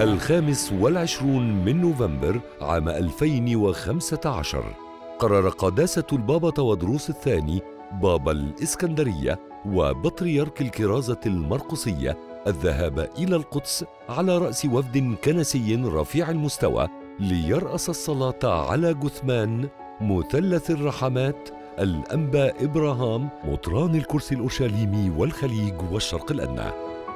الخامس والعشرون من نوفمبر عام 2015 قرر قداسة البابا تودروس الثاني بابا الإسكندرية وبطريرك الكرازة المرقسية الذهاب إلى القدس على رأس وفد كنسي رفيع المستوى ليرأس الصلاة على جثمان مثلث الرحمات الأنبا إبراهام مطران الكرسي الأورشليمي والخليج والشرق الأدنى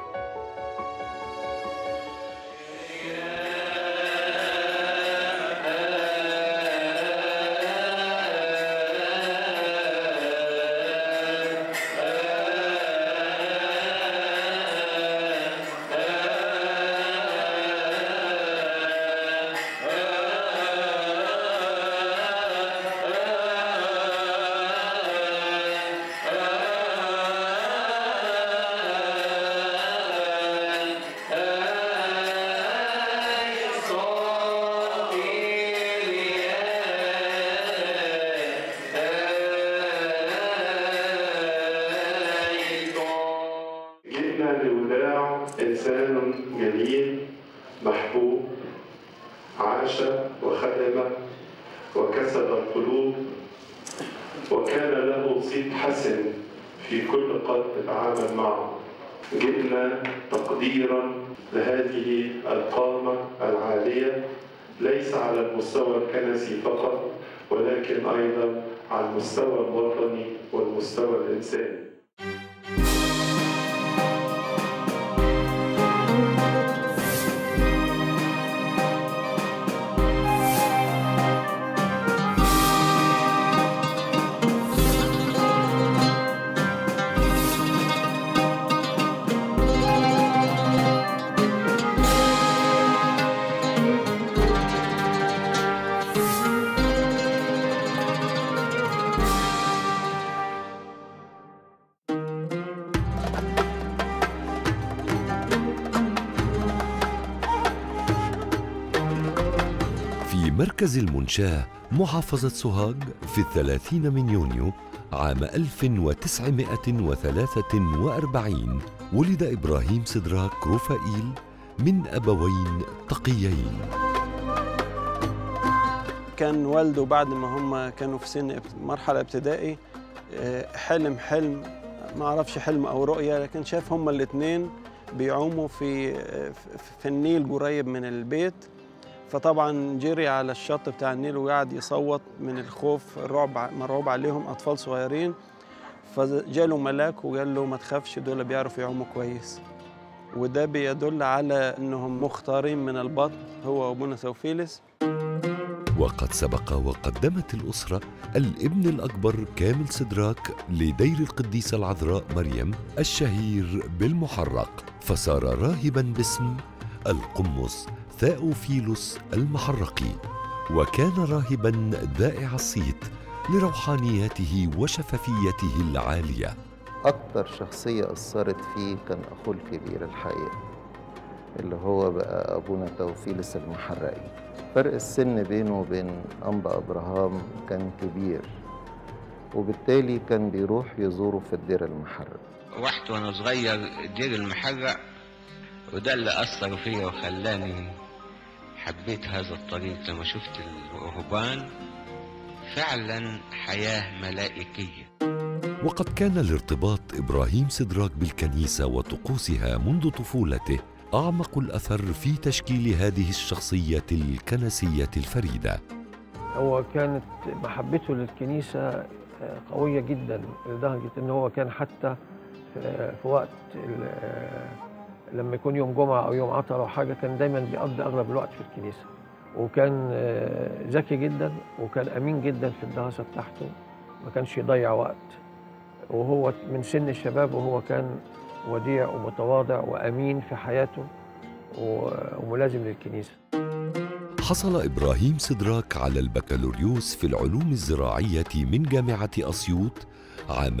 جئنا لوداع إنسان جليل محبوب عاش وخدم وكسب القلوب وكان له صيت حسن في كل قلب تعامل معه جئنا تقديرا لهذه القامة العالية ليس على المستوى الكنسي فقط ولكن أيضا على المستوى الوطني والمستوى الإنساني في مركز المنشاة محافظة سوهاج في الثلاثين من يونيو عام 1943 ولد إبراهيم سدراك رفائيل من أبوين تقيين كان والده بعد ما هم كانوا في سن مرحلة ابتدائي آه، حلم حلم ما اعرفش حلم او رؤية لكن شاف هم الاثنين بيعوموا في آه، في النيل قريب من البيت فطبعا جري على الشط بتاع النيل وقعد يصوت من الخوف الرعب مرعوب عليهم اطفال صغيرين فجاله ملاك وقال له ما تخافش دول بيعرفوا يعوموا كويس وده بيدل على انهم مختارين من البطن هو وابونا سوفيلس وقد سبق وقدمت الأسرة الابن الأكبر كامل سدراك لدير القديسة العذراء مريم الشهير بالمحرق فصار راهبا باسم القمص ثاؤفيلوس المحرقي وكان راهبا ذائع الصيت لروحانياته وشفافيته العاليه أكتر شخصية أثرت فيه كان أخوه الكبير الحقيقة اللي هو بقى أبونا توفيلس المحرقي فرق السن بينه وبين أنبا أبراهام كان كبير وبالتالي كان بيروح يزوره في الدير المحرق رحت وانا صغير دير المحرق وده اللي اثر فيا وخلاني حبيت هذا الطريق لما شفت الرهبان فعلا حياه ملائكيه وقد كان الارتباط ابراهيم سدراك بالكنيسه وطقوسها منذ طفولته اعمق الاثر في تشكيل هذه الشخصيه الكنسيه الفريده هو كانت محبته للكنيسة آه، قوية جدا لدرجة إن هو كان حتى في في وقت ال- آه، لما يكون يوم جمعة أو يوم عطلة أو حاجة كان دايما بيقضي أغلب الوقت في الكنيسة وكان آه، ذكي جدا وكان أمين جدا في الدراسة بتاعته ما كانش يضيع وقت وهو من سن الشباب وهو كان وديع ومتواضع وأمين في حياته و- وملازم للكنيسة حصل إبراهيم سدراك على البكالوريوس في العلوم الزراعية من جامعة أسيوط عام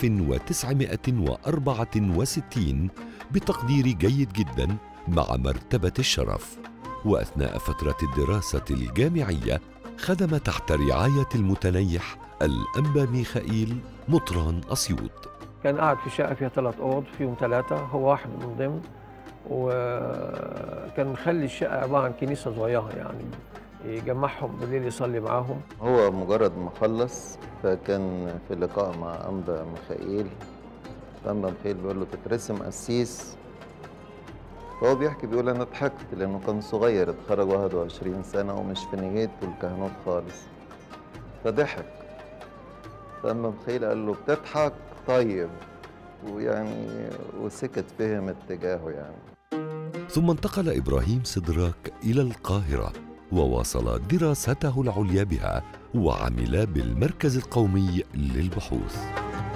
1964 بتقدير جيد جدا مع مرتبة الشرف وأثناء فترة الدراسة الجامعية خدم تحت رعاية المتنيح الأنبا ميخائيل مطران أسيوط كان قاعد في شقة فيها ثلاث أوض فيهم ثلاثة هو واحد من ضمن وكان مخلي الشقة عبارة عن كنيسة صغيرة يعني يجمعهم بالليل يصلي معاهم هو مجرد ما خلص فكان في لقاء مع أنبا ميخائيل فأنبا ميخائيل بيقول له تترسم قسيس فهو بيحكي بيقول أنا ضحكت لأنه كان صغير اتخرج 21 سنة ومش في نيته الكهنوت خالص فضحك فأنبا ميخائيل قال له بتضحك طيب ويعني وسكت فهم اتجاهه يعني ثم انتقل ابراهيم سدراك الى القاهره وواصل دراسته العليا بها وعمل بالمركز القومي للبحوث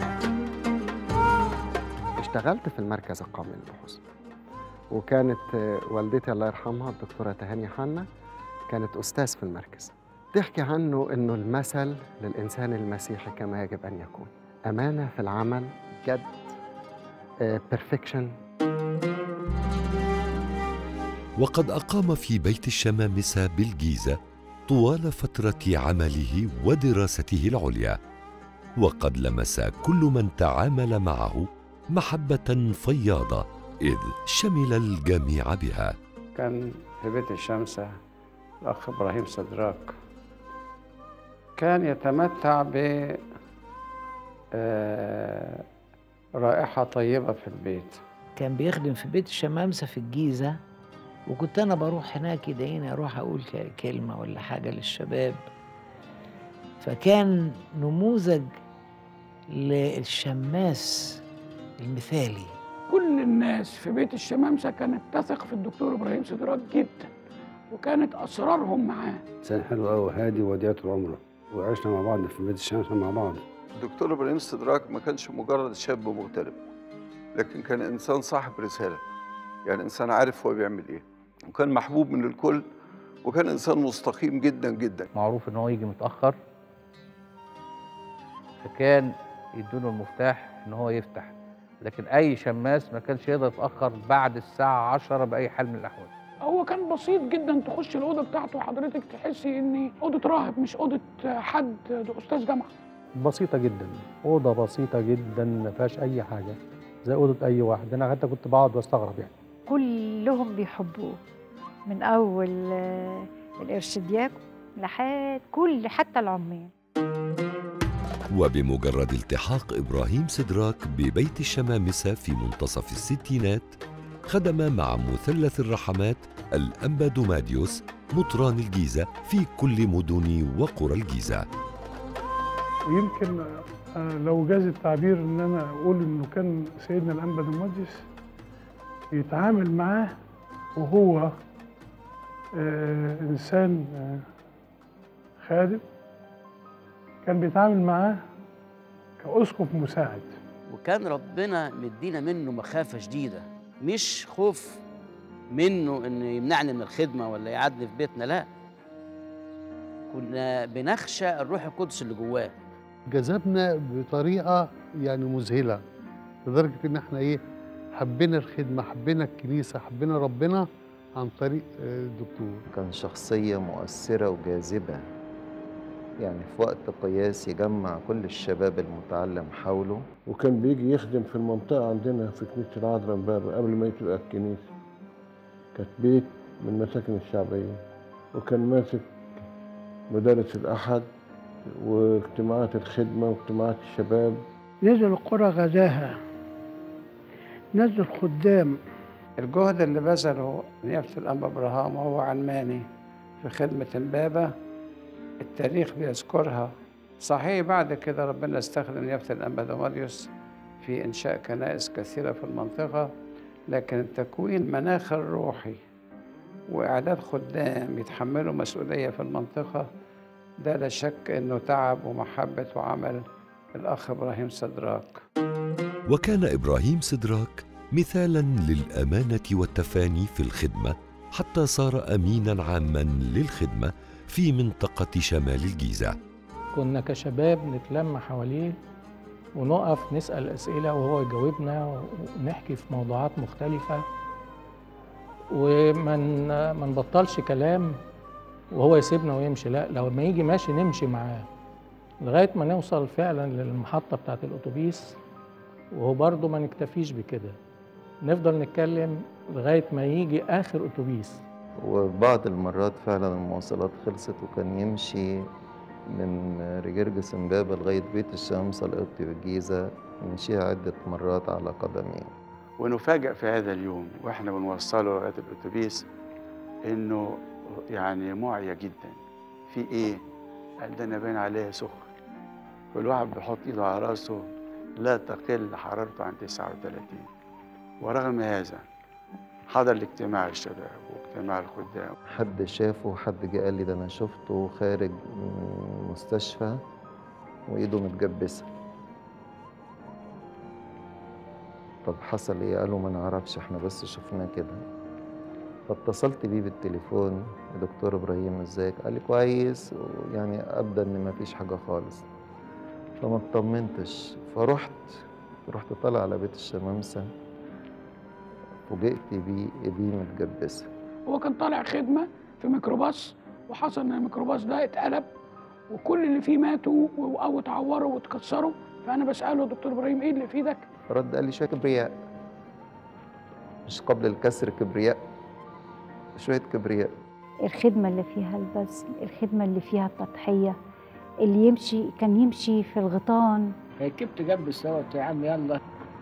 اشتغلت في المركز القومي للبحوث وكانت آه، والدتي الله يرحمها الدكتورة تهاني حنا كانت أستاذ في المركز تحكي عنه أنه المثل للإنسان المسيحي كما يجب أن يكون أمانة في العمل جد بيرفكشن وقد اقام في بيت الشمامسه بالجيزه طوال فتره عمله ودراسته العليا وقد لمس كل من تعامل معه محبه فياضه اذ شمل الجميع بها كان في بيت الشمسة الأخ إبراهيم سدراك كان يتمتع ب آه، رائحة طيبة في البيت كان بيخدم في بيت الشمامسة في الجيزة وكنت أنا بروح هناك يدعيني أروح أقول ك- كلمة ولا حاجة للشباب فكان نموذج للشماس المثالي كل الناس في بيت الشمامسة كانت تثق في الدكتور إبراهيم سدراك جدا وكانت أسرارهم معاه إنسان حلو قوي وهادي وديع طول عمره وعشنا مع بعض في بيت الشمس مع بعض الدكتور ابراهيم استدراك ما كانش مجرد شاب مغترب لكن كان انسان صاحب رساله يعني انسان عارف هو بيعمل ايه وكان محبوب من الكل وكان انسان مستقيم جدا جدا معروف ان هو يجي متاخر فكان يدوله المفتاح ان هو يفتح لكن اي شماس ما كانش يقدر يتاخر بعد الساعه 10 باي حال من الاحوال هو كان بسيط جدا تخش الأوضة بتاعته حضرتك تحسي إن أوضة راهب مش أوضة حد ده أستاذ جامعة بسيطة جدا أوضة بسيطة جدا ما فيهاش أي حاجة زي أوضة أي واحد أنا حتى كنت بقعد واستغرب يعني كلهم بيحبوه من أول آه، الإرشدياك لحد كل حتى العمال وبمجرد التحاق ابراهيم سدراك ببيت الشمامسه في منتصف الستينات خدم مع مثلث الرحمات الانبا دوماديوس مطران الجيزه في كل مدن وقرى الجيزه ويمكن آه، لو جاز التعبير ان انا اقول انه كان سيدنا الانبا دمواديوس يتعامل معاه وهو آه، انسان آه، خادم كان بيتعامل معاه كاسقف مساعد وكان ربنا مدينا منه مخافة شديدة مش خوف منه إن يمنعني من الخدمة ولا يقعدني في بيتنا لا كنا بنخشى الروح القدس اللي جواه جذبنا بطريقه يعني مذهله لدرجه ان احنا ايه حبينا الخدمه حبينا الكنيسه حبينا ربنا عن طريق آه، الدكتور كان شخصية مؤثرة وجاذبة يعني في وقت قياسي جمع كل الشباب المتعلم حوله وكان بيجي يخدم في المنطقة عندنا في كنيسة العذراء امبابة قبل ما تبقى الكنيسة كانت بيت من المساكن الشعبية وكان ماسك مدارس الأحد واجتماعات الخدمة واجتماعات الشباب نزل القرى غزاها نزل خدام الجهد اللي بذله نيافة الأنبا إبراهام وهو علماني في خدمة إمبابة التاريخ بيذكرها صحيح بعد كده ربنا استخدم نيافة الأنبا دوماديوس في إنشاء كنائس كثيرة في المنطقة لكن تكوين مناخ الروحي وإعداد خدام يتحملوا مسؤولية في المنطقة ده لا شك إنه تعب ومحبة وعمل الأخ إبراهيم سدراك وكان ابراهيم سدراك مثالا للامانه والتفاني في الخدمه حتى صار امينا عاما للخدمه في منطقه شمال الجيزه كنا كشباب نتلم حواليه ونقف نسأل أسئلة وهو يجاوبنا ونحكي في موضوعات مختلفة ومن ما نبطلش كلام وهو يسيبنا ويمشي لا لو ما يجي ماشي نمشي معاه لغاية ما نوصل فعلا للمحطة بتاعة الأتوبيس وهو برضه ما نكتفيش بكده نفضل نتكلم لغايه ما يجي اخر اتوبيس وبعض المرات فعلا المواصلات خلصت وكان يمشي من رجرجس امبابة لغاية بيت الشمس القبطي والجيزة مشيها عدة مرات على قدميه ونفاجأ في هذا اليوم واحنا بنوصله لغاية الأتوبيس إنه يعني معيا جدا في إيه؟ قال ده أنا باين عليها سخن والواحد بيحط إيده على راسه لا تقل حرارته عن 39 ورغم هذا حضر الاجتماع الشباب واجتماع الخدام حد شافه حد جه قال لي ده أنا شفته خارج من المستشفى وإيده متجبسة طب حصل إيه؟ قالوا ما نعرفش إحنا بس شفناه كده فاتصلت بيه بالتليفون يا دكتور إبراهيم إزيك؟ قال لي كويس يعني أبدأ إن مفيش حاجة خالص فما اطمنتش فرحت رحت طالع على بيت الشمامسة فوجئت بيه ايديه متجبسة هو كان طالع خدمه في ميكروباص وحصل ان الميكروباص ده اتقلب وكل اللي فيه ماتوا و- او اتعوروا واتكسروا فانا بساله دكتور ابراهيم ايه اللي في ايدك؟ رد قال لي شوية كبرياء مش قبل الكسر كبرياء شوية كبرياء الخدمة اللي فيها البذل الخدمة اللي فيها التضحية اللي يمشي كان يمشي في الغيطان ركبت جنب السوا قلت يا عم يلا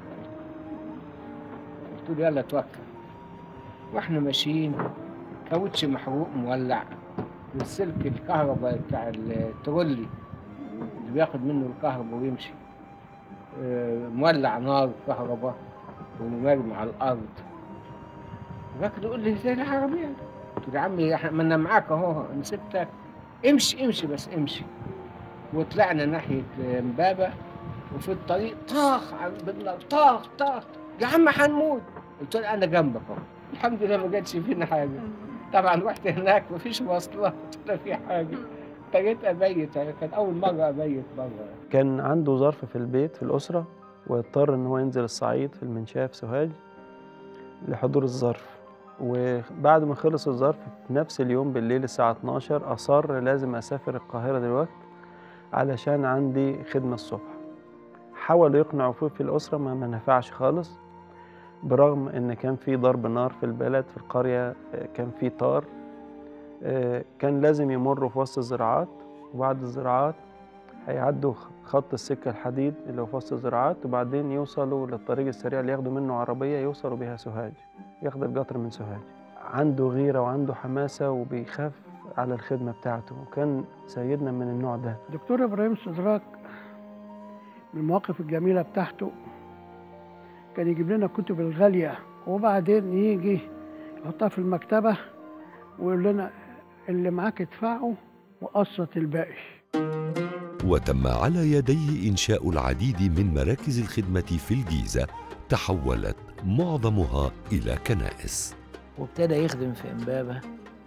قلت له يلا توكل واحنا ماشيين كاوتش محروق مولع والسلك الكهرباء بتاع الترولي اللي بياخد منه الكهرباء ويمشي آه، مولع نار كهرباء ومرمي على الارض الراجل يقول لي زي العربيه قلت له يا عمي إحنا- ما انا معاك اهو انا سبتك امشي امشي بس امشي وطلعنا ناحيه امبابه وفي الطريق طاخ على- بالنار طاخ طاخ يا عم هنموت قلت له انا جنبك اهو الحمد لله ما جاتش فينا حاجه طبعا رحت هناك مفيش مواصلات ولا في حاجه ابتديت ابيت كان اول مره ابيت بره كان عنده ظرف في البيت في الأسرة واضطر إن هو ينزل الصعيد في المنشاة في سوهاج لحضور الظرف وبعد ما خلص الظرف في نفس اليوم بالليل الساعة 12 أصر لازم أسافر القاهرة دلوقتي علشان عندي خدمة الصبح حاولوا يقنعوا فيه في الأسرة ما ما نفعش خالص برغم إن كان في ضرب نار في البلد في القرية آه، كان في طار آه، كان لازم يمروا في وسط الزراعات وبعد الزراعات هيعدوا خط السكة الحديد اللي هو في وسط الزراعات وبعدين يوصلوا للطريق السريع اللي ياخدوا منه عربية يوصلوا بيها سوهاج ياخد القطر من سوهاج عنده غيرة وعنده حماسة وبيخاف على الخدمة بتاعته وكان سيدنا من النوع ده دكتور ابراهيم سدراك من المواقف الجميله بتاعته كان يجيب لنا الكتب الغاليه وبعدين يجي يحطها في المكتبه ويقول لنا اللي معاك ادفعه وقسط الباقي وتم على يديه إنشاء العديد من مراكز الخدمة في الجيزة تحولت معظمها إلى كنائس وابتدى يخدم في امبابه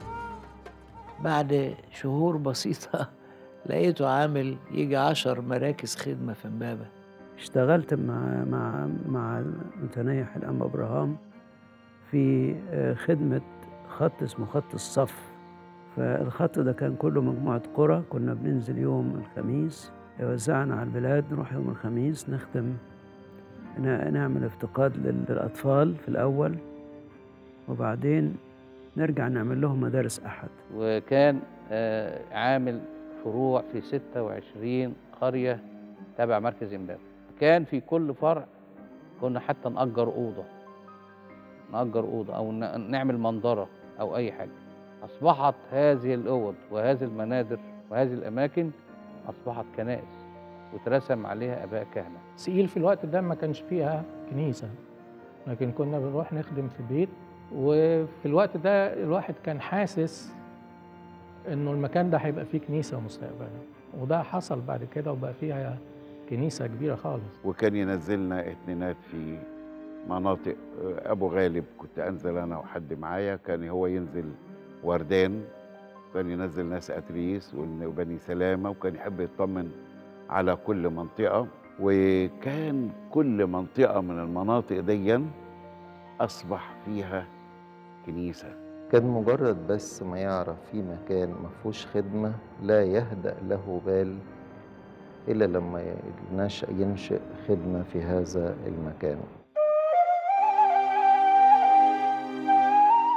بعد شهور بسيطه لقيته عامل يجي عشر مراكز خدمه في امبابه اشتغلت مع مع مع متنيح الأنبا إبراهام في آه، خدمة خط اسمه خط الصف فالخط ده كان كله مجموعة قرى كنا بننزل يوم الخميس وزعنا على البلاد نروح يوم الخميس نخدم ن- نعمل افتقاد لل- للأطفال في الأول وبعدين نرجع نعمل لهم مدارس أحد وكان آه، عامل فروع في 26 قرية تبع مركز إمبابة كان في كل فرع كنا حتى نأجر أوضة نأجر أوضة أو ن- نعمل منظرة أو أي حاجة أصبحت هذه الأوض وهذه المنادر وهذه الأماكن أصبحت كنائس وترسم عليها آباء كهنة سئيل في الوقت ده ما كانش فيها كنيسة لكن كنا بنروح نخدم في بيت وفي الوقت ده الواحد كان حاسس انه المكان ده هيبقى فيه كنيسة مستقبلا وده حصل بعد كده وبقى فيها كنيسة كبيرة خالص وكان ينزلنا اتنينات في مناطق آه، ابو غالب كنت انزل انا وحد معايا كان هو ينزل وردان كان ينزل ناس اتريس وبني سلامه وكان يحب يطمن على كل منطقه وكان كل منطقه من المناطق دي اصبح فيها كنيسه كان مجرد بس ما يعرف في مكان ما فيهوش خدمة لا يهدأ له بال إلا لما ينشأ ينشئ خدمة في هذا المكان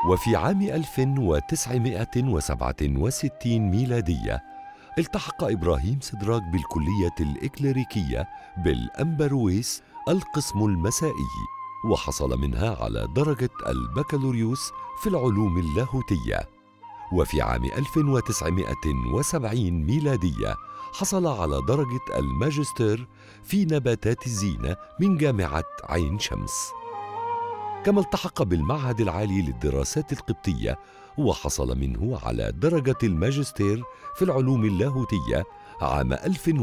وفي عام 1967 ميلادية التحق إبراهيم سدراك بالكلية الإكليريكية بالأمبرويس القسم المسائي وحصل منها على درجة البكالوريوس في العلوم اللاهوتية وفي عام 1970 ميلادية حصل على درجة الماجستير في نباتات الزينة من جامعة عين شمس كما التحق بالمعهد العالي للدراسات القبطية وحصل منه على درجة الماجستير في العلوم اللاهوتية عام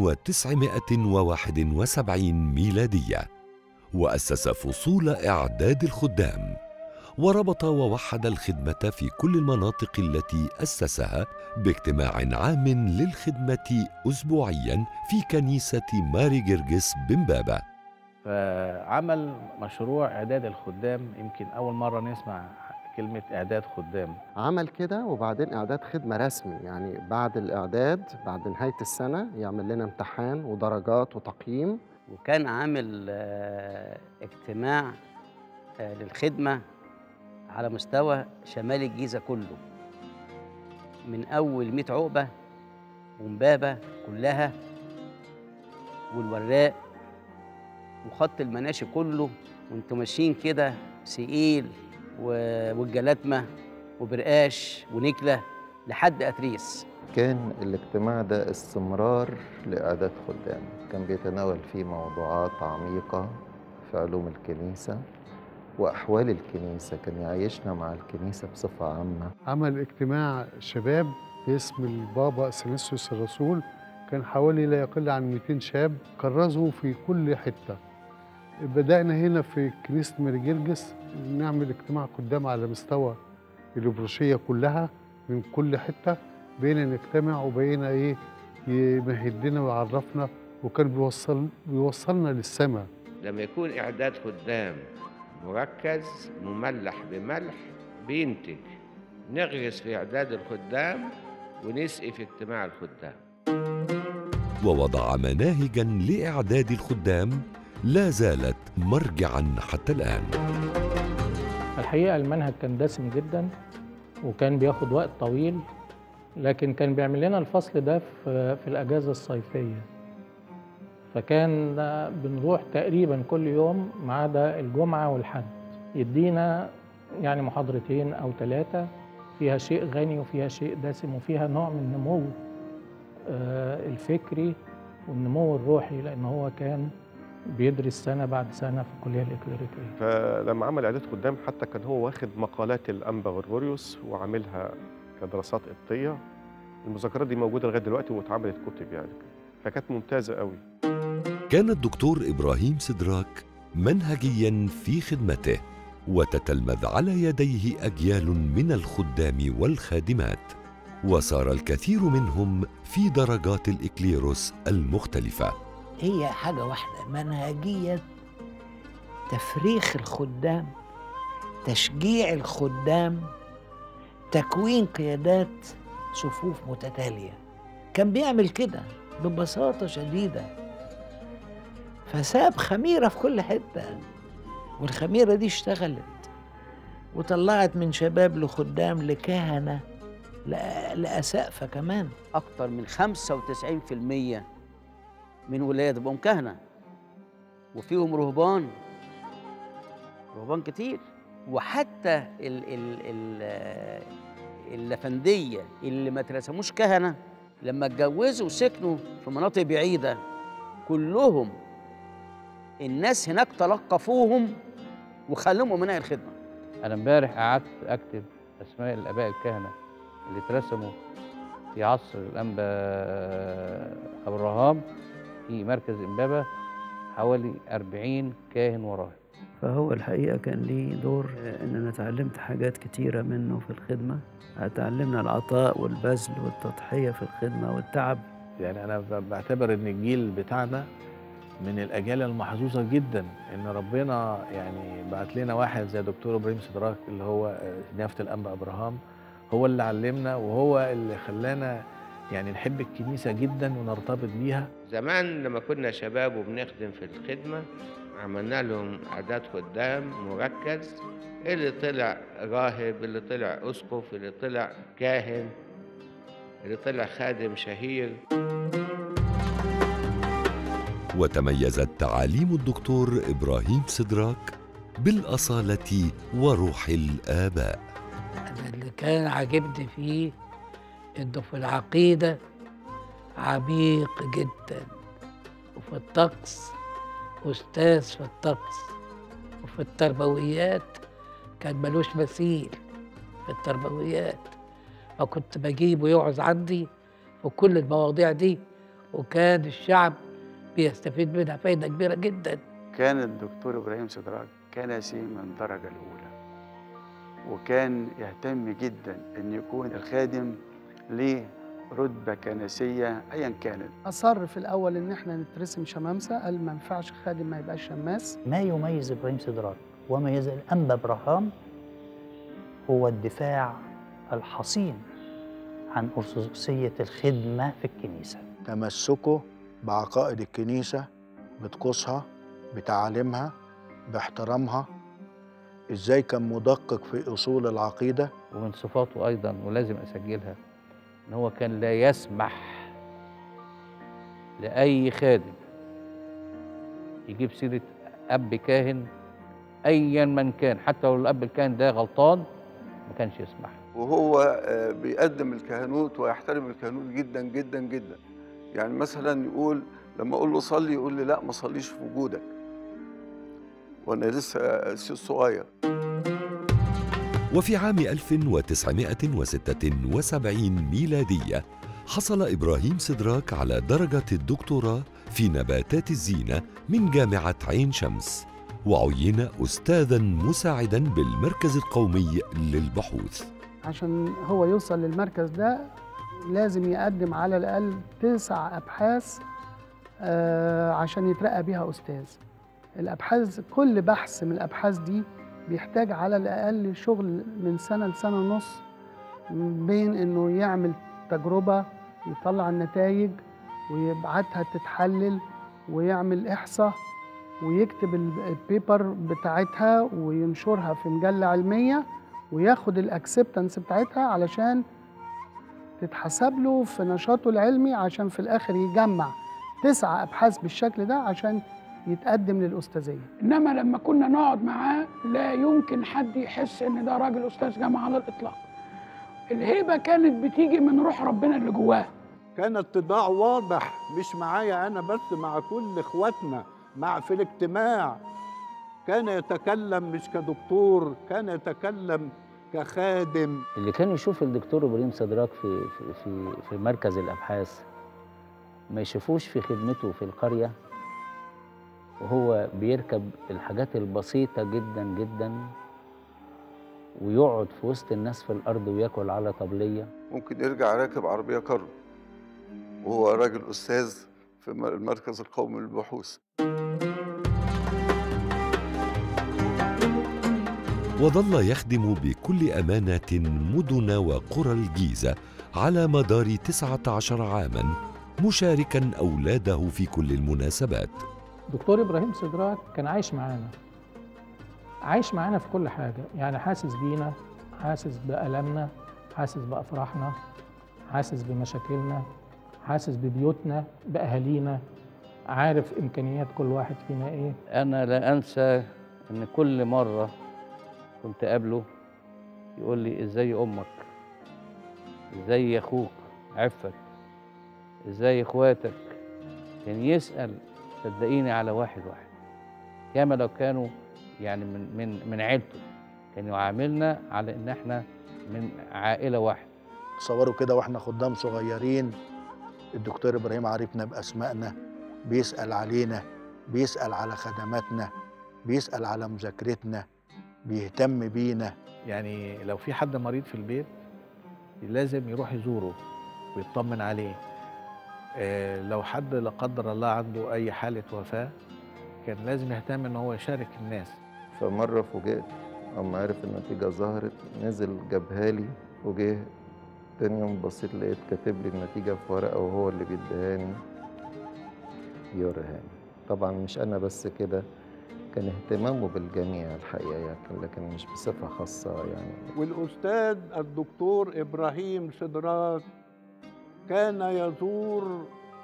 1971 ميلادية وأسس فصول إعداد الخدام وربط ووحد الخدمة في كل المناطق التي أسسها باجتماع عام للخدمة أسبوعيا في كنيسة ماري جرجس بمبابة فعمل مشروع إعداد الخدام يمكن أول مرة نسمع كلمة إعداد خدام عمل كده وبعدين إعداد خدمة رسمي يعني بعد الإعداد بعد نهاية السنة يعمل لنا امتحان ودرجات وتقييم وكان عامل آه، اجتماع آه، للخدمة على مستوى شمال الجيزة كله من أول ميت عقبة ومبابة كلها والوراق وخط المناشي كله وانتوا ماشيين كده سئيل و- والجلاتمة وبرقاش ونكلة لحد أتريس كان الاجتماع ده استمرار لإعداد خدام كان بيتناول فيه موضوعات عميقة في علوم الكنيسة وأحوال الكنيسة كان يعيشنا مع الكنيسة بصفة عامة عمل اجتماع شباب باسم البابا سينسيوس الرسول كان حوالي لا يقل عن 200 شاب كرزوا في كل حتة بدأنا هنا في كنيسة ماري جرجس نعمل اجتماع قدام على مستوى الإبرشية كلها من كل حتة بقينا نجتمع وبقينا إيه يمهد لنا ويعرفنا وكان بيوصل بيوصلنا للسماء لما يكون إعداد خدام مركز مملح بملح بينتج نغرس في إعداد الخدام ونسقي في اجتماع الخدام ووضع مناهجا لإعداد الخدام لا زالت مرجعا حتى الآن الحقيقة المنهج كان دسم جدا وكان بياخد وقت طويل لكن كان بيعمل لنا الفصل ده في, في الأجازة الصيفية فكان بنروح تقريبا كل يوم ما عدا الجمعة والحد يدينا يعني محاضرتين أو ثلاثة فيها شيء غني وفيها شيء دسم وفيها نوع من النمو آه، الفكري والنمو الروحي لأن هو كان بيدرس سنة بعد سنة في الكلية الإكليريكية فلما عمل اعداد خدام حتى كان هو واخد مقالات الانبا غرغوريوس وعاملها كدراسات قبطيه المذكرات دي موجوده لغايه دلوقتي واتعملت كتب يعني فكانت ممتازه قوي كان الدكتور إبراهيم سدراك منهجيا في خدمته وتتلمذ على يديه أجيال من الخدام والخادمات وصار الكثير منهم في درجات الإكليروس المختلفة هي حاجة واحدة منهجية تفريخ الخدام تشجيع الخدام تكوين قيادات صفوف متتالية كان بيعمل كده ببساطة شديدة فساب خميرة في كل حتة والخميرة دي اشتغلت وطلعت من شباب لخدام لكهنة لأ- لأسقفة كمان أكتر من 95% من ولاد بقوا كهنة وفيهم رهبان رهبان كتير وحتى ال ال ال اللفندية اللي ما ترسموش كهنة لما اتجوزوا وسكنوا في مناطق بعيدة كلهم الناس هناك تلقفوهم وخلوهم منها الخدمة أنا امبارح قعدت أكتب أسماء الآباء الكهنة اللي اترسموا في عصر الأنبا أبراهام في مركز إمبابة حوالي 40 كاهن وراهب فهو الحقيقة كان ليه دور إن أنا اتعلمت حاجات كتيرة منه في الخدمة اتعلمنا العطاء والبذل والتضحية في الخدمة والتعب يعني انا ب- بعتبر ان الجيل بتاعنا من الاجيال المحظوظه جدا ان ربنا يعني بعت لنا واحد زي دكتور ابراهيم سدراك اللي هو نيافه الانبا ابراهام هو اللي علمنا وهو اللي خلانا يعني نحب الكنيسة جدا ونرتبط بيها زمان لما كنا شباب وبنخدم في الخدمة عملنا لهم إعداد خدام مركز اللي طلع راهب اللي طلع أسقف اللي طلع كاهن اللي طلع خادم شهير وتميزت تعاليم الدكتور إبراهيم سدراك بالأصالة وروح الآباء أنا اللي كان عاجبني فيه إنه في العقيدة عميق جدا وفي الطقس أستاذ في الطقس وفي التربويات كان ملوش مثيل في التربويات فكنت بجيبه يقعد عندي في كل المواضيع دي وكان الشعب بيستفيد منها فايدة كبيرة جدا كان الدكتور ابراهيم سدراج كنسي من الدرجه الاولى وكان يهتم جدا ان يكون الخادم ليه رتبه كنسيه ايا كانت اصر في الاول ان احنا نترسم شمامسه قال ما ينفعش خادم ما يبقاش شماس ما يميز ابراهيم سدراج وميز الانبا ابراهام هو الدفاع الحصين عن ارثوذكسيه الخدمه في الكنيسه تمسكه بعقائد الكنيسة بطقوسها بتعاليمها باحترامها ازاي كان مدقق في اصول العقيده ومن صفاته ايضا ولازم اسجلها ان هو كان لا يسمح لاي خادم يجيب سيره اب كاهن ايا من كان حتى لو الاب الكاهن ده غلطان ما كانش يسمح وهو آه، بيقدم الكهنوت ويحترم الكهنوت جدا جدا جدا يعني مثلا يقول لما اقول له صلي يقول لي لا ما صليش في وجودك وانا لسه صغير وفي عام 1976 ميلادية حصل إبراهيم سدراك على درجة الدكتوراه في نباتات الزينة من جامعة عين شمس وعين أستاذا مساعدا بالمركز القومي للبحوث عشان هو يوصل للمركز ده لازم يقدم على الأقل تسع أبحاث آه، عشان يترقى بيها أستاذ الأبحاث كل بحث من الأبحاث دي بيحتاج على الأقل شغل من سنة لسنة ونص بين إنه يعمل تجربة يطلع النتائج ويبعتها تتحلل ويعمل إحصاء ويكتب البيبر بتاعتها وينشرها في مجلة علمية وياخد الأكسبتنس بتاعتها علشان تتحسب له في نشاطه العلمي عشان في الآخر يجمع تسع أبحاث بالشكل ده عشان يتقدم للأستاذية انما لما كنا نقعد معاه لا يمكن حد يحس ان ده راجل استاذ جامعه على الاطلاق الهيبه كانت بتيجي من روح ربنا اللي جواه كان اتضاع واضح مش معايا انا بس مع كل اخواتنا مع في الاجتماع كان يتكلم مش كدكتور كان يتكلم كخادم اللي كان يشوف الدكتور ابراهيم سدراك في في في, في مركز الابحاث ما يشوفوش في خدمته في القريه وهو بيركب الحاجات البسيطه جدا جدا ويقعد في وسط الناس في الارض وياكل على طبليه ممكن يرجع راكب عربيه كارو وهو راجل استاذ في م- المركز القومي للبحوث وظل يخدم بكل أمانة مدن وقرى الجيزة على مدار 19 عاما مشاركا أولاده في كل المناسبات دكتور ابراهيم سدراك كان عايش معانا عايش معانا في كل حاجه يعني حاسس بينا حاسس بألمنا حاسس بأفراحنا حاسس بمشاكلنا حاسس ببيوتنا بأهالينا عارف إمكانيات كل واحد فينا إيه انا لا انسى ان كل مره كنت اقابله يقول لي ازاي امك ازاي اخوك عفت ازاي اخواتك كان يسال صدقيني على واحد واحد كما لو كانوا يعني من من من عيلته كان يعاملنا على ان احنا من عائله واحده تصوروا كده واحنا خدام صغيرين الدكتور ابراهيم عارفنا باسمائنا بيسال علينا بيسال على خدماتنا بيسال على مذاكرتنا بيهتم بينا يعني لو في حد مريض في البيت لازم يروح يزوره ويطمن عليه آه، لو حد لا قدر الله عنده اي حاله وفاه كان لازم يهتم ان هو يشارك الناس فمرة فوجئت أما عرف النتيجة ظهرت نزل جابها لي وجه تاني يوم بصيت لقيت كاتب لي النتيجة في ورقة وهو اللي بيديهاني يوريهاني طبعا مش أنا بس كده كان اهتمامه بالجميع الحقيقة يعني لكن مش بصفة خاصة يعني والأستاذ الدكتور إبراهيم سدراك كان يزور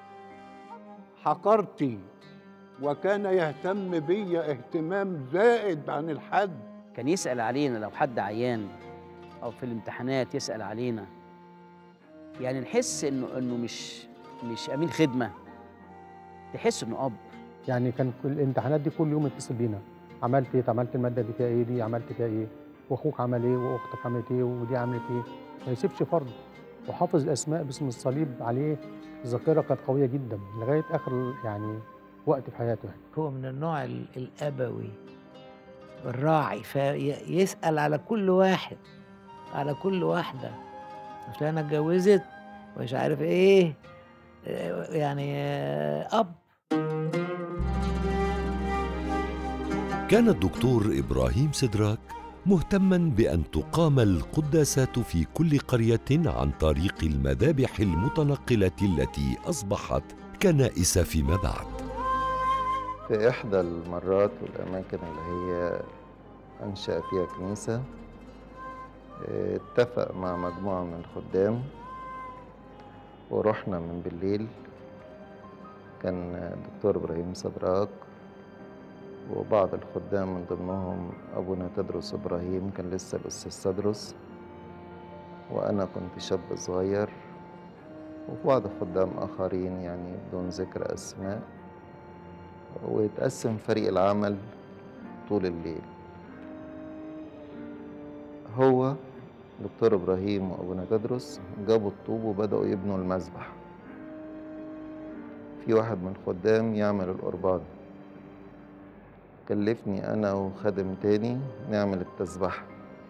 حقرتي وكان يهتم بي اهتمام زائد عن الحد كان يسأل علينا لو حد عيان أو في الامتحانات يسأل علينا يعني نحس إنه إنه مش مش أمين خدمة تحس إنه أب يعني كان كل الامتحانات دي كل يوم يتصل بينا عملت ايه عملت الماده دي فيها ايه دي عملت فيها ايه واخوك عمل ايه واختك عملت ايه ودي عملت ايه ما يسيبش فرد وحافظ الاسماء باسم الصليب عليه الذاكره كانت قويه جدا لغايه اخر يعني وقت في حياته يعني. هو من النوع ال- الأبوي الراعي فيسأل على كل واحد على كل واحدة فلانة اتجوزت مش عارف ايه آه، يعني آه، أب كان الدكتور إبراهيم سدراك مهتما بأن تقام القداسات في كل قرية عن طريق المذابح المتنقلة التي أصبحت كنائس فيما بعد في إحدى المرات والأماكن اللي هي أنشأ فيها كنيسة اه، اتفق مع مجموعة من الخدام ورحنا من بالليل كان الدكتور إبراهيم صدراك وبعض الخدام من ضمنهم أبونا تدرس إبراهيم كان لسه الأستاذ تدرس وأنا كنت شاب صغير وبعض خدام آخرين يعني بدون ذكر أسماء ويتقسم فريق العمل طول الليل هو دكتور إبراهيم وأبونا تدرس جابوا الطوب وبدأوا يبنوا المذبح في واحد من الخدام يعمل القربان كلفني أنا وخادم تاني نعمل التسبحة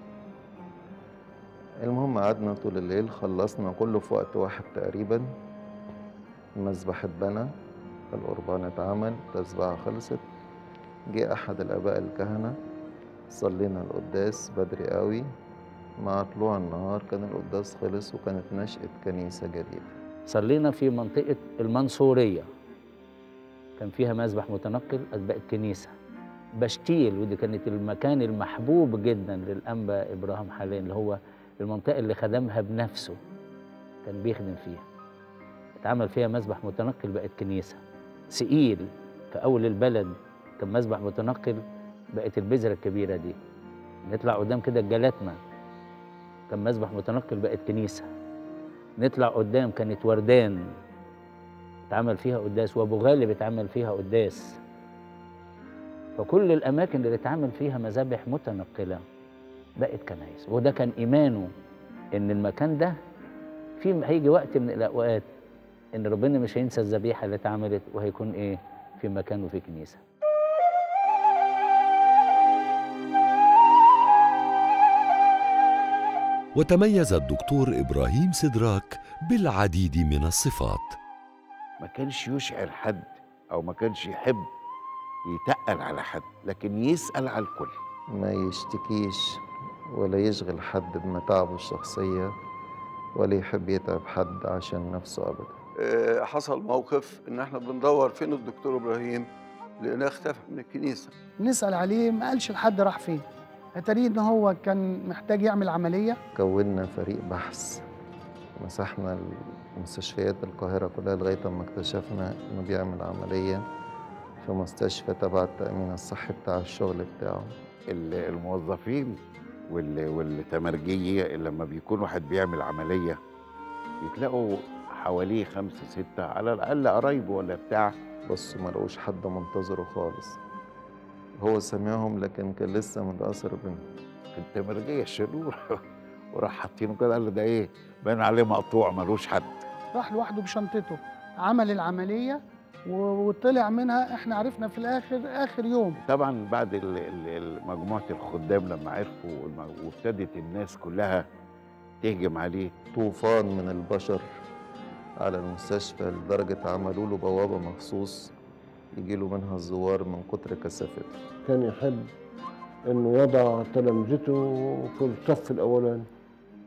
المهم قعدنا طول الليل خلصنا كله في وقت واحد تقريبا المذبح اتبنى القربان اتعمل التسبحة خلصت جه أحد الآباء الكهنة صلينا القداس بدري قوي مع طلوع النهار كان القداس خلص وكانت نشأة كنيسة جديدة صلينا في منطقة المنصورية كان فيها مسبح متنقل أسباق الكنيسة بشتيل ودي كانت المكان المحبوب جدا للأنبا إبراهيم حاليا اللي هو المنطقة اللي خدمها بنفسه كان بيخدم فيها اتعمل فيها مسبح متنقل بقت كنيسة سئيل في أول البلد كان مسبح متنقل بقت البذرة الكبيرة دي نطلع قدام كده الجلاتنا كان مسبح متنقل بقت كنيسة نطلع قدام كانت وردان اتعمل فيها قداس وابو غالب اتعمل فيها قداس فكل الاماكن اللي اتعمل فيها مذابح متنقله بقت كنايس وده كان ايمانه ان المكان ده في هيجي وقت من الاوقات ان ربنا مش هينسى الذبيحه اللي اتعملت وهيكون ايه في مكان وفي كنيسه وتميز الدكتور إبراهيم سدراك بالعديد من الصفات ما كانش يشعر حد او ما كانش يحب يتقل على حد لكن يسأل على الكل ما يشتكيش ولا يشغل حد بمتاعبه الشخصية ولا يحب يتعب حد عشان نفسه أبدا آه، حصل موقف ان احنا بندور فين الدكتور ابراهيم لقيناه اختفى من الكنيسه نسأل عليه ما قالش لحد راح فين اتاريه ان هو كان محتاج يعمل عملية كونا فريق بحث مسحنا مستشفيات القاهرة كلها لغاية ما اكتشفنا إنه بيعمل عملية في مستشفى تبع التأمين الصحي بتاع الشغل بتاعه ال- الموظفين وال- والتمرجية اللي لما بيكون واحد بيعمل عملية يتلاقوا حواليه خمسة ستة على الأقل قرايبه ولا بتاع بصوا ما لقوش حد منتظره خالص هو سمعهم لكن كان لسه متأثر بيهم التمرجية الشرور وراح حاطينه كده قال له ده ايه باين عليه مقطوع ملوش حد راح لوحده بشنطته عمل العملية و- وطلع منها احنا عرفنا في الاخر اخر يوم طبعا بعد ال- ال- ال- مجموعة الخدام لما عرفوا والم- وابتدت الناس كلها تهجم عليه طوفان من البشر على المستشفى لدرجة عملوا له بوابة مخصوص يجي له منها الزوار من كتر كثافته كان يحب انه يضع تلامذته في الصف الاولاني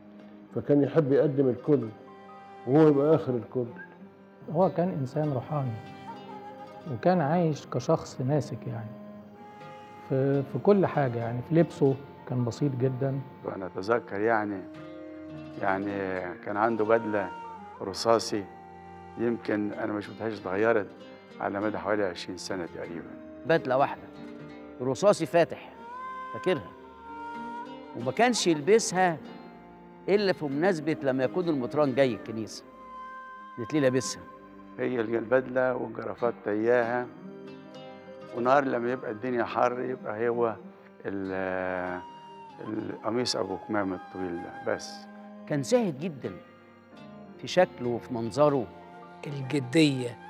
فكان يحب يقدم الكل وهو يبقى آخر الكل هو كان إنسان روحاني وكان عايش كشخص ناسك يعني في, في كل حاجة يعني في لبسه كان بسيط جدا وأنا أتذكر يعني يعني كان عنده بدلة رصاصي يمكن أنا ما شفتهاش اتغيرت على مدى حوالي 20 سنة تقريبا بدله واحده رصاصي فاتح فاكرها وما كانش يلبسها الا في مناسبه لما يكون المطران جاي الكنيسه تلاقيه لابسها هي البدلة والجرافات تياها ونهار لما يبقى الدنيا حر يبقى هو ال- القميص أبو كمام الطويل ده بس كان زاهد جدا في شكله وفي منظره الجدية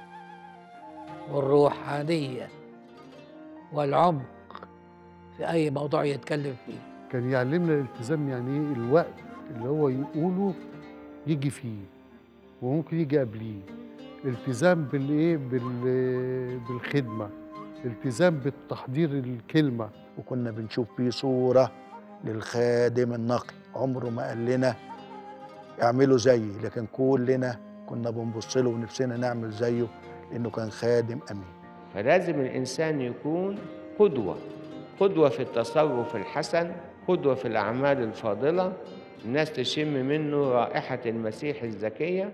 والروحانية والعمق في أي موضوع يتكلم فيه كان يعلمنا الالتزام يعني ايه الوقت اللي هو يقوله يجي فيه وممكن يجي قبليه التزام بالايه بال- بالخدمه التزام بالتحضير الكلمه وكنا بنشوف فيه صورة للخادم النقي عمره ما قال لنا اعملوا زيي لكن كلنا كنا بنبص له ونفسنا نعمل زيه لأنه كان خادم أمين فلازم الإنسان يكون قدوة قدوة في التصرف الحسن قدوة في الأعمال الفاضلة الناس تشم منه رائحة المسيح الزكية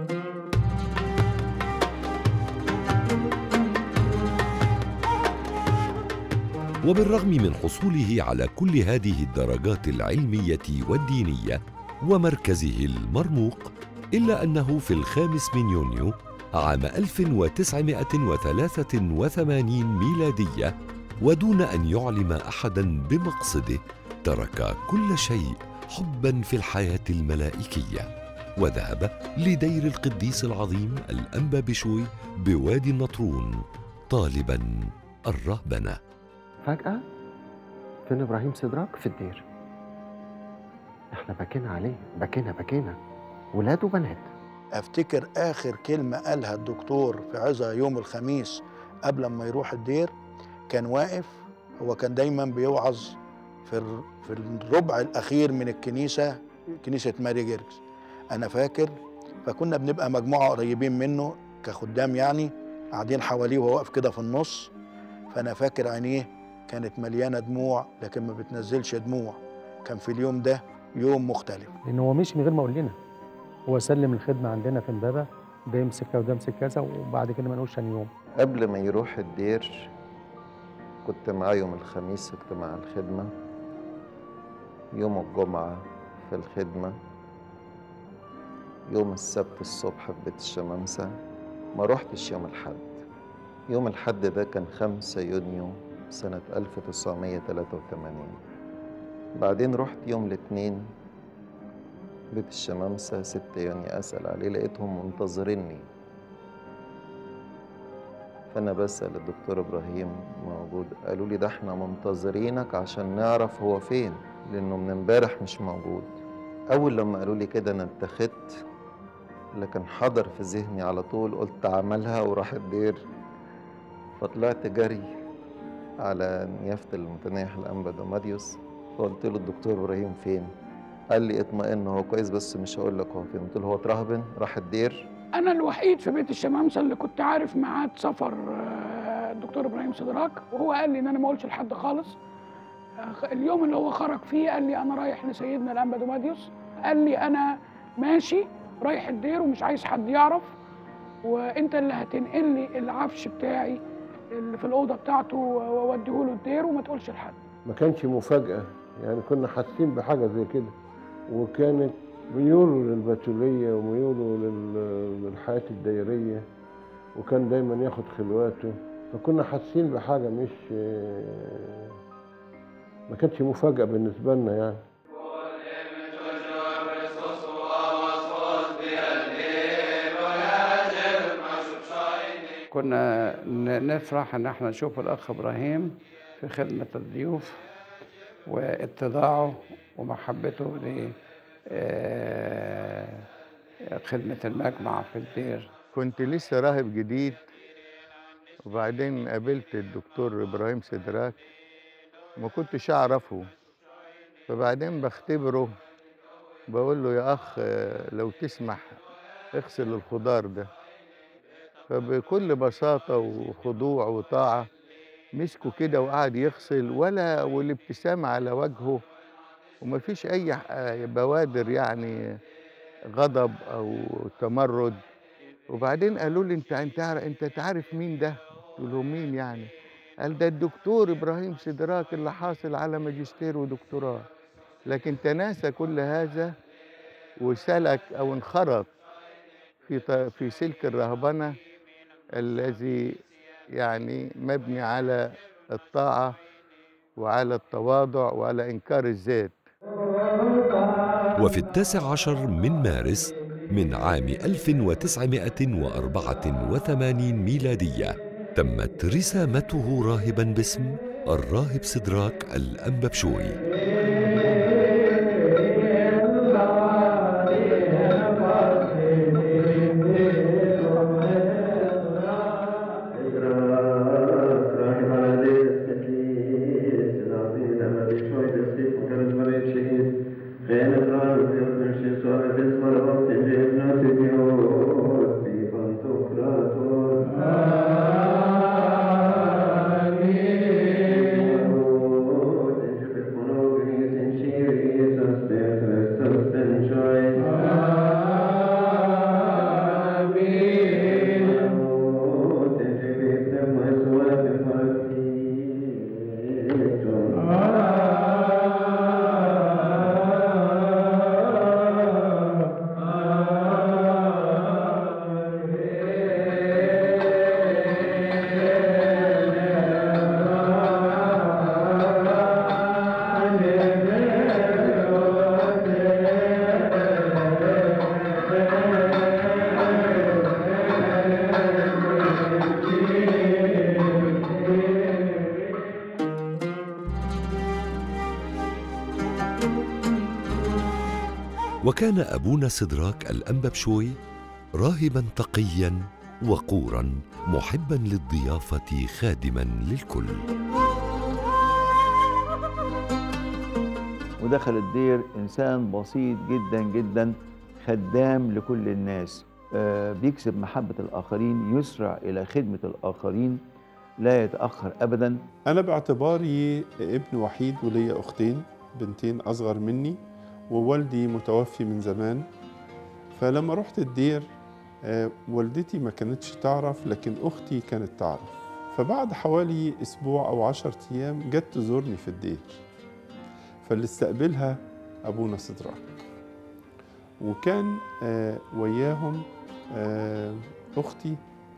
وبالرغم من حصوله على كل هذه الدرجات العلمية والدينية ومركزه المرموق إلا أنه في الخامس من يونيو عام 1983 ميلادية ودون أن يعلم أحدا بمقصده ترك كل شيء حبا في الحياة الملائكية وذهب لدير القديس العظيم الأنبا بشوي بوادي النطرون طالبا الرهبنه فجأة فين إبراهيم سدراك في الدير إحنا بكينا عليه بكينا بكينا ولاد وبنات افتكر اخر كلمه قالها الدكتور في عظه يوم الخميس قبل ما يروح الدير كان واقف هو كان دايما بيوعظ في الر- في الربع الاخير من الكنيسه كنيسه ماري جيركس انا فاكر فكنا بنبقى مجموعه قريبين منه كخدام يعني قاعدين حواليه وهو واقف كده في النص فانا فاكر عينيه كانت مليانه دموع لكن ما بتنزلش دموع كان في اليوم ده يوم مختلف لأن هو مشي من غير ما يقول لنا هو سلم الخدمة عندنا في امبابة ده يمسك كذا وده يمسك كذا وبعد كده ما نقولش ثاني يوم قبل ما يروح الدير كنت معاه يوم الخميس في اجتماع الخدمة يوم الجمعة في الخدمة يوم السبت الصبح في بيت الشمامسة ما روحتش يوم الحد يوم الحد ده كان 5 يونيو سنة 1983 بعدين رحت يوم الاثنين بيت الشمامسة 6 يونيو أسأل عليه لقيتهم منتظريني فأنا بسأل الدكتور إبراهيم موجود قالوا لي ده احنا منتظرينك عشان نعرف هو فين لأنه من امبارح مش موجود أول لما قالوا لي كده أنا اتخذت لكن حضر في ذهني على طول قلت عملها وراح الدير فطلعت جري على نيافة المتنايح الأنبا دوماديوس فقلت له الدكتور إبراهيم فين قال لي اطمئن هو كويس بس مش هقول لك هو فين قلت له هو اترهبن راح الدير انا الوحيد في بيت الشمامسه اللي كنت عارف ميعاد سفر آه، الدكتور ابراهيم صدراك وهو قال لي ان انا ما اقولش لحد خالص آه، اليوم اللي هو خرج فيه قال لي انا رايح لسيدنا الانبا دوماديوس قال لي انا ماشي رايح الدير ومش عايز حد يعرف وانت اللي هتنقل لي العفش بتاعي اللي في الاوضه بتاعته واوديه له الدير وما تقولش لحد ما كانش مفاجأة يعني كنا حاسين بحاجة زي كده وكانت ميوله للبتولية وميوله لل- للحياة الدائرية وكان دايما ياخد خلواته فكنا حاسين بحاجة مش ما كانتش مفاجأة بالنسبة لنا يعني كنا ن- نفرح ان احنا نشوف الاخ ابراهيم في خدمه الضيوف واتضاعه ومحبته ل آه، خدمه المجمع في الدير كنت لسه راهب جديد وبعدين قابلت الدكتور ابراهيم سدراك ما كنتش اعرفه فبعدين بختبره بقول له يا أخ آه، لو تسمح اغسل الخضار ده فبكل بساطة وخضوع وطاعة مسكه كده وقعد يغسل ولا والابتسامة على وجهه ومفيش أي آه، بوادر يعني غضب أو تمرد وبعدين قالوا لي انت انت عار- انت تعرف مين ده؟ قلت لهم مين يعني؟ قال ده الدكتور ابراهيم سدراك اللي حاصل على ماجستير ودكتوراه لكن تناسى كل هذا وسلك او انخرط في ط- في سلك الرهبنه الذي يعني مبني على الطاعه وعلى التواضع وعلى انكار الذات وفي التاسع عشر من مارس من عام 1984 ميلادية تمت رسامته راهبا باسم الراهب سدراك الأنببشوي وكان أبونا سدراك الأنببشوي راهبا تقيا وقورا محبا للضيافة خادما للكل ودخل الدير إنسان بسيط جدا جدا خدام لكل الناس آه، بيكسب محبة الآخرين يسرع إلى خدمة الآخرين لا يتأخر أبدا أنا باعتباري ابن وحيد وليا أختين بنتين أصغر مني ووالدي متوفي من زمان فلما رحت الدير آه، والدتي ما كانتش تعرف لكن أختي كانت تعرف فبعد حوالي أسبوع أو عشرة أيام جت تزورني في الدير فاللي استقبلها أبونا سدراك وكان آه، وياهم آه، أختي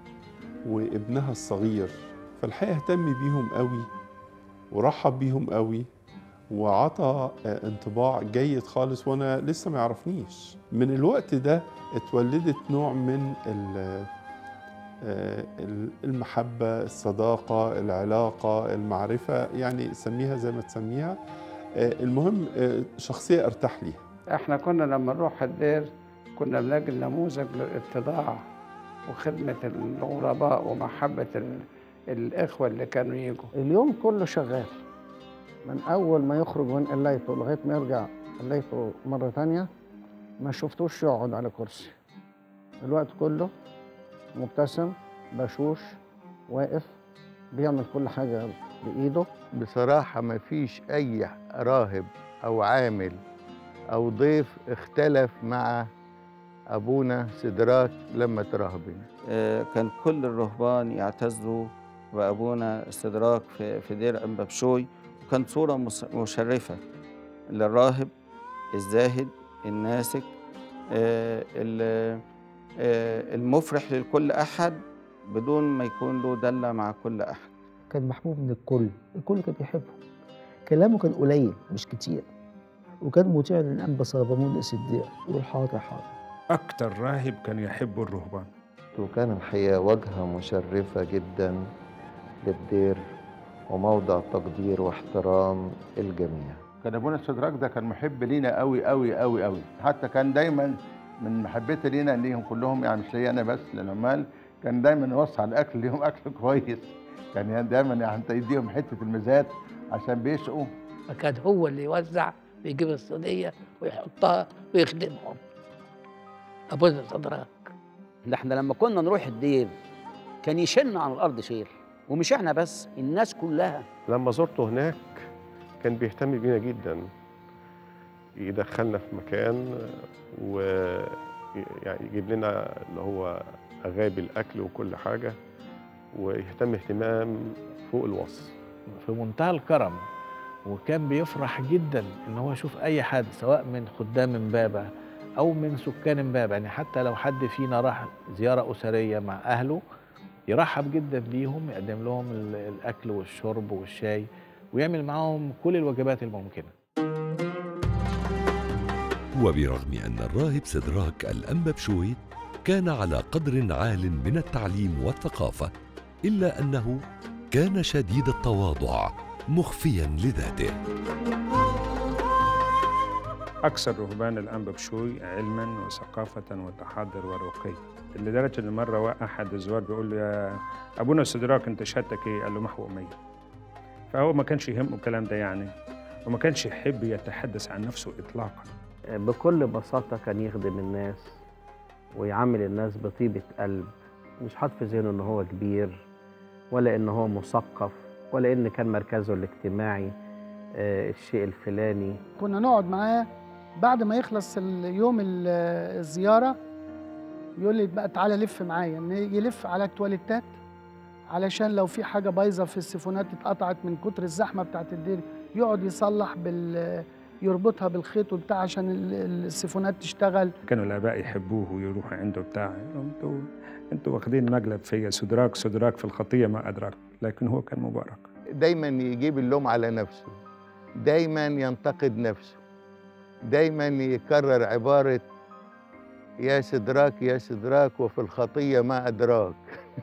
وابنها الصغير فالحقيقة اهتم بيهم قوي ورحب بيهم قوي وعطى آه، انطباع جيد خالص وانا لسه ما يعرفنيش من الوقت ده اتولدت نوع من ال- آه، ال- المحبة الصداقة العلاقة المعرفة يعني سميها زي ما تسميها آه، المهم آه، شخصية ارتاح ليها احنا كنا لما نروح الدير كنا بنلاقي نموذج للاتضاع وخدمة الغرباء ومحبة ال- الإخوة اللي كانوا يجوا اليوم كله شغال من اول ما يخرج من قلايته لغايه ما يرجع قلايته مره تانية ما شفتوش يقعد على كرسي الوقت كله مبتسم بشوش واقف بيعمل كل حاجه بايده بصراحة ما فيش أي راهب أو عامل أو ضيف اختلف مع أبونا سدراك لما ترهبنا آه، كان كل الرهبان يعتزوا بأبونا استدراك في في دير أنبابشوي وكانت صورة مس- مشرفة للراهب الزاهد الناسك آه، ال- آه، المفرح لكل أحد بدون ما يكون له دلة مع كل أحد كان محبوب من الكل الكل كان بيحبه كلامه كان قليل مش كتير وكان مطيع للأنبا صابمون الصديق يقول حاضر حاضر أكتر راهب كان يحب الرهبان وكان الحقيقة واجهة مشرفة جدا للدير وموضع تقدير واحترام الجميع كان ابونا السدراك ده كان محب لينا قوي قوي قوي قوي حتى كان دايما من محبته لينا ليهم كلهم يعني مش ليا انا بس للعمال كان دايما يوصي على الاكل ليهم اكل كويس كان يعني دايما يعني يديهم حته المزات عشان بيشقوا فكان هو اللي يوزع بيجيب الصينيه ويحطها ويخدمهم ابونا صدرك ده احنا لما كنا نروح الدير كان يشن عن الارض شيل ومش احنا بس الناس كلها لما زرته هناك كان بيهتم بينا جدا يدخلنا في مكان ويجيب لنا اللي هو أغابي الأكل وكل حاجة ويهتم اهتمام فوق الوصف في منتهى الكرم وكان بيفرح جدا ان هو يشوف اي حد سواء من خدام امبابه او من سكان امبابه يعني حتى لو حد فينا راح زياره اسريه مع اهله يرحب جدا بيهم يقدم لهم ال- الاكل والشرب والشاي ويعمل معاهم كل الوجبات الممكنه وبرغم أن الراهب سدراك الأنبا بشوي كان على قدر عال من التعليم والثقافة إلا أنه كان شديد التواضع مخفيا لذاته أكثر رهبان الأنبا بشوي علما وثقافة وتحضر ورقي لدرجة إن مرة أحد الزوار بيقول له يا أبونا سدراك أنت شهادتك إيه؟ قال له محو أمية فهو ما كانش يهمه الكلام ده يعني وما كانش يحب يتحدث عن نفسه إطلاقا بكل بساطة كان يخدم الناس ويعامل الناس بطيبة قلب مش حاطط في ذهنه إن هو كبير ولا إن هو مثقف ولا إن كان مركزه الاجتماعي آه، الشيء الفلاني كنا نقعد معاه بعد ما يخلص اليوم ال- الزيارة يقول لي بقى تعالى لف معايا إن يلف على التواليتات علشان لو في حاجة بايظة في السيفونات اتقطعت من كتر الزحمة بتاعت الدير يقعد يصلح بال يربطها بالخيط وبتاع عشان ال- السيفونات تشتغل كانوا الآباء يحبوه ويروحوا عنده بتاع يقول لهم انتوا انتوا واخدين مقلب فيا سدراك سدراك في الخطية ما أدراك لكن هو كان مبارك دايما يجيب اللوم على نفسه دايما ينتقد نفسه دايما يكرر عبارة يا سدراك يا سدراك وفي الخطية ما أدراك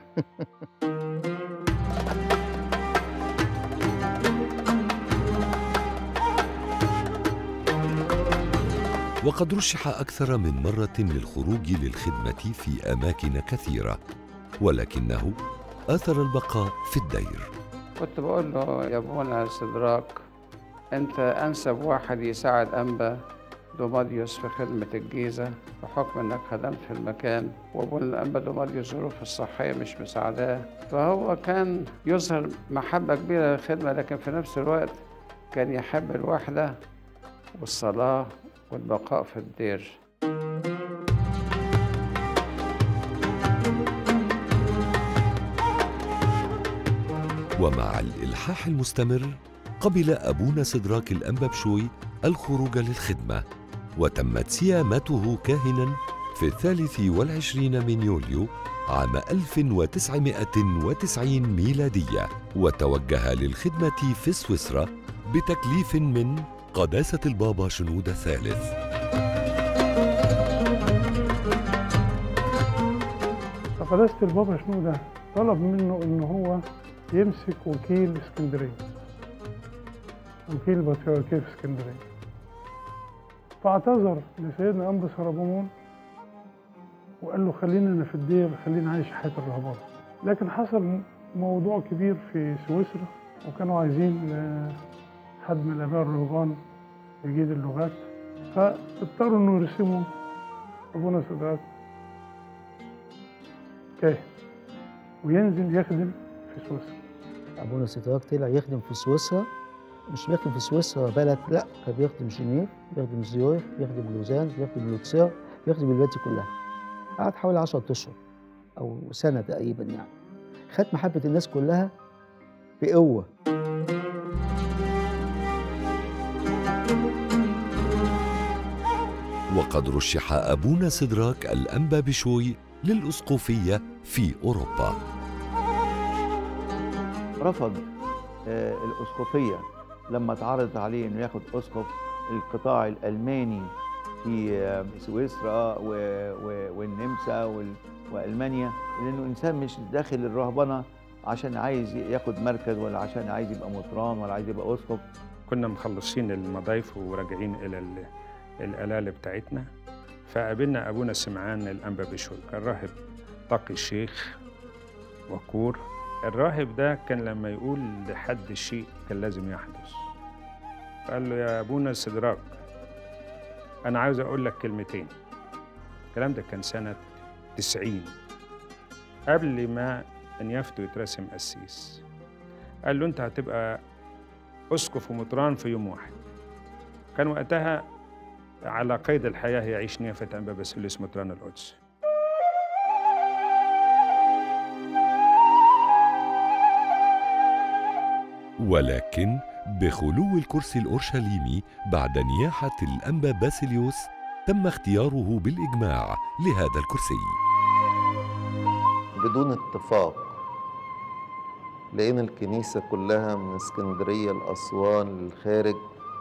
وقد رشح أكثر من مرة للخروج للخدمة في أماكن كثيرة ولكنه آثر البقاء في الدير كنت بقول له يا ابونا سدراك انت انسب واحد يساعد انبا دوماديوس في خدمة الجيزة بحكم انك خدمت في المكان وابونا الانبا دوماديوس ظروفه الصحية مش مساعداه فهو كان يظهر محبة كبيرة للخدمة لكن في نفس الوقت كان يحب الوحدة والصلاة والبقاء في الدير ومع الإلحاح المستمر قبل أبونا سدراك الأنبابشوي الخروج للخدمة وتمت سيامته كاهنا في الثالث والعشرين من يوليو عام 1990 ميلادية وتوجه للخدمة في سويسرا بتكليف من قداسة البابا شنود الثالث فقداسة البابا شنودة طلب منه إن هو يمسك وكيل اسكندرية وكيل البطريركية في اسكندرية فاعتذر لسيدنا أنبا سربمون وقال له خلينا أنا في الدير خلينا عايش حياة الرهبان لكن حصل موضوع كبير في سويسرا وكانوا عايزين آه، حد من الآباء الرهبان يجيد اللغات فاضطروا إنه يرسموا أبونا سداد كاهن وينزل يخدم في سويسرا ابونا سيدراك طلع يخدم في سويسرا مش بيخدم في سويسرا بلد لا كان بيخدم جنيف بيخدم زيورخ بيخدم لوزان بيخدم لوتسير بيخدم البلاد دي كلها قعد حوالي 10 اشهر او سنه تقريبا يعني خد محبه الناس كلها بقوه وقد رشح أبونا سدراك الأنبا بشوي للأسقفية في أوروبا رفض آه، الأسقفية لما اتعرض عليه إنه ياخد أسقف القطاع الألماني في آه، سويسرا و- و- والنمسا وال- وألمانيا لأنه إنسان مش داخل الرهبنة عشان عايز ياخد مركز ولا عشان عايز يبقى مطران ولا عايز يبقى أسقف كنا مخلصين المضايف وراجعين إلى ال- الآلالة بتاعتنا فقابلنا أبونا سمعان الأنبا بشوي كان راهب تقي الشيخ وقور الراهب ده كان لما يقول لحد شيء كان لازم يحدث فقال له يا ابونا السدراك انا عاوز اقول لك كلمتين الكلام ده كان سنه 90 قبل ما انيافته يترسم قسيس قال له انت هتبقى اسقف ومطران في يوم واحد كان وقتها على قيد الحياه يعيش نيافه انبا باسيليوس مطران القدس ولكن بخلو الكرسي الأورشليمي بعد نياحة الأنبا باسيليوس تم اختياره بالإجماع لهذا الكرسي بدون اتفاق لقينا الكنيسة كلها من اسكندرية لأسوان للخارج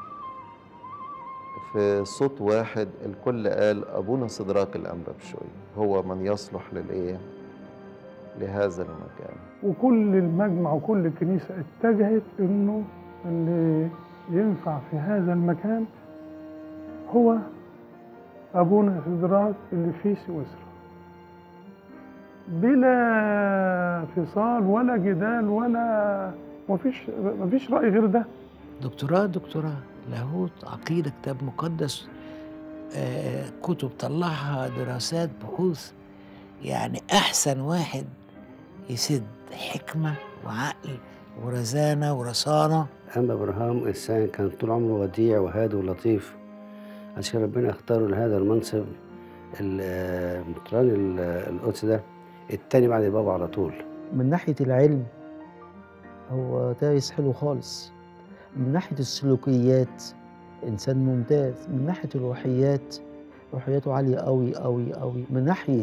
في صوت واحد الكل قال أبونا صدراك الأنبا بشوي هو من يصلح للإيه؟ لهذا المكان وكل المجمع وكل الكنيسة اتجهت إنه اللي ينفع في هذا المكان هو أبونا سدراك اللي في سويسرا بلا فصال ولا جدال ولا مفيش مفيش رأي غير ده دكتوراه دكتوراه لاهوت عقيدة كتاب مقدس آه، كتب طلعها دراسات بحوث يعني أحسن واحد يسد حكمة وعقل ورزانة ورصانة أما إبراهام إنسان كان طول عمره وديع وهادي ولطيف عشان ربنا اختاره لهذا المنصب ال- مطران ال- القدس ده التاني بعد البابا على طول من ناحية العلم هو دارس حلو خالص من ناحية السلوكيات إنسان ممتاز من ناحية الروحيات روحياته عالية أوي أوي أوي من ناحية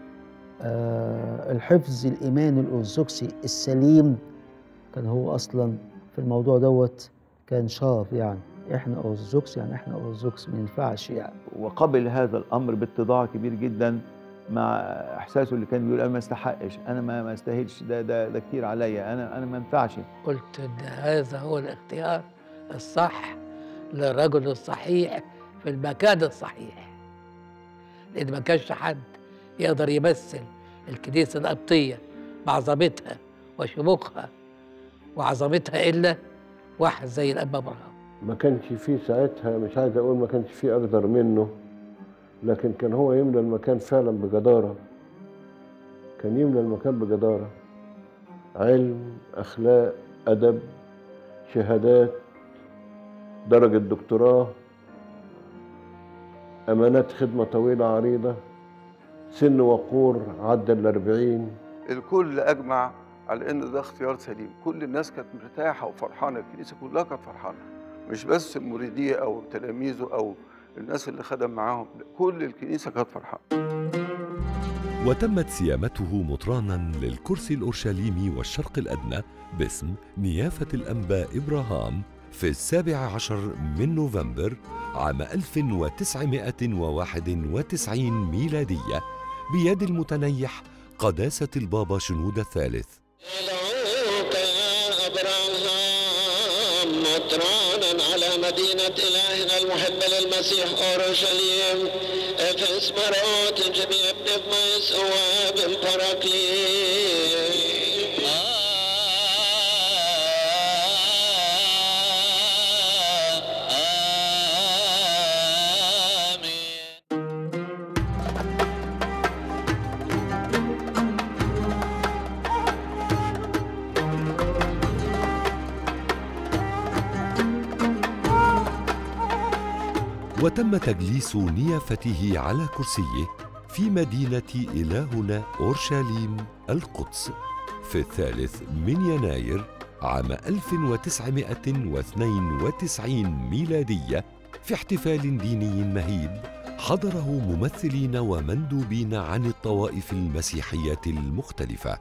آه الحفظ الإيماني الأرثوذكسي السليم كان هو أصلا في الموضوع دوت كان شاف يعني إحنا أرثوذكس يعني إحنا أرثوذكس ما ينفعش يعني وقبل هذا الامر باتضاع كبير جدا مع احساسه اللي كان بيقول انا ما استحقش انا ما ما استاهلش ده ده ده كتير عليا انا انا ما ينفعش قلت إن هذا هو الاختيار الصح للرجل الصحيح في المكان الصحيح لأن ما كانش حد يقدر يمثل الكنيسة القبطية بعظمتها وشموخها وعظمتها إلا واحد زي الأنبا إبراهيم ما كانش فيه ساعتها مش عايز اقول ما كانش فيه اقدر منه لكن كان هو يملى المكان فعلا بجدارة كان يملى المكان بجدارة علم أخلاق أدب شهادات درجة دكتوراه أمانات خدمة طويلة عريضة سن وقور عدى الأربعين الكل اجمع على ان ده اختيار سليم كل الناس كانت مرتاحه وفرحانه الكنيسه كلها كانت فرحانه مش بس مريديه او تلاميذه او الناس اللي خدم معاهم كل الكنيسه كانت فرحانه وتمت سيامته مطرانا للكرسي الأورشليمي والشرق الأدنى باسم نيافة الأنبا إبراهام في السابع عشر من نوفمبر عام 1991 ميلادية بيد المتنيح قداسة البابا شنود الثالث مطرانا على مدينة إلهنا المحب للمسيح أورشليم في اسمرات جميع ابن ميس وابن باراكليس وتم تجليس نيافته على كرسيه في مدينة إلهنا أورشليم القدس في الثالث من يناير عام 1992 ميلادية في احتفال ديني مهيب حضره ممثلين ومندوبين عن الطوائف المسيحية المختلفة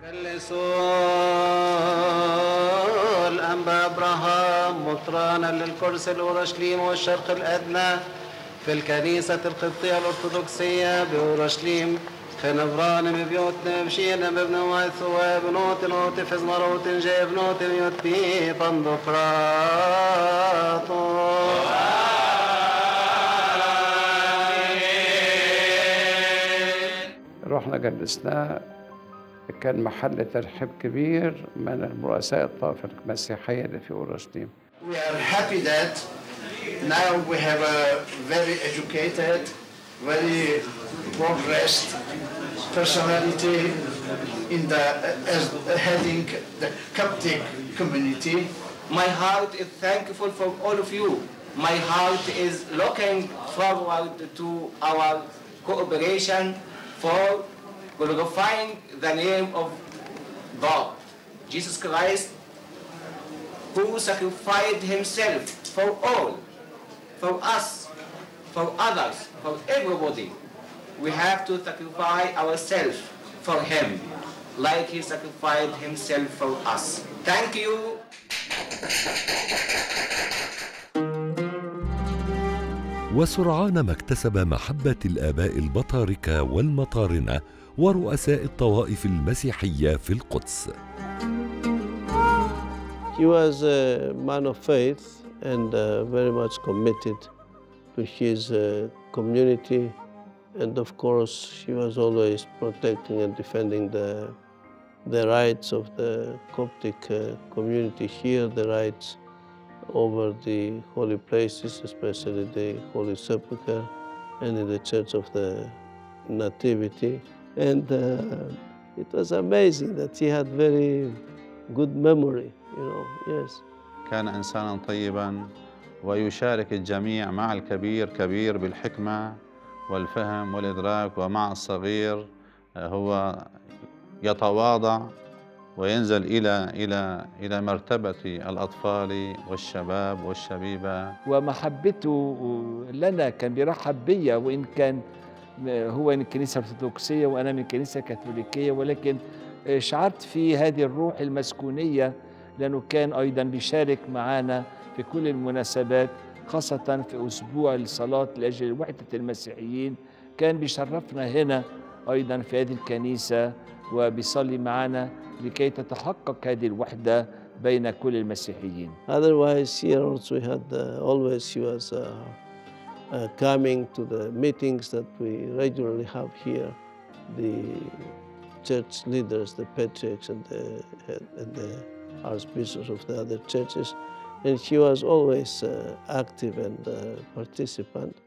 جلسوا الأنبا إبراهام مطرانا للكرسي الأورشليم والشرق الأدنى في الكنيسة القبطية الأرثوذكسية بأورشليم خنفران ببيوتنا بشينا بابن ويثوى بنوت نوت فزمروت جاي بنوت يوت بي بندقراطو رحنا جلسناه كان محل ترحيب كبير من رؤساء الطائفة المسيحية اللي في أورشليم We are happy that now we have a very educated, very well-dressed personality in the as heading the Coptic community. My heart is thankful for all of you. My heart is looking forward to our cooperation for glorifying the name of God, Jesus Christ, who sacrificed himself for all, for us, for others, for everybody. We have to sacrifice ourselves for him, like he sacrificed himself for us. Thank you. وسرعان ما اكتسب محبة الآباء البطاركة والمطارنة ورؤساء الطوائف المسيحية في القدس. He was a man of faith and uh, very much committed to his uh, community. And of course, he was always protecting and defending the, the rights of the Coptic uh, community here, the rights over the holy places, especially the Holy Sepulchre and in the Church of the Nativity. And uh, it was amazing that he had very good memory, you know, yes. كان إنسانا طيبا ويشارك الجميع مع الكبير كبير بالحكمة والفهم والإدراك ومع الصغير هو يتواضع وينزل إلى إلى إلى مرتبة الأطفال والشباب والشبيبة ومحبته لنا كان بيرحب بيا وإن كان هو من الكنيسة الأرثوذكسية وأنا من الكنيسة الكاثوليكية ولكن شعرت في هذه الروح المسكونية لأنه كان أيضا بيشارك معنا في كل المناسبات خاصة في أسبوع الصلاة لأجل وحدة المسيحيين كان بيشرفنا هنا أيضا في هذه الكنيسة وبيصلي معنا لكي تتحقق هذه الوحدة بين كل المسيحيين. Otherwise, here also we had uh, always he was uh, uh, coming to the meetings that we regularly have here. The church leaders, the patriarchs, and the, and the archbishops of the other churches, and he was always uh, active and uh, participant.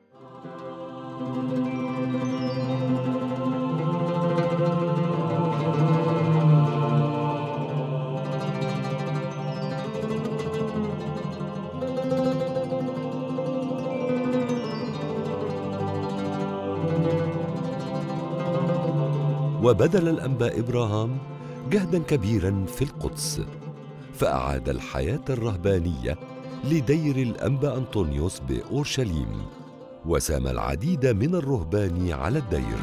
وبذل الأنباء إبراهام جهدا كبيرا في القدس فأعاد الحياة الرهبانية لدير الأنبا أنطونيوس بأورشليم وسام العديد من الرهبان على الدير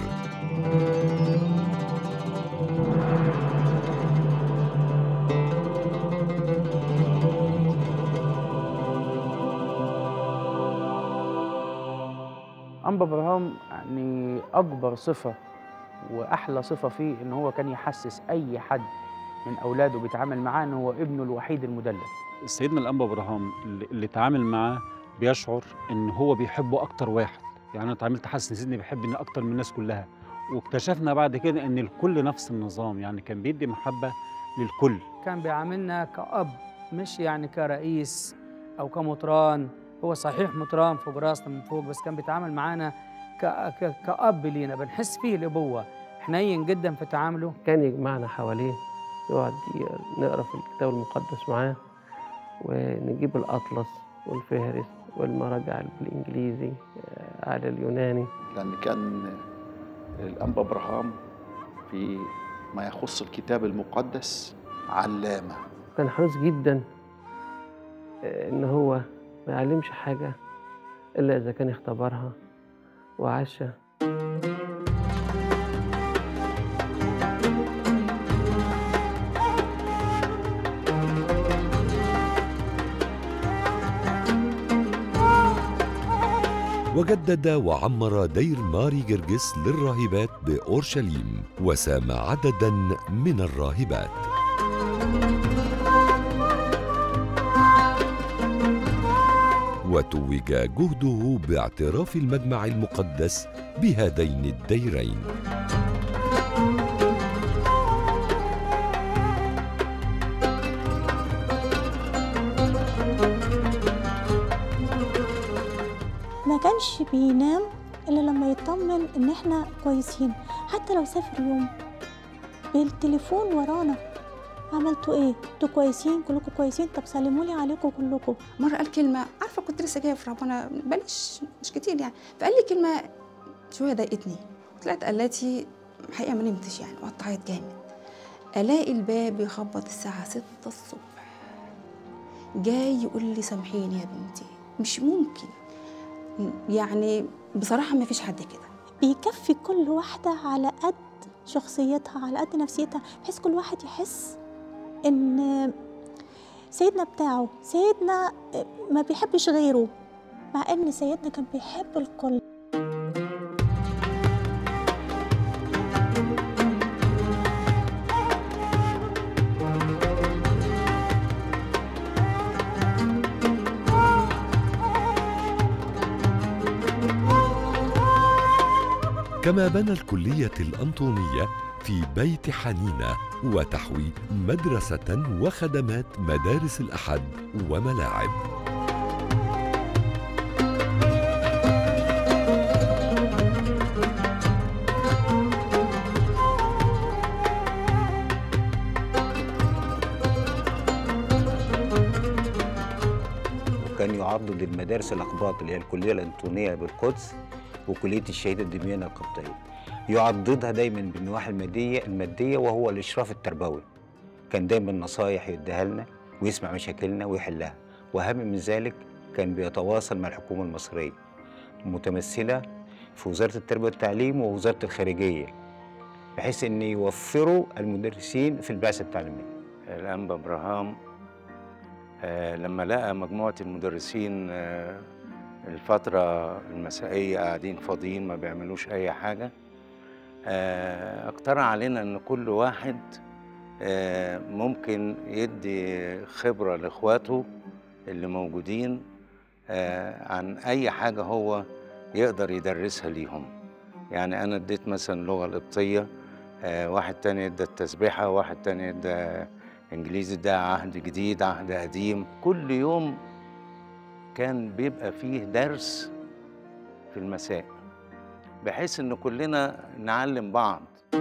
أنبا إبراهام يعني أكبر صفة وأحلى صفة فيه إن هو كان يحسس أي حد من أولاده بيتعامل معاه إن هو ابنه الوحيد المدلل سيدنا الأنبا إبراهام اللي اللي اتعامل معاه بيشعر إن هو بيحبه أكتر واحد يعني أنا اتعاملت حاسس إن سيدنا بيحبني أكتر من الناس كلها واكتشفنا بعد كده إن الكل نفس النظام يعني كان بيدي محبة للكل كان بيعاملنا كأب مش يعني كرئيس أو كمطران هو صحيح مطران فوق راسنا من فوق بس كان بيتعامل معانا ك- ك- كأب لينا بنحس فيه الأبوة حنين جدا في تعامله كان يجمعنا حواليه يقعد ي- نقرا في الكتاب المقدس معاه ونجيب الأطلس والفهرس والمراجع بالإنجليزي آه، على اليوناني لأن كان الأنبا إبراهام في ما يخص الكتاب المقدس علامة كان حريص جدا آه، إن هو ما يعلمش حاجة إلا إذا كان اختبرها وعاشها وجدد وعمر دير ماري جرجس للراهبات بأورشليم وسام عددا من الراهبات وتوج جهده باعتراف المجمع المقدس بهذين الديرين ما كانش بينام الا لما يطمن ان احنا كويسين حتى لو سافر يوم بالتليفون ورانا عملتوا ايه انتوا كويسين كلكم كويسين طب سلموا لي عليكم كلكم مره قال كلمه عارفه كنت لسه جايه في ربنا بلاش مش كتير يعني فقال لي كلمه شويه ضايقتني طلعت قالتي الحقيقه ما نمتش يعني وقطعت جامد الاقي الباب يخبط الساعه 6 الصبح جاي يقول لي سامحيني يا بنتي مش ممكن يعني بصراحه ما فيش حد كده بيكفي كل واحدة على قد شخصيتها على قد نفسيتها بحيث كل واحد يحس ان سيدنا بتاعه سيدنا ما بيحبش غيره مع ان سيدنا كان بيحب الكل كما بنى الكلية الأنطونية في بيت حنينة وتحوي مدرسة وخدمات مدارس الأحد وملاعب وكان يعضد المدارس الأقباط اللي هي الكلية الأنطونية بالقدس وكلية الشهيدة دميانة القبطية يعضدها دايما بالنواحي المادية المادية وهو الإشراف التربوي كان دايما نصايح يديها لنا ويسمع مشاكلنا ويحلها وأهم من ذلك كان بيتواصل مع الحكومة المصرية متمثلة في وزارة التربية والتعليم ووزارة الخارجية بحيث أن يوفروا المدرسين في البعثة التعليمية الأنبا إبراهام آه، لما لقى مجموعة المدرسين آه، الفترة المسائية قاعدين فاضيين ما بيعملوش أي حاجة آه، اقترح علينا إن كل واحد آه، ممكن يدي خبرة لإخواته اللي موجودين آه، عن أي حاجة هو يقدر يدرسها ليهم يعني أنا اديت مثلا اللغة القبطية آه، واحد تاني ادى التسبيحة واحد تاني ادى إنجليزي ده عهد جديد عهد قديم كل يوم كان بيبقى فيه درس في المساء بحيث ان كلنا نعلم بعض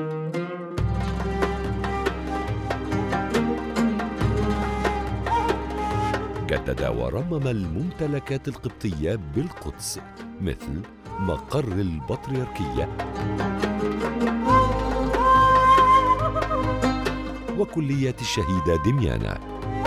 جدد ورمم الممتلكات القبطية بالقدس مثل مقر البطريركية وكلية الشهيدة دميانة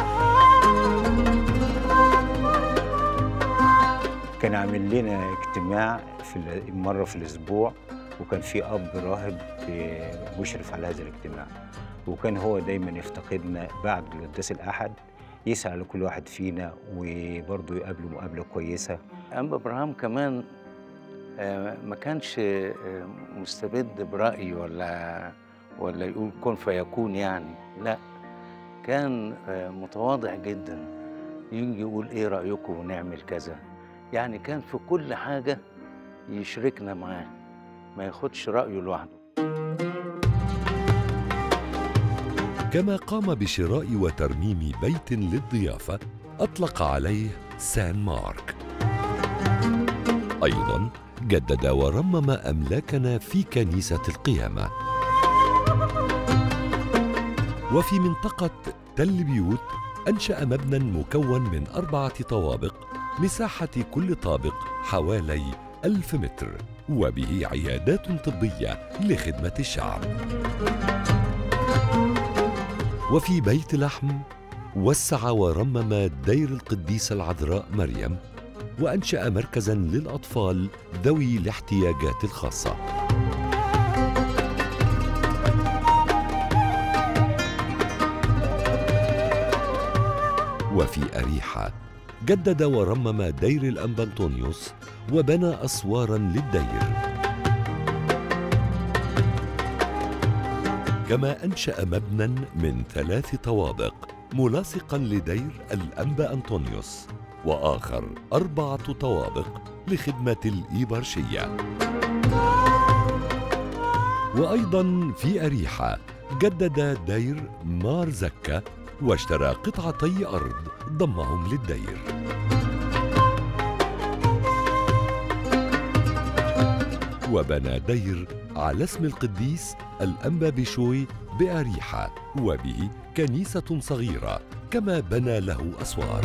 كان عامل لنا اجتماع في ال- مرة في الأسبوع وكان في أب راهب ب- مشرف على هذا الاجتماع وكان هو دايما يفتقدنا بعد القداس الأحد يسأل لكل واحد فينا وبرضه يقابله مقابلة كويسة أنبا إبراهام كمان آه، ما كانش آه، مستبد برأي ولا ولا يقول كن فيكون يعني لا كان آه، متواضع جدا يجي يقول ايه رأيكم ونعمل كذا يعني كان في كل حاجة يشركنا معاه ما ياخدش رأيه لوحده كما قام بشراء وترميم بيت للضيافة أطلق عليه سان مارك أيضا جدد ورمم أملاكنا في كنيسة القيامة وفي منطقة تل بيوت أنشأ مبنى مكون من أربعة طوابق مساحة كل طابق حوالي ألف متر وبه عيادات طبية لخدمة الشعب وفي بيت لحم وسع ورمم دير القديسة العذراء مريم وأنشأ مركزا للأطفال ذوي الاحتياجات الخاصة وفي أريحة جدد ورمم دير الأنبا أنطونيوس وبنى أسوارا للدير كما أنشأ مبنى من ثلاث طوابق ملاصقا لدير الأنبا أنطونيوس وآخر أربعة طوابق لخدمة الإيبارشية وأيضا في أريحة جدد دير مار زكا واشترى قطعتي أرض ضمهم للدير وبنى دير على اسم القديس الأنبا بشوي بأريحة وبه كنيسة صغيرة كما بنى له أسوار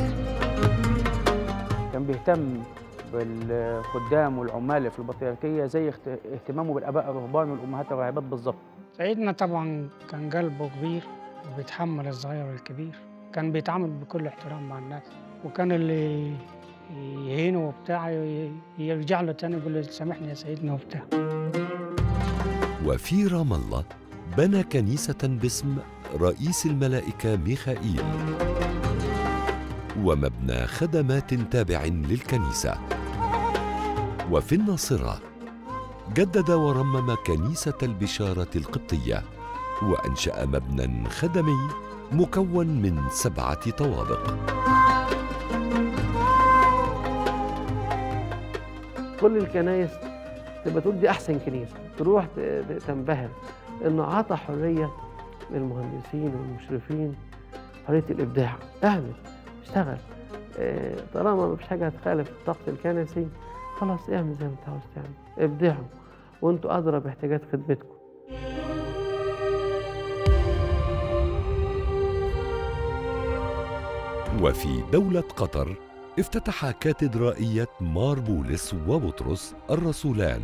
كان بيهتم بالخدام والعمال اللي في البطريركيه زي اخت- اهتمامه بالاباء الرهبان والامهات الراهبات بالظبط سيدنا طبعا كان قلبه كبير وبيتحمل الصغير والكبير كان بيتعامل بكل احترام مع الناس وكان اللي يهينه وبتاع ي- يرجع له تاني يقول له سامحني يا سيدنا وبتاع وفي رام الله بنى كنيسة باسم رئيس الملائكة ميخائيل ومبنى خدمات تابع للكنيسة وفي الناصرة جدد ورمم كنيسة البشارة القبطية وأنشأ مبنى خدمي مكون من سبعة طوابق كل الكنايس تبقى تقول دي احسن كنيسه تروح ت- ت- تنبهر انه عطى حريه للمهندسين والمشرفين حريه الابداع اعمل اشتغل آه، طالما ما فيش حاجه هتخالف الطقس الكنسي خلاص اعمل زي ما انت عاوز تعمل ابدعوا وانتوا ادرى باحتياجات خدمتكم وفي دولة قطر افتتح كاتدرائية مار بولس وبطرس الرسولان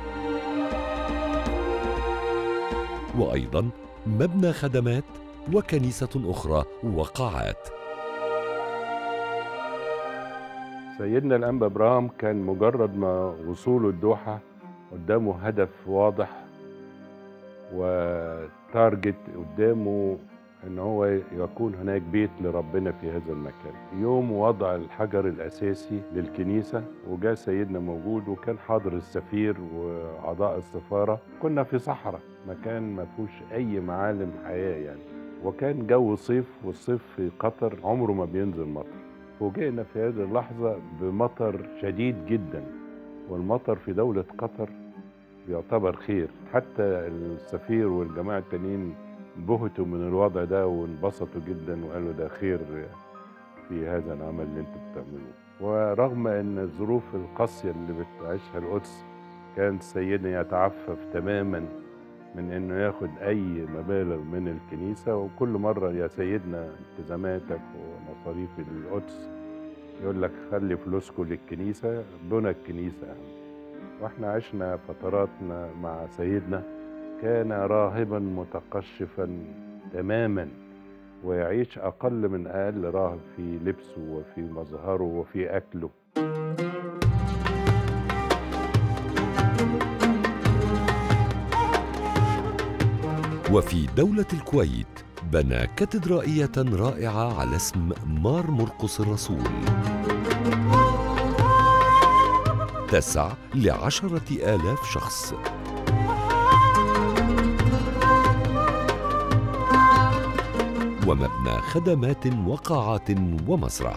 وأيضا مبنى خدمات وكنيسة أخرى وقاعات سيدنا الأنبا إبراهيم كان مجرد ما وصوله الدوحة قدامه هدف واضح وتارجت قدامه ان هو يكون هناك بيت لربنا في هذا المكان يوم وضع الحجر الاساسي للكنيسه وجاء سيدنا موجود وكان حاضر السفير واعضاء السفاره كنا في صحراء مكان ما فيهوش اي معالم حياه يعني وكان جو صيف والصيف في قطر عمره ما بينزل مطر فوجئنا في هذه اللحظه بمطر شديد جدا والمطر في دوله قطر بيعتبر خير حتى السفير والجماعه التانيين بهتوا من الوضع ده وانبسطوا جدا وقالوا ده خير في هذا العمل اللي انتوا بتعملوه ورغم ان الظروف القاسيه اللي بتعيشها القدس كان سيدنا يتعفف تماما من انه ياخد اي مبالغ من الكنيسه وكل مره يا سيدنا التزاماتك ومصاريف القدس يقول لك خلي فلوسكم للكنيسه دون الكنيسه اهم واحنا عشنا فتراتنا مع سيدنا كان راهبا متقشفا تماما ويعيش اقل من اقل راهب في لبسه وفي مظهره وفي اكله وفي دولة الكويت بنى كاتدرائية رائعة على اسم مار مرقس الرسول تسع لعشرة آلاف شخص ومبنى خدمات وقاعات ومسرح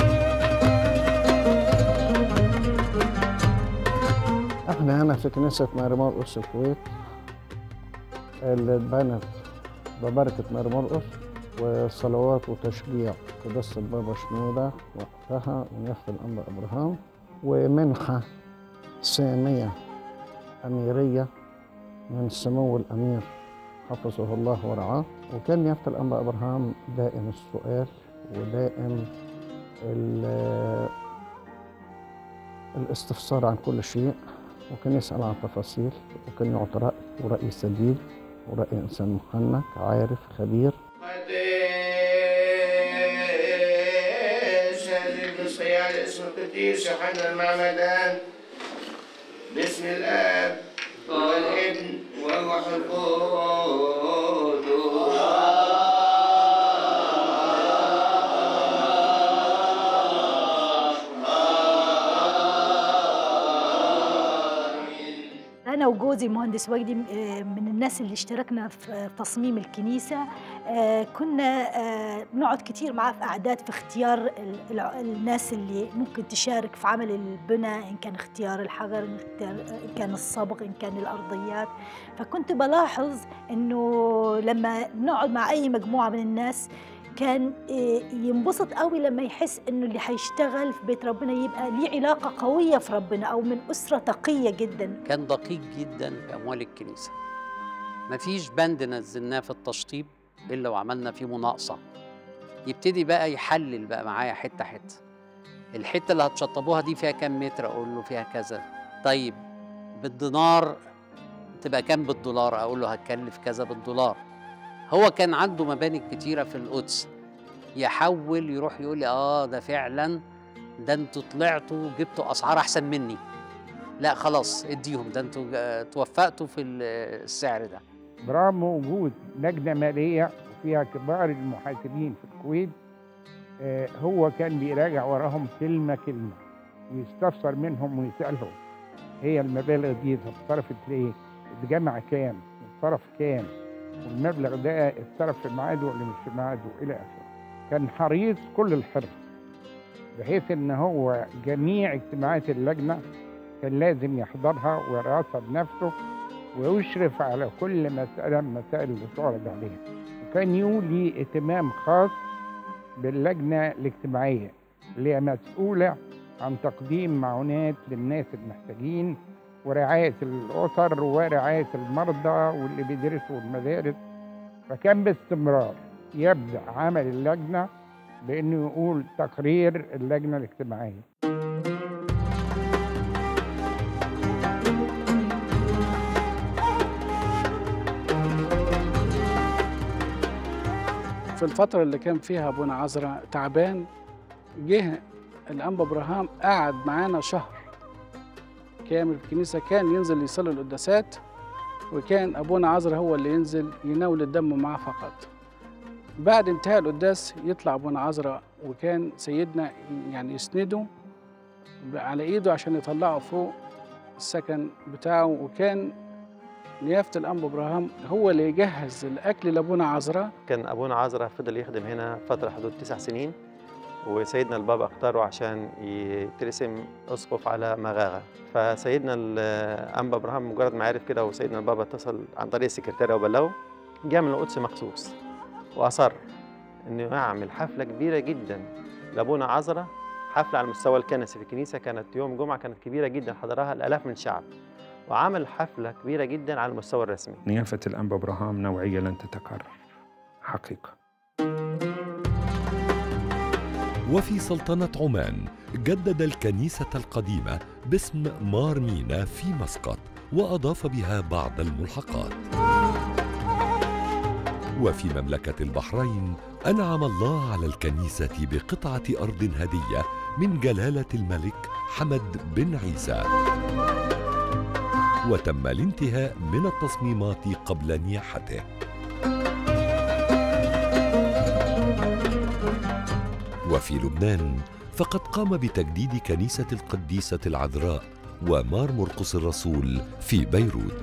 احنا هنا في كنيسة ماري مرقس الكويت اللي اتبنت ببركة ماري مرقس وصلوات وتشجيع قداسة البابا شنودة وقتها ونيافة الأنبا إبراهام ومنحة سامية أميرية من سمو الأمير حفظه الله ورعاه وكان يافت الأنبا إبراهام دائم السؤال ودائم ال- الاستفسار عن كل شيء وكان يسأل عن تفاصيل وكان يعطي رأي ورأي سديد ورأي إنسان محنك عارف خبير سيد الصياد اسم القديس يوحنا المعمدان باسم الاب والابن والروح القدس أنا وجوزي المهندس وجدي آه، من الناس اللي اشتركنا في تصميم الكنيسة آه، كنا آه، بنقعد كتير معاه في أعداد في اختيار ال- الع- الناس اللي ممكن تشارك في عمل البناء إن كان اختيار الحجر إن اختيار إن كان الصبغ إن كان الأرضيات فكنت بلاحظ إنه لما بنقعد مع أي مجموعة من الناس كان آه، ينبسط قوي لما يحس انه اللي هيشتغل في بيت ربنا يبقى ليه علاقه قويه في ربنا او من اسره تقيه جدا كان دقيق جدا في اموال الكنيسه مفيش بند نزلناه في التشطيب الا وعملنا فيه مناقصه يبتدي بقى يحلل بقى معايا حته حته الحته اللي هتشطبوها دي فيها كام متر اقول له فيها كذا طيب بالدينار تبقى كام بالدولار اقول له هتكلف كذا بالدولار هو كان عنده مباني كتيره في القدس يحول يروح يقول لي اه ده فعلا ده انتوا طلعتوا جبتوا اسعار احسن مني لا خلاص اديهم ده انتوا آه، توفقتوا في ال- السعر ده برغم وجود لجنة مالية وفيها كبار المحاسبين في الكويت آه، هو كان بيراجع وراهم كلمة كلمة ويستفسر منهم ويسألهم هي المبالغ دي اتصرفت ليه؟ اتجمع كام؟ اتصرف كام؟ والمبلغ ده اتصرف في ميعاده ولا مش في ميعاده إلى آخره. كان حريص كل الحرص بحيث إن هو جميع اجتماعات اللجنة كان لازم يحضرها ويراسها بنفسه ويشرف على كل مسألة من المسائل اللي تعرض عليها وكان يولي اهتمام خاص باللجنة الاجتماعية اللي هي مسؤولة عن تقديم معونات للناس المحتاجين ورعاية الأسر ورعاية المرضى واللي بيدرسوا المدارس فكان باستمرار يبدأ عمل اللجنة بأنه يقول تقرير اللجنة الاجتماعية في الفترة اللي كان فيها أبونا عزرا تعبان جه الأنبا إبراهام قعد معانا شهر كامل في الكنيسة كان ينزل يصلي القداسات وكان أبونا عزرا هو اللي ينزل يناول الدم معاه فقط بعد انتهاء القداس يطلع أبونا عزرا وكان سيدنا يعني يسنده على إيده عشان يطلعه فوق السكن بتاعه وكان نيافة الأنبا إبراهام هو اللي يجهز الأكل لأبونا عزرا كان أبونا عزرا فضل يخدم هنا فترة حدود تسع سنين وسيدنا البابا اختاره عشان يترسم أسقف على مغاغة فسيدنا الأنبا إبراهام مجرد ما عرف كده وسيدنا البابا اتصل عن طريق السكرتارية وبلغه جاء من القدس مخصوص وأصر إنه يعمل حفلة كبيرة جدا لأبونا عزرا حفلة على المستوى الكنسي في الكنيسة كانت يوم جمعة كانت كبيرة جدا حضرها الآلاف من الشعب وعمل حفلة كبيرة جدا على المستوى الرسمي نيافة الأنبا إبراهام نوعية لن تتكرر حقيقة وفي سلطنة عمان جدد الكنيسة القديمة باسم مار مينا في مسقط وأضاف بها بعض الملحقات وفي مملكة البحرين أنعم الله على الكنيسة بقطعة أرض هدية من جلالة الملك حمد بن عيسى وتم الانتهاء من التصميمات قبل نياحته وفي لبنان فقد قام بتجديد كنيسة القديسة العذراء ومار مرقس الرسول في بيروت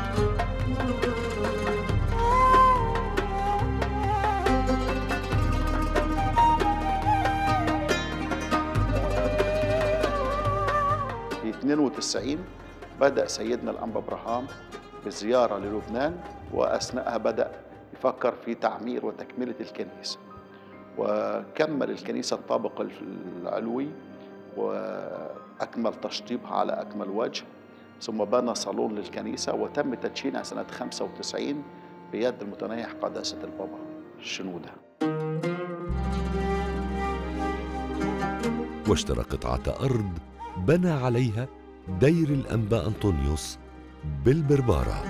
في 92 بدأ سيدنا الأنبا إبراهام بزيارة للبنان وأثناءها بدأ يفكر في تعمير وتكملة الكنيسة وكمل الكنيسة الطابق العلوي وأكمل تشطيبها على أكمل وجه ثم بنى صالون للكنيسة وتم تدشينها سنة 95 بيد المتنيح قداسة البابا الشنودة واشترى قطعة أرض بنى عليها دير الأنبا أنطونيوس بالبربارة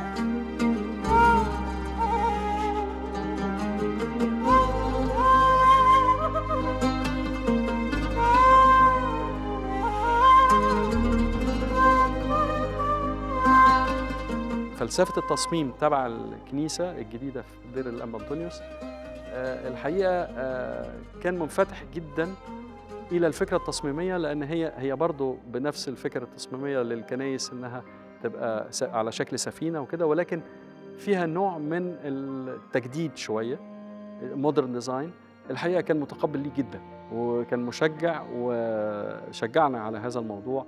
فلسفة التصميم تبع الكنيسة الجديدة في دير الأنبا أنطونيوس آه، الحقيقة آه، كان منفتح جدا إلى الفكرة التصميمية لأن هي هي برضه بنفس الفكرة التصميمية للكنايس إنها تبقى س- على شكل سفينة وكده ولكن فيها نوع من التجديد شوية مودرن ديزاين الحقيقة كان متقبل ليه جدا وكان مشجع وشجعنا على هذا الموضوع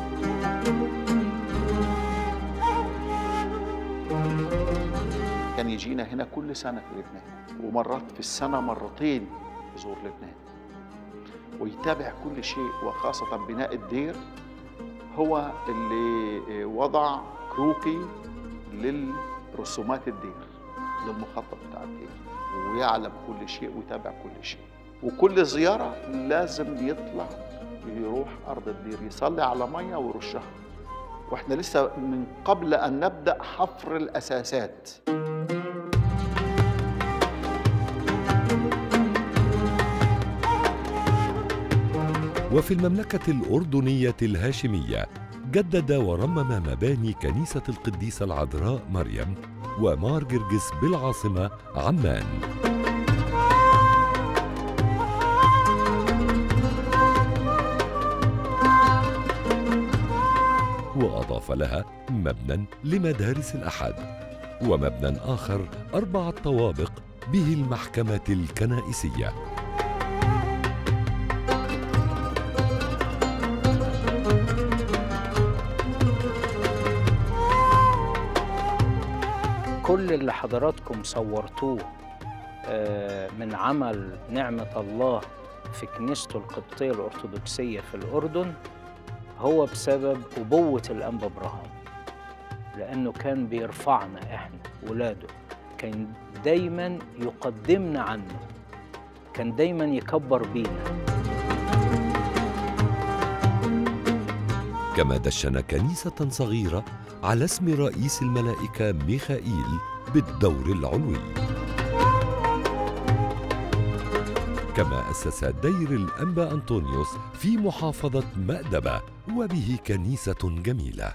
كان يجينا هنا كل سنة في لبنان ومرات في السنة مرتين يزور لبنان ويتابع كل شيء وخاصة بناء الدير هو اللي وضع كروكي للرسومات الدير للمخطط بتاع الدير ويعلم كل شيء ويتابع كل شيء وكل زيارة لازم يطلع يروح أرض الدير يصلي على مية ويرشها واحنا لسه من قبل أن نبدأ حفر الأساسات وفي المملكة الأردنية الهاشمية جدد ورمم مباني كنيسة القديسة العذراء مريم ومار جرجس بالعاصمة عمان وأضاف لها مبنى لمدارس الأحد ومبنى آخر أربعة طوابق به المحكمة الكنائسية كل اللي حضراتكم صورتوه آه، من عمل نعمة الله في كنيسته القبطية الأرثوذكسية في الأردن هو بسبب أبوة الأنبا إبراهيم لأنه كان بيرفعنا إحنا ولاده كان دايما يقدمنا عنه كان دايما يكبر بينا كما دشن كنيسة صغيرة على اسم رئيس الملائكة ميخائيل بالدور العلوي كما أسس دير الأنبا أنطونيوس في محافظة مأدبة وبه كنيسة جميلة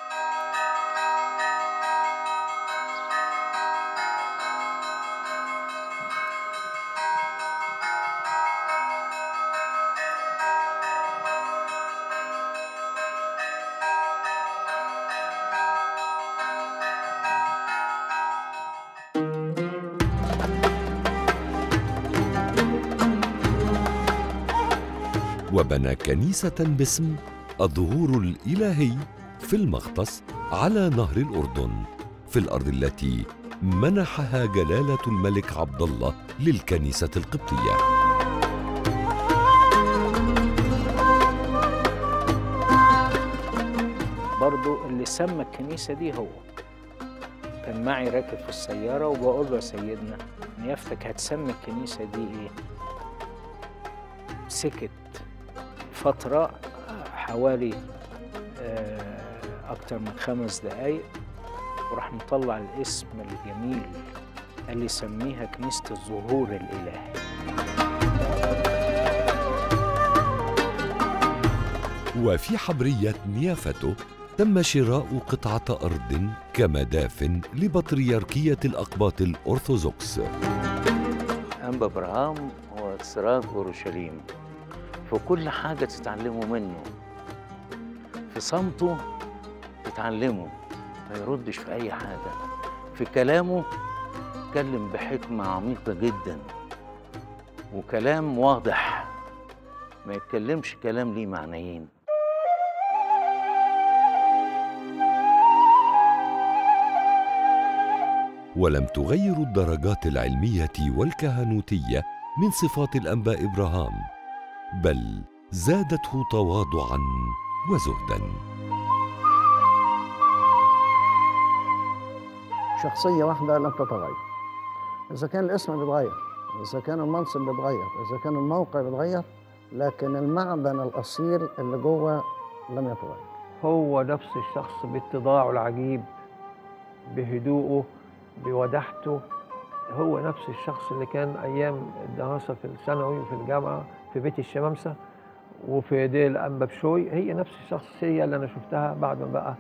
وبنى كنيسة باسم الظهور الإلهي في المختص على نهر الأردن في الأرض التي منحها جلالة الملك عبد الله للكنيسة القبطية برضو اللي سمى الكنيسة دي هو كان معي راكب في السيارة وبقول له يا سيدنا نيافتك هتسمي الكنيسة دي ايه سكت فترة حوالي آه، أكتر من خمس دقايق وراح مطلع الاسم الجميل قال لي سميها كنيسة الظهور الإلهي وفي حبرية نيافته تم شراء قطعة أرض كمداف لبطريركية الأقباط الأرثوذكس أنبا إبراهام هو سراج أورشليم في كل حاجة تتعلموا منه في صمته تتعلموا ما يردش في أي حاجة في كلامه يتكلم بحكمة عميقة جدا وكلام واضح ما يتكلمش كلام ليه معنيين ولم تغير الدرجات العلمية والكهنوتية من صفات الأنبا إبراهام بل زادته تواضعا وزهدا شخصية واحدة لم تتغير إذا كان الاسم بيتغير إذا كان المنصب بيتغير إذا كان الموقع بيتغير لكن المعدن الأصيل اللي جوه لم يتغير هو نفس الشخص باتضاعه العجيب بهدوءه بوداحته هو نفس الشخص اللي كان ايام الدراسه في الثانوي وفي الجامعه في بيت الشمامسه وفي دير الانبا بشوي هي نفس الشخصيه اللي انا شفتها بعد ما بقى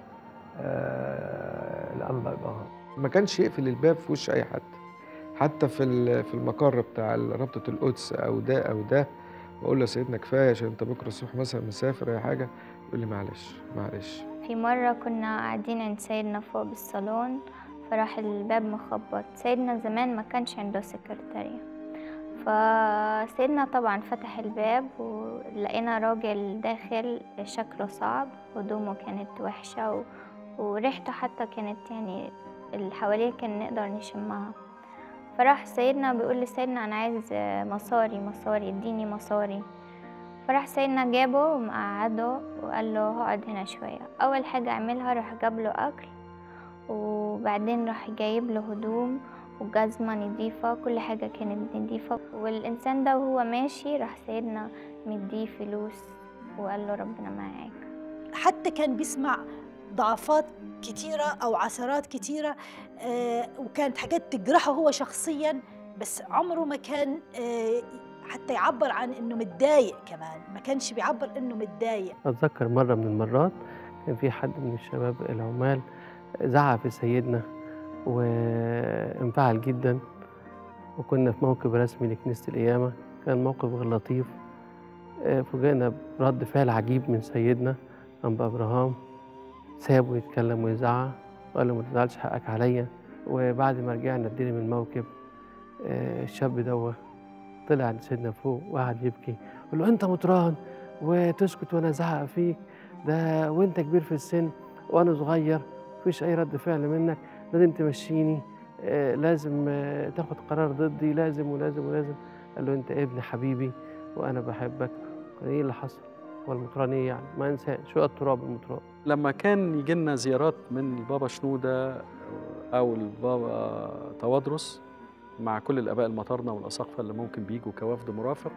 آه الانبا ابراهيم ما كانش يقفل الباب في وش اي حد حتى في ال- في المقر بتاع رابطه القدس او ده او ده بقول له يا سيدنا كفايه عشان انت بكره الصبح مثلا مسافر اي حاجه يقول لي معلش معلش في مرة كنا قاعدين عند سيدنا فوق بالصالون فراح الباب مخبط سيدنا زمان ما كانش عنده سكرتارية فسيدنا طبعا فتح الباب ولقينا راجل داخل شكله صعب هدومه كانت وحشة و... وريحته حتى كانت يعني اللي حواليه كان نقدر نشمها فراح سيدنا بيقول لسيدنا أنا عايز آه، مصاري مصاري اديني مصاري فراح سيدنا جابه ومقعده وقال له اقعد هنا شوية أول حاجة عملها راح جاب له أكل وبعدين راح جايب له هدوم وجزمة نضيفة كل حاجة كانت نضيفة والإنسان ده وهو ماشي راح سيدنا مديه فلوس وقال له ربنا معاك حتى كان بيسمع ضعفات كتيرة أو عثرات كتيرة آه، وكانت حاجات تجرحه هو شخصيا بس عمره ما كان آه، حتى يعبر عن إنه متضايق كمان ما كانش بيعبر إنه متضايق أتذكر مرة من المرات كان في حد من الشباب العمال زعق في سيدنا وانفعل جدا وكنا في موكب رسمي لكنيسة القيامة كان موقف غير لطيف آه، فوجئنا برد فعل عجيب من سيدنا أنبا أبراهام سابه يتكلم ويزعق وقال له ما تزعلش حقك عليا وبعد ما رجعنا اديني من الموكب آه، الشاب دوت طلع عند سيدنا فوق وقعد يبكي قال له انت مطران وتسكت وانا ازعق فيك ده وانت كبير في السن وانا صغير مفيش اي رد فعل منك لازم تمشيني آه، لازم آه، تاخد قرار ضدي لازم ولازم ولازم قال له انت ابن حبيبي وانا بحبك كان ايه اللي حصل هو المطران ايه يعني ما انسى شو التراب المطران لما كان يجي لنا زيارات من البابا شنودة أو البابا توادرس مع كل الآباء المطارنة والأساقفة اللي ممكن بيجوا كوفد مرافق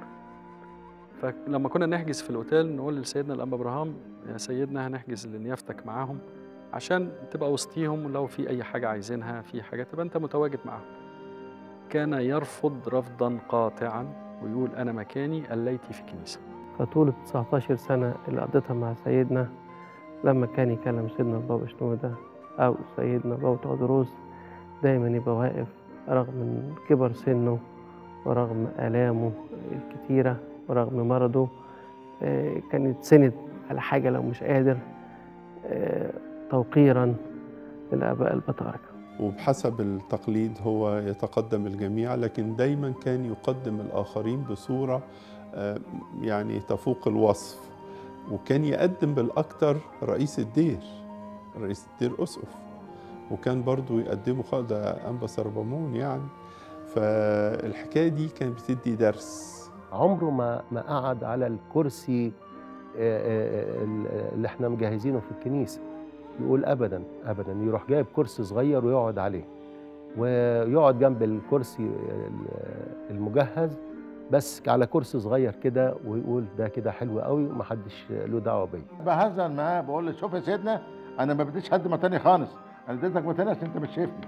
فلما كنا نحجز في الأوتيل نقول لسيدنا الأنبا إبراهام يا سيدنا هنحجز لنيافتك معاهم عشان تبقى وسطيهم ولو في أي حاجة عايزينها في حاجة تبقى أنت متواجد معاهم كان يرفض رفضا قاطعا ويقول أنا مكاني الليتي في كنيسة فطول ال 19 سنة اللي قضيتها مع سيدنا لما كان يكلم سيدنا البابا شنودة أو سيدنا البابا تودروس دايما يبقى واقف رغم من كبر سنه ورغم آلامه الكتيرة ورغم مرضه آه، كان يتسند على حاجة لو مش قادر آه، توقيرا للآباء البطاركة وبحسب التقليد هو يتقدم الجميع لكن دايما كان يقدم الآخرين بصورة آه، يعني تفوق الوصف وكان يقدم بالأكثر رئيس الدير رئيس الدير أسقف وكان برضو يقدمه خ- ده أنبا سربمون يعني فالحكاية دي كانت بتدي درس عمره ما ما قعد على الكرسي آه، آه، آه، اللي احنا مجهزينه في الكنيسه يقول ابدا ابدا يروح جايب كرسي صغير ويقعد عليه ويقعد جنب الكرسي ال- المجهز بس على كرسي صغير كده ويقول ده كده حلو قوي ومحدش له دعوه بيا بهزر معاه بقول له شوف يا سيدنا انا ما بديش حد مكاني خالص انا اديتك مكاني عشان انت مش شايفني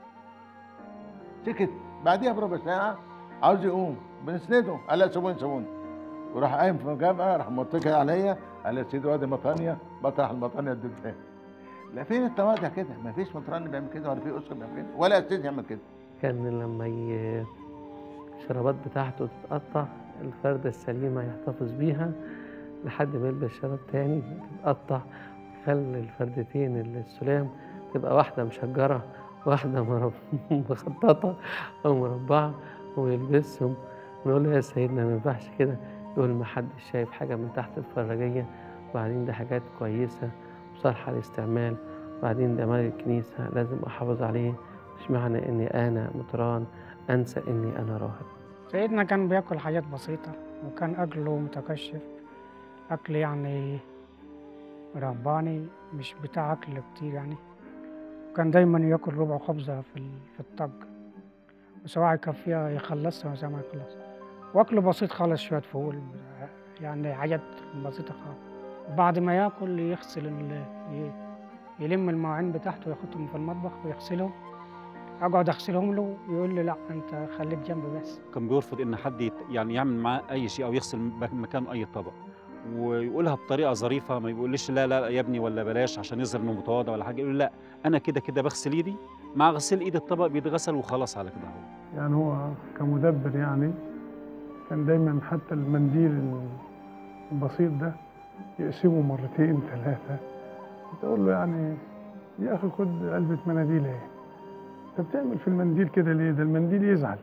سكت بعديها بربع ساعه عاوز يقوم بنسنده قال لا سيبوني سيبوني وراح قايم في مجامعه راح متكل عليا قال يا سيدي وادي مطانيه بطرح المطانيه اديتها لا فين التواضع كده ما فيش مطران بيعمل كده ولا في اسره بيعمل كده ولا استاذ يعمل كده كان لما ي... الشرابات بتاعته تتقطع الفردة السليمة يحتفظ بيها لحد ما يلبس شراب تاني تتقطع يخلي الفردتين السلام تبقى واحدة مشجرة واحدة مرب- مخططة أو مربعة ويلبسهم ونقول له يا سيدنا ما ينفعش كده يقول ما حدش شايف حاجة من تحت الفراجية وبعدين دي حاجات كويسة وصالحة للاستعمال وبعدين ده مال الكنيسة لازم أحافظ عليه مش معنى إني أنا مطران أنسى إني أنا راهب سيدنا كان بياكل حاجات بسيطة وكان أكله متكشف أكل يعني رباني مش بتاع أكل كتير يعني وكان دايما ياكل ربع خبزة في ال- في الطق وسواء يكفيها يخلصها وسواء ما يخلصها وأكله بسيط خالص شوية فول يعني حاجات بسيطة خالص وبعد ما ياكل يغسل ال- ي- يلم المواعين بتاعته ويحطهم في المطبخ ويغسلهم اقعد اغسلهم له يقول لي لا انت خليك جنبي بس كان بيرفض ان حد يت... يعني يعمل معاه اي شيء او يغسل مك- مكان اي طبق ويقولها بطريقه ظريفه ما يقولش لا لا يا ابني ولا بلاش عشان يظهر انه متواضع ولا حاجه يقول لا انا كده كده بغسل ايدي مع غسيل ايد الطبق بيتغسل وخلاص على كده هو يعني هو كمدبر يعني كان دايما حتى المنديل البسيط ده يقسمه مرتين ثلاثة تقول له يعني يا أخي خد علبة مناديل اهي أنت بتعمل في المنديل كده ليه؟ ده المنديل يزعل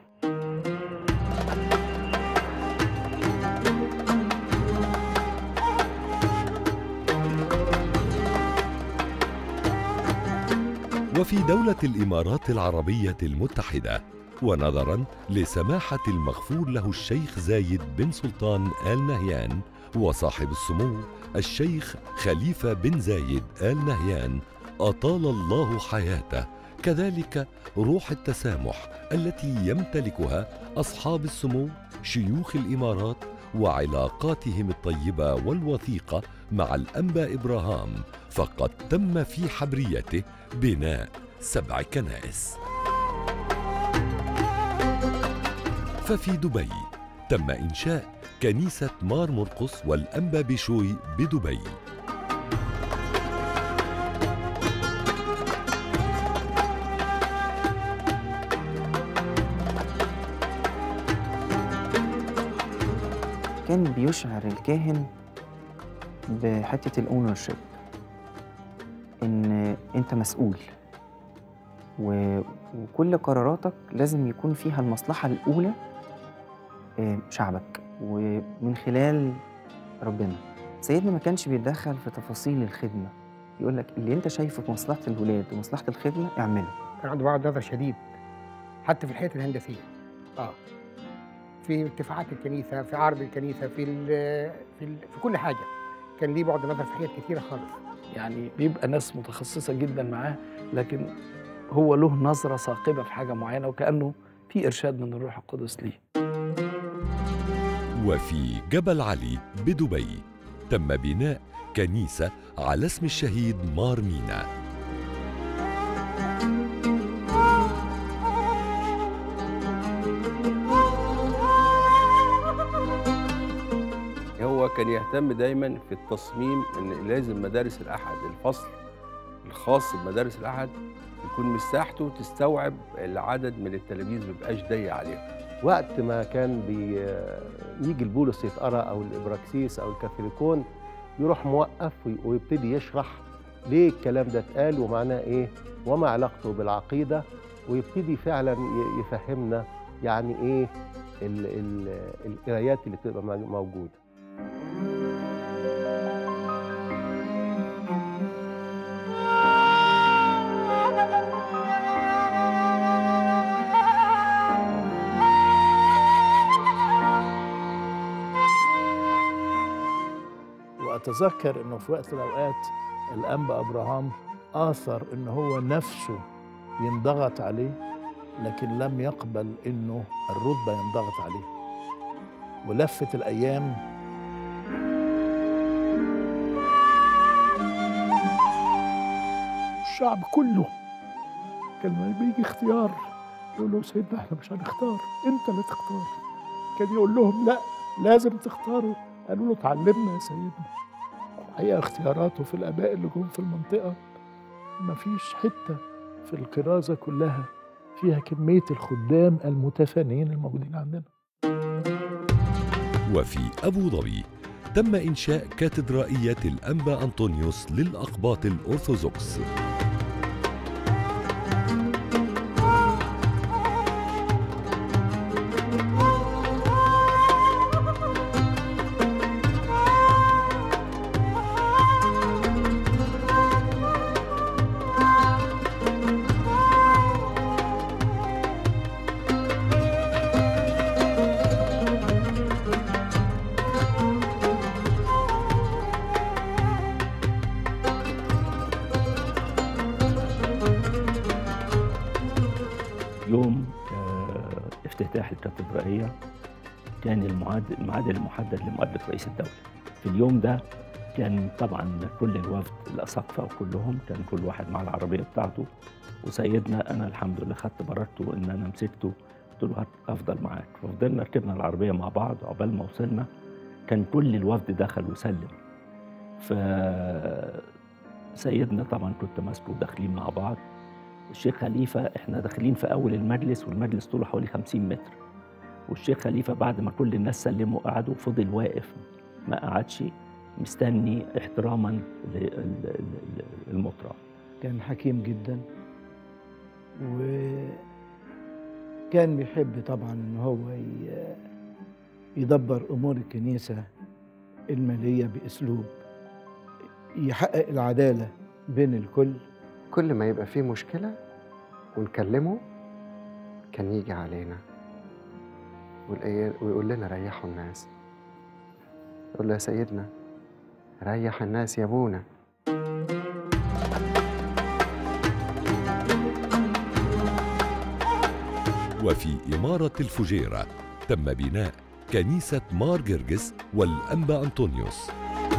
وفي دولة الإمارات العربية المتحدة ونظرا لسماحة المغفور له الشيخ زايد بن سلطان آل نهيان وصاحب السمو الشيخ خليفة بن زايد آل نهيان أطال الله حياته كذلك روح التسامح التي يمتلكها أصحاب السمو شيوخ الإمارات وعلاقاتهم الطيبة والوثيقة مع الأنبا إبراهام فقد تم في حبريته بناء سبع كنائس ففي دبي تم إنشاء كنيسة مار مرقس والأنبا بشوي بدبي كان بيشعر الكاهن بحتة الأونرشيب إن أنت مسؤول و- وكل قراراتك لازم يكون فيها المصلحة الأولى آه، شعبك ومن خلال ربنا سيدنا ما كانش بيتدخل في تفاصيل الخدمة يقول لك اللي أنت شايفه في مصلحة الولاد ومصلحة الخدمة اعمله كان عنده بعد نظر شديد حتى في الحياه الهندسيه اه في ارتفاعات الكنيسه في عرض الكنيسه في ال في, ال في كل حاجه كان ليه بعد نظر في حاجات كتيره خالص يعني بيبقى ناس متخصصة جدا معاه لكن هو له نظرة ثاقبة في حاجة معينة وكأنه في إرشاد من الروح القدس ليه وفي جبل علي بدبي تم بناء كنيسة على اسم الشهيد مار مينا هو كان يهتم دايما في التصميم ان لازم مدارس الاحد الفصل الخاص بمدارس الاحد يكون مساحته تستوعب العدد من التلاميذ ما يبقاش ضيق عليهم وقت ما كان بي يجي البولس يتقرا او الابراكسيس او الكاثوليكون يروح موقف وي- ويبتدي يشرح ليه الكلام ده اتقال ومعناه ايه وما علاقته بالعقيده ويبتدي فعلا ي- يفهمنا يعني ايه ال- ال- القرايات اللي بتبقى مو- موجوده واتذكر انه في وقت من الاوقات الانبا ابراهام اثر ان هو نفسه ينضغط عليه لكن لم يقبل انه الرتبه ينضغط عليه ولفت الايام الشعب كله كان لما بيجي اختيار يقول له سيدنا احنا مش هنختار انت اللي تختار كان يقول لهم لا لازم تختاروا قالوا له اتعلمنا يا سيدنا الحقيقه اختياراته في الاباء اللي جم في المنطقه مفيش حته في الكرازه كلها فيها كميه الخدام المتفانين الموجودين عندنا وفي أبو ظبي تم إنشاء كاتدرائية الأنبا أنطونيوس للأقباط الأرثوذكس يوم آه، افتتاح الكاتدرائية كان المعاد الميعاد المحدد لمقابلة رئيس الدولة في اليوم ده كان طبعا كل الوفد الأساقفة وكلهم كان كل واحد مع العربية بتاعته وسيدنا أنا الحمد لله خدت بررته إن أنا مسكته قلت له هات أفضل معاك ففضلنا ركبنا العربية مع بعض عقبال ما وصلنا كان كل الوفد دخل وسلم ف سيدنا طبعا كنت ماسكه وداخلين مع بعض الشيخ خليفة احنا داخلين في أول المجلس والمجلس طوله حوالي 50 متر والشيخ خليفة بعد ما كل الناس سلموا قعدوا فضل واقف ما قعدش مستني احتراما للمطرب كان حكيم جدا وكان بيحب طبعا ان هو ي- يدبر امور الكنيسه الماليه باسلوب يحقق العداله بين الكل كل ما يبقى فيه مشكلة ونكلمه كان يجي علينا والأيام- ويقول لنا ريحوا الناس يقول له يا سيدنا ريح الناس يا ابونا وفي إمارة الفجيرة تم بناء كنيسة مار جرجس والأنبا أنطونيوس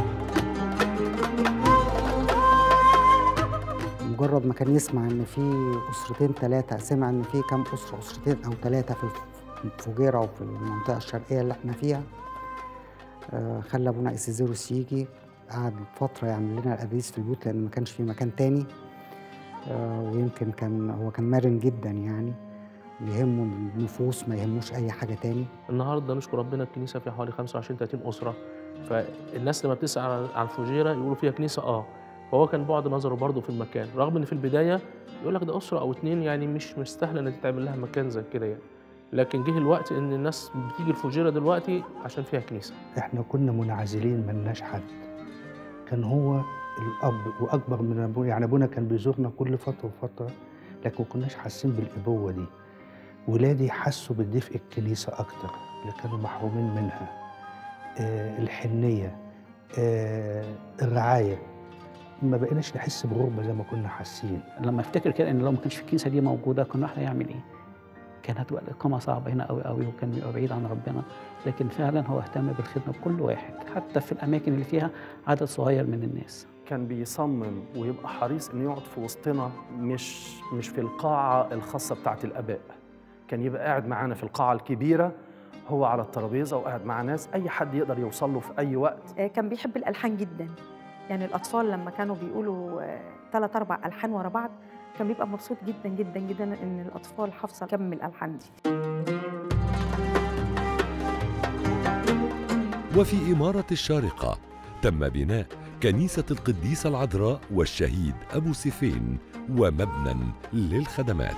مجرد ما كان يسمع ان في اسرتين ثلاثه سمع ان في كام اسره اسرتين او ثلاثه في الفجيره وفي المنطقه الشرقيه اللي احنا فيها آه، خلى ابونا اسيزيروس يجي قعد فتره يعمل لنا القديس في البيوت لان ما كانش في مكان تاني آه، ويمكن كان هو كان مرن جدا يعني يهمه النفوس ما يهموش اي حاجه تاني النهارده نشكر ربنا الكنيسه فيها حوالي 25 30 اسره فالناس لما بتسال على على الفجيره يقولوا فيها كنيسه اه فهو كان بعد نظره برضه في المكان رغم ان في البدايه يقول لك ده اسره او اتنين يعني مش مستاهله ان تتعمل لها مكان زي كده يعني لكن جه الوقت ان الناس بتيجي الفجيره دلوقتي عشان فيها كنيسه احنا كنا منعزلين ملناش حد كان هو الاب واكبر من ابونا يعني ابونا كان بيزورنا كل فتره وفتره لكن ما كناش حاسين بالابوه دي ولادي حسوا بالدفء الكنيسه اكتر اللي كانوا محرومين منها آه الحنيه آه الرعايه ما بقيناش نحس بغربه زي ما كنا حاسين لما افتكر كده ان لو ما كانش في الكنيسه دي موجوده كنا احنا هنعمل ايه؟ كانت هتبقى الاقامه صعبه هنا قوي قوي وكان بيبقى بعيد عن ربنا لكن فعلا هو اهتم بالخدمه بكل واحد حتى في الاماكن اللي فيها عدد صغير من الناس كان بيصمم ويبقى حريص انه يقعد في وسطنا مش مش في القاعه الخاصه بتاعه الاباء كان يبقى قاعد معانا في القاعه الكبيره هو على الترابيزه وقاعد مع ناس اي حد يقدر يوصل له في اي وقت آه، كان بيحب الالحان جدا يعني الاطفال لما كانوا بيقولوا ثلاث اربع الحان ورا بعض كان بيبقى مبسوط جدا جدا جدا ان الاطفال حافظه كم من الالحان دي وفي إمارة الشارقة تم بناء كنيسة القديسة العذراء والشهيد أبو سيفين ومبنى للخدمات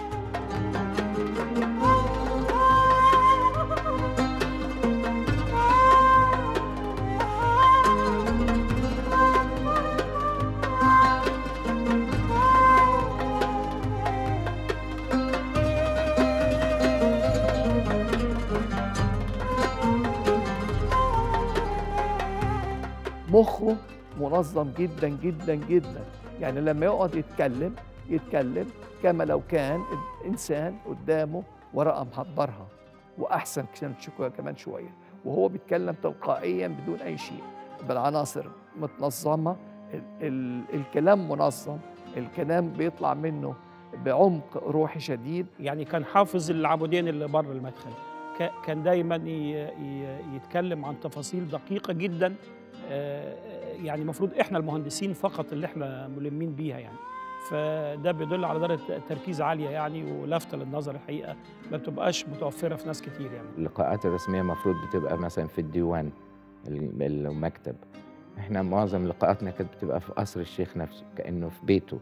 مخه منظم جدا جدا جدا يعني لما يقعد يتكلم يتكلم كما لو كان الانسان قدامه ورقه محضرها واحسن كمان شو- كمان شويه وهو بيتكلم تلقائيا بدون اي شيء بالعناصر متنظمه ال ال الكلام منظم الكلام بيطلع منه بعمق روحي شديد يعني كان حافظ العمودين اللي بره المدخل ك- كان دايما ي- ي- يتكلم عن تفاصيل دقيقة جدا آه، يعني المفروض احنا المهندسين فقط اللي احنا ملمين بيها يعني فده بيدل على درجة تركيز عالية يعني ولفتة للنظر الحقيقة ما بتبقاش متوفرة في ناس كتير يعني اللقاءات الرسمية المفروض بتبقى مثلا في الديوان ال- المكتب احنا معظم لقاءاتنا كانت بتبقى في قصر الشيخ نفسه كأنه في بيته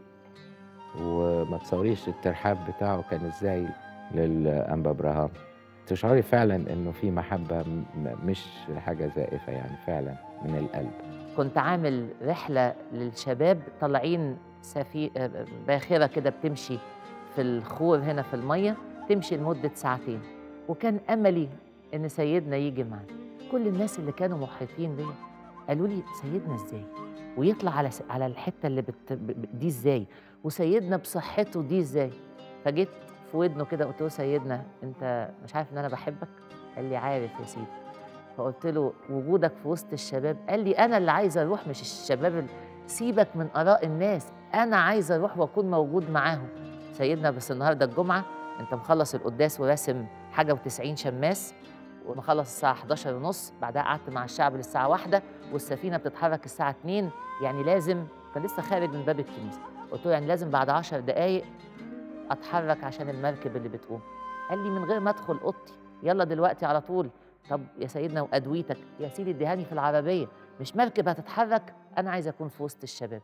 وما تصوريش الترحاب بتاعه كان ازاي للأنبا إبراهام تشعري فعلا انه في محبة م- مش حاجة زائفة يعني فعلا من القلب كنت عامل رحلة للشباب طالعين سفي... آه، باخرة كده بتمشي في الخور هنا في المية تمشي لمدة ساعتين وكان أملي إن سيدنا يجي معنا كل الناس اللي كانوا محيطين بيا قالوا لي سيدنا إزاي ويطلع على س... على الحتة اللي بت... ب- دي إزاي وسيدنا بصحته دي إزاي فجيت في ودنه كده قلت له سيدنا أنت مش عارف إن أنا بحبك قال لي عارف يا سيدي فقلت له وجودك في وسط الشباب قال لي انا اللي عايزه اروح مش الشباب ال- سيبك من اراء الناس انا عايزه اروح واكون موجود معاهم سيدنا بس النهارده الجمعه انت مخلص القداس وراسم حاجه و90 شماس ومخلص الساعه 11 ونص بعدها قعدت مع الشعب للساعه واحدة والسفينه بتتحرك الساعه 2 يعني لازم كان لسه خارج من باب الكنيسه قلت له يعني لازم بعد 10 دقائق اتحرك عشان المركب اللي بتقوم قال لي من غير ما ادخل اوضتي يلا دلوقتي على طول طب يا سيدنا وادويتك يا سيدي اديهاني في العربيه مش مركب هتتحرك انا عايزه اكون في وسط الشباب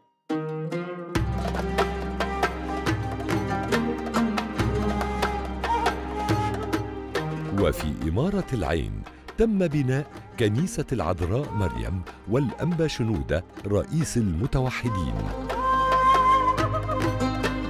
وفي إمارة العين تم بناء كنيسة العذراء مريم والأنبا شنودة رئيس المتوحدين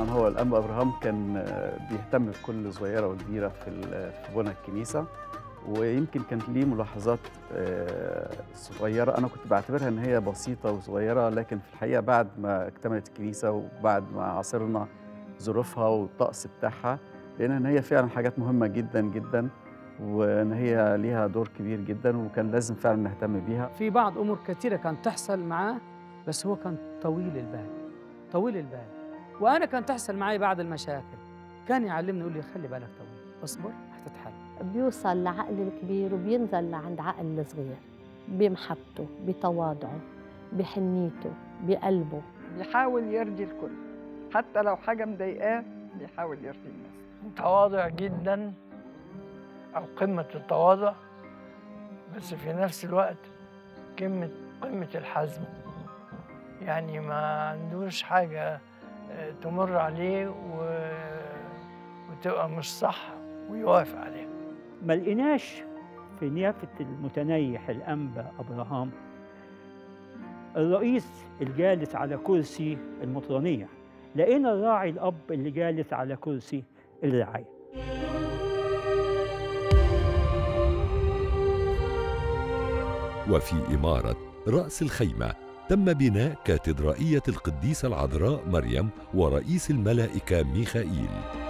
طبعا هو الأنبا أبراهام كان آه، بيهتم بكل صغيرة وكبيرة في ال- في بنى الكنيسة ويمكن كانت ليه ملاحظات آه، صغيرة أنا كنت بعتبرها إن هي بسيطة وصغيرة لكن في الحقيقة بعد ما اكتملت الكنيسة وبعد ما عاصرنا ظروفها والطقس بتاعها لقينا إن هي فعلا حاجات مهمة جدا جدا وإن هي ليها دور كبير جدا وكان لازم فعلا نهتم بيها في بعض امور كثيره كانت تحصل معاه بس هو كان طويل البال طويل البال وانا كانت تحصل معي بعض المشاكل كان يعلمني يقول لي خلي بالك طويل اصبر هتتحل بيوصل لعقل الكبير وبينزل لعند عقل الصغير بمحبته بتواضعه بحنيته بقلبه بيحاول يرضي الكل حتى لو حاجة مضايقاه بيحاول يرضي الناس متواضع جدا أو قمة التواضع بس في نفس الوقت قمة قمة الحزم يعني ما عندوش حاجة آه، تمر عليه و... وتبقى مش صح ويوافق عليها ما لقيناش في نيافة المتنيح الأنبا أبراهام الرئيس الجالس على كرسي المطرانية لقينا الراعي الأب اللي جالس على كرسي الرعاية وفي إمارة رأس الخيمة تم بناء كاتدرائية القديسة العذراء مريم ورئيس الملائكة ميخائيل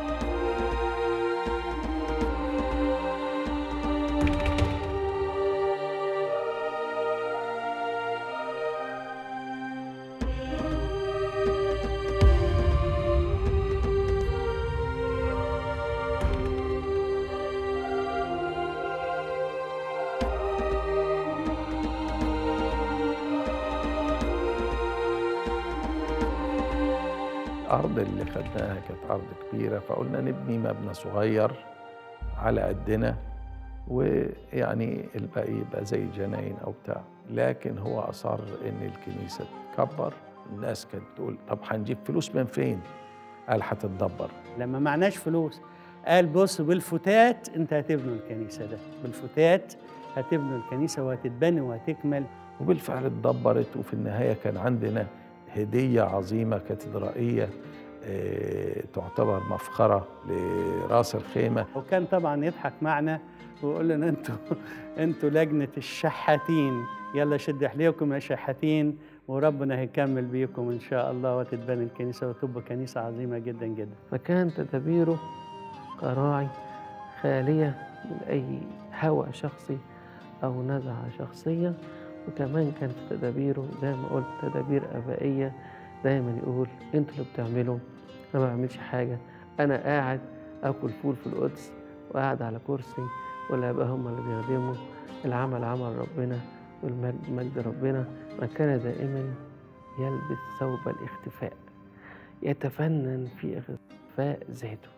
الأرض اللي خدناها كانت أرض كبيرة فقلنا نبني مبنى صغير على قدنا ويعني الباقي يبقى زي جناين أو بتاع لكن هو أصر إن الكنيسة تكبر الناس كانت تقول طب هنجيب فلوس من فين؟ قال هتتدبر لما معناش فلوس قال بص بالفتات انت هتبنوا الكنيسه ده بالفتات هتبنوا الكنيسه وهتتبني وهتكمل وبالفعل اتدبرت وفي النهاية كان عندنا هدية عظيمة كاتدرائية آه، تعتبر مفخرة لراس الخيمة وكان طبعا يضحك معنا ويقول لنا انتوا انتوا لجنه الشحاتين يلا شد حليكم يا شحاتين وربنا هيكمل بيكم ان شاء الله وتتبني الكنيسه وتبقى كنيسه عظيمه جدا جدا فكان تدابيره كراعي خالية من أي هوى شخصي أو نزعة شخصية وكمان كانت تدابيره زي ما قلت تدابير آبائية دايما يقول انتوا اللي بتعملوا أنا ما بعملش حاجة أنا قاعد آكل فول في القدس وقاعد على كرسي والآباء هم اللي بيخدموا العمل عمل ربنا والمجد مجد ربنا وكان دائما يلبس ثوب الاختفاء يتفنن في إخفاء ذاته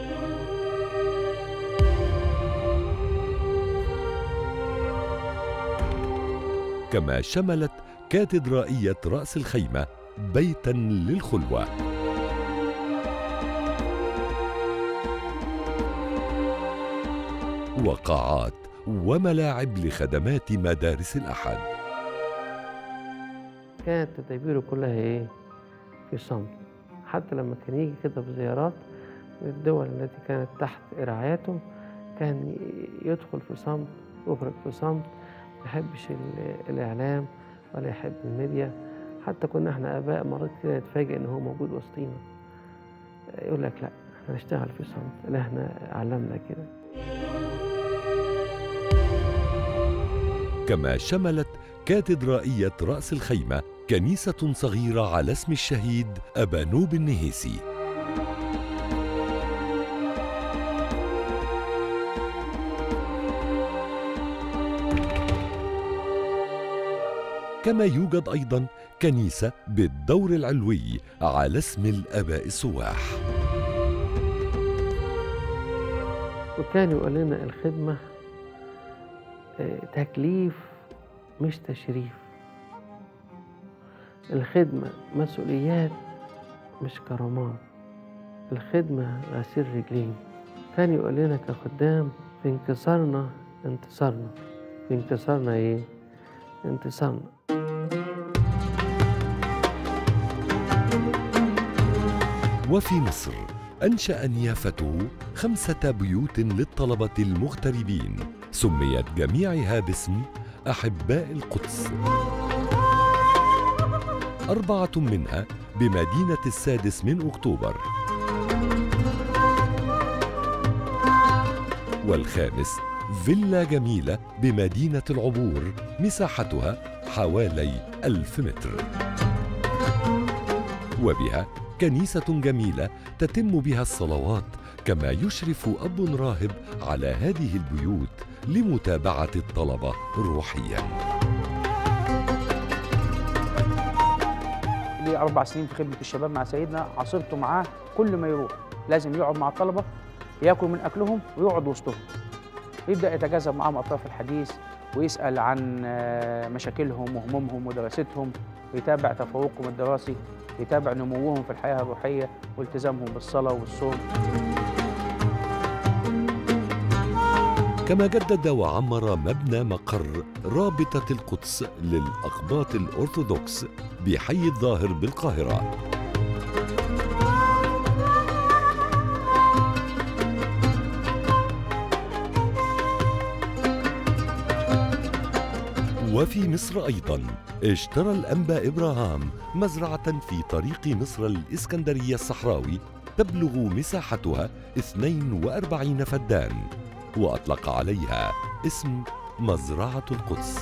كما شملت كاتدرائية رأس الخيمة بيتا للخلوة وقاعات وملاعب لخدمات مدارس الأحد كانت تدابيره كلها ايه في صمت حتى لما كان يجي كده في زيارات من الدول التي كانت تحت رعايته كان ي- يدخل في صمت يخرج في صمت ما يحبش ال- الإعلام ولا يحب الميديا حتى كنا احنا آباء مرات كده نتفاجئ إن هو موجود وسطينا يقول لك لا احنا نشتغل في صمت لا احنا علمنا كده كما شملت كاتدرائية رأس الخيمة كنيسة صغيرة على اسم الشهيد أبانوب النهيسي كما يوجد أيضا كنيسة بالدور العلوي على اسم الآباء السواح وكان يقول لنا الخدمة آه، تكليف مش تشريف الخدمة مسؤوليات مش كرامات الخدمة غسيل رجلين كان يقول لنا كخدام في انكسارنا انتصارنا في انكسارنا ايه وفي مصر أنشأ نيافته خمسة بيوت للطلبة المغتربين سميت جميعها باسم أحباء القدس أربعة منها بمدينة السادس من أكتوبر والخامس فيلا جميلة بمدينة العبور مساحتها حوالي ألف متر وبها كنيسة جميلة تتم بها الصلوات كما يشرف أب راهب على هذه البيوت لمتابعة الطلبة روحياً لي أربع سنين في خدمة الشباب مع سيدنا عاصرته معاه كل ما يروح لازم يقعد مع الطلبة ياكل من أكلهم ويقعد وسطهم يبدأ يتجاذب معاهم أطراف الحديث ويسأل عن آه، مشاكلهم وهمومهم ودراستهم ويتابع تفوقهم الدراسي يتابع نموهم في الحياة الروحية والتزامهم بالصلاة والصوم كما جدد وعمر مبنى مقر رابطة القدس للأقباط الأرثوذكس بحي الظاهر بالقاهرة وفي مصر أيضا اشترى الأنبا إبراهام مزرعة في طريق مصر الإسكندرية الصحراوي تبلغ مساحتها 42 فدان وأطلق عليها اسم مزرعة القدس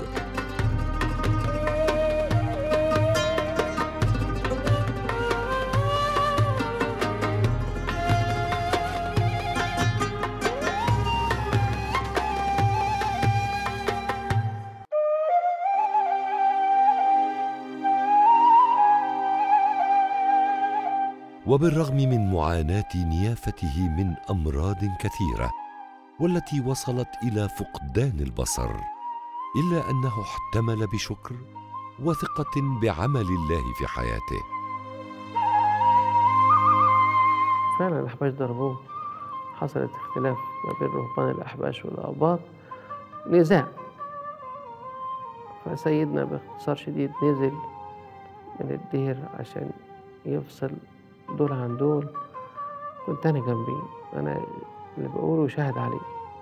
وبالرغم من معاناة نيافته من أمراض كثيرة والتي وصلت إلى فقدان البصر إلا أنه احتمل بشكر وثقة بعمل الله في حياته فعلا الأحباش ضربوه حصلت اختلاف ما بين رهبان الأحباش والأقباط نزاع فسيدنا باختصار شديد نزل من الدير عشان يفصل دول عن دول كنت أنا جنبي أنا اللي بقوله شاهد عليه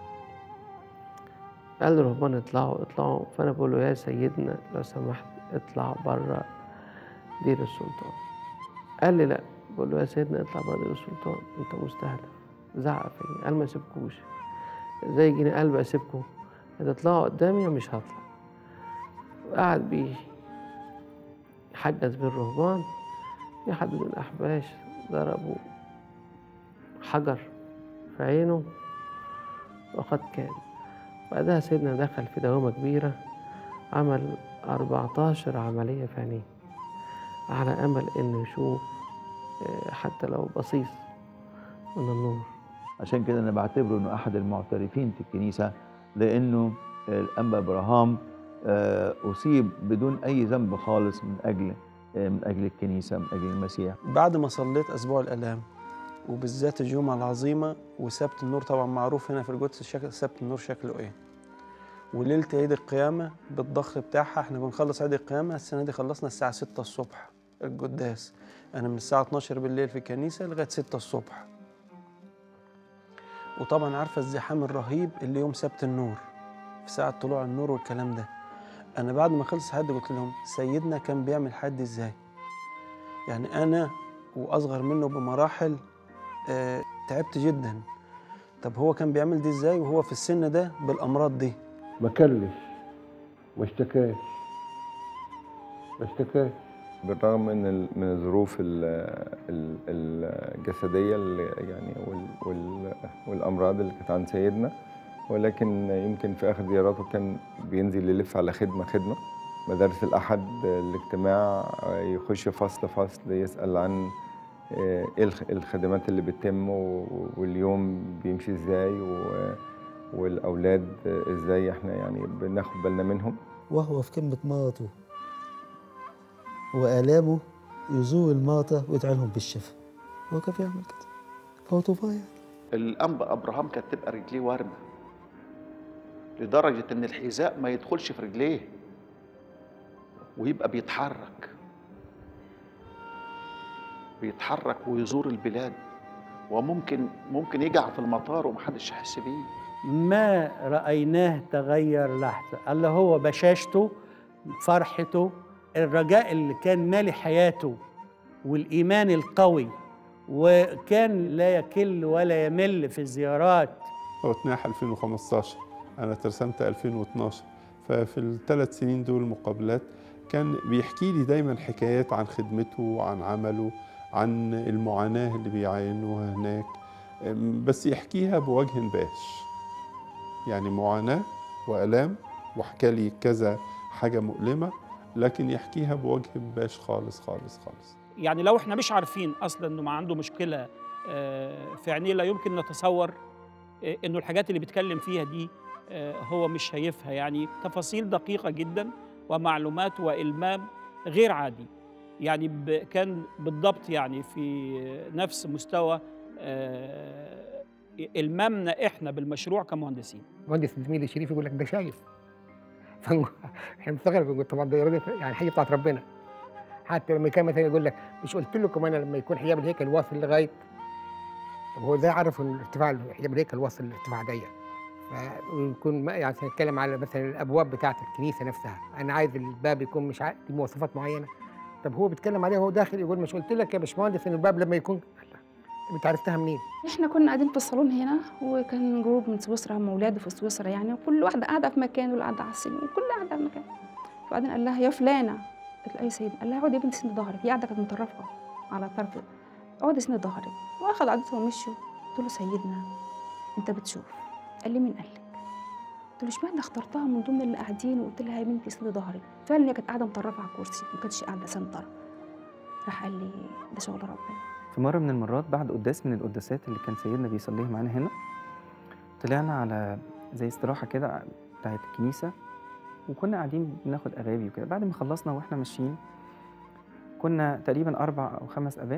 قال الرهبان اطلعوا اطلعوا فأنا بقول له يا سيدنا لو سمحت اطلع بره دير السلطان قال لي لا بقول له يا سيدنا اطلع بره دير السلطان انت مستهدف زعق فيا قال ما سيبكوش ازاي يجيني قلب اسيبكم هتطلعوا قدامي مش هطلع قعد بيه يحجز بالرهبان في حد من الأحباش ضربوا حجر في عينه وقد كان بعدها سيدنا دخل في دوامة كبيرة عمل 14 عملية في عينيه على أمل إنه يشوف آه، حتى لو بصيص من النور عشان كده انا بعتبره انه احد المعترفين في الكنيسه لانه الانبا ابراهام آه، اصيب بدون اي ذنب خالص من اجل آه، من اجل الكنيسه من اجل المسيح بعد ما صليت أسبوع الآلام وبالذات الجمعة العظيمة وسبت النور طبعا معروف هنا في القدس شكل سبت النور شكله إيه وليلة عيد القيامة بالضغط بتاعها احنا بنخلص عيد القيامة السنة دي خلصنا الساعة 6 الصبح القداس أنا من الساعة 12 بالليل في الكنيسة لغاية 6 الصبح وطبعا عارفة الزحام الرهيب اللي يوم سبت النور في ساعة طلوع النور والكلام ده أنا بعد ما خلص حد قلت لهم سيدنا كان بيعمل حد إزاي يعني أنا وأصغر منه بمراحل آه تعبت جدا طب هو كان بيعمل دي إزاي وهو في السن ده بالأمراض دي ما كلش ما اشتكاش ما اشتكاش بالرغم من ال- من الظروف ال- ال- الجسديه اللي يعني وال وال والامراض اللي كانت عند سيدنا ولكن يمكن في اخر زياراته كان بينزل يلف على خدمه خدمه مدارس الاحد الاجتماع يخش فصل فصل يسال عن آه، ايه الخ- الخدمات اللي بتتم و- واليوم بيمشي ازاي و- والاولاد ازاي احنا يعني بناخد بالنا منهم وهو في قمة مرضه وآلامه يزور المرضى ويدعي لهم بالشفاء هو كان بيعمل كده فهو طوفان يعني الأنبا أبراهام كانت تبقى رجليه وارمة لدرجة إن الحذاء ما يدخلش في رجليه ويبقى بيتحرك بيتحرك ويزور البلاد وممكن ممكن يقع في المطار ومحدش يحس بيه ما رأيناه تغير لحظة اللي هو بشاشته فرحته الرجاء اللي كان مالي حياته والإيمان القوي وكان لا يكل ولا يمل في الزيارات هو اتناح 2015 أنا اترسمت 2012 ففي الثلاث سنين دول مقابلات كان بيحكي لي دايما حكايات عن خدمته وعن عمله عن المعاناة اللي بيعانوها هناك أم، بس يحكيها بوجه باش يعني معاناة وآلام وحكى لي كذا حاجة مؤلمة لكن يحكيها بوجه باش خالص خالص خالص يعني لو احنا مش عارفين اصلا انه ما عنده مشكله آه، في عينيه لا يمكن نتصور آه، انه الحاجات اللي بيتكلم فيها دي آه، هو مش شايفها يعني تفاصيل دقيقه جدا ومعلومات والمام غير عادي يعني ب- كان بالضبط يعني في نفس مستوى آه، المامنا احنا بالمشروع كمهندسين مهندس زميلي شريف يقول لك ده شايف فنقول- احنا بنستغرب نقول طبعا ده راجل يعني حاجه بتاعت ربنا حتى لما كان مثلا يقول لك مش قلت لكم انا لما يكون حجاب الهيكل واصل لغايه طب هو ازاي عرف ان ارتفاع حجاب الهيكل واصل للارتفاع ضيق ويكون ما- يعني نتكلم على مثلا الابواب بتاعه الكنيسه نفسها انا عايز الباب يكون مش عارف بمواصفات معينه طب هو بيتكلم عليه وهو داخل يقول مش قلت لك يا باشمهندس ان الباب لما يكون انت عرفتها منين؟ احنا كنا قاعدين في الصالون هنا وكان جروب من سويسرا هم اولاده في سويسرا يعني وكل واحده قاعده في مكان واللي قاعده على السلم وكل قاعده في مكان وبعدين قال لها يا فلانه قالت له اي سيد قال لها اقعدي يا بنتي سند ظهرك هي قاعده كانت مطرفه على طرف اقعدي سند ظهرك واخد عدته ومشوا قلت له سيدنا انت بتشوف قال لي مين قال لك قلت له اشمعنى اخترتها من ضمن اللي قاعدين وقلت لها يا بنتي سند ظهرك فعلا هي كانت قاعده مطرفه على الكرسي ما كانتش قاعده سنتره راح قال لي ده شغل ربنا في مرة من المرات بعد قداس من القداسات اللي كان سيدنا بيصليها معانا هنا طلعنا على زي استراحة كده بتاعت الكنيسة وكنا قاعدين بناخد أغابي وكده بعد ما خلصنا وإحنا ماشيين كنا تقريبا أربع أو خمس آباء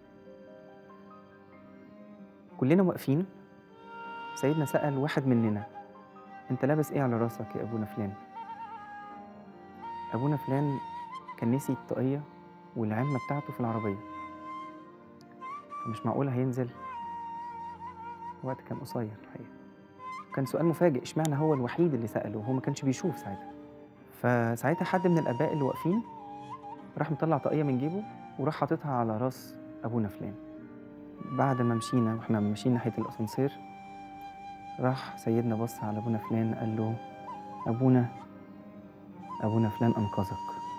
كلنا واقفين سيدنا سأل واحد مننا أنت لابس إيه على راسك يا أبونا فلان؟ أبونا فلان كان نسي الطاقية والعلمة بتاعته في العربية فمش معقول هينزل الوقت كان قصير الحقيقة كان سؤال مفاجئ اشمعنى هو الوحيد اللي سأله وهو ما كانش بيشوف ساعتها فساعتها حد من الآباء اللي واقفين راح مطلع طاقية من جيبه وراح حاططها على راس أبونا فلان بعد ما مشينا واحنا ماشيين ناحية الأسانسير راح سيدنا بص على أبونا فلان قال له أبونا أبونا فلان أنقذك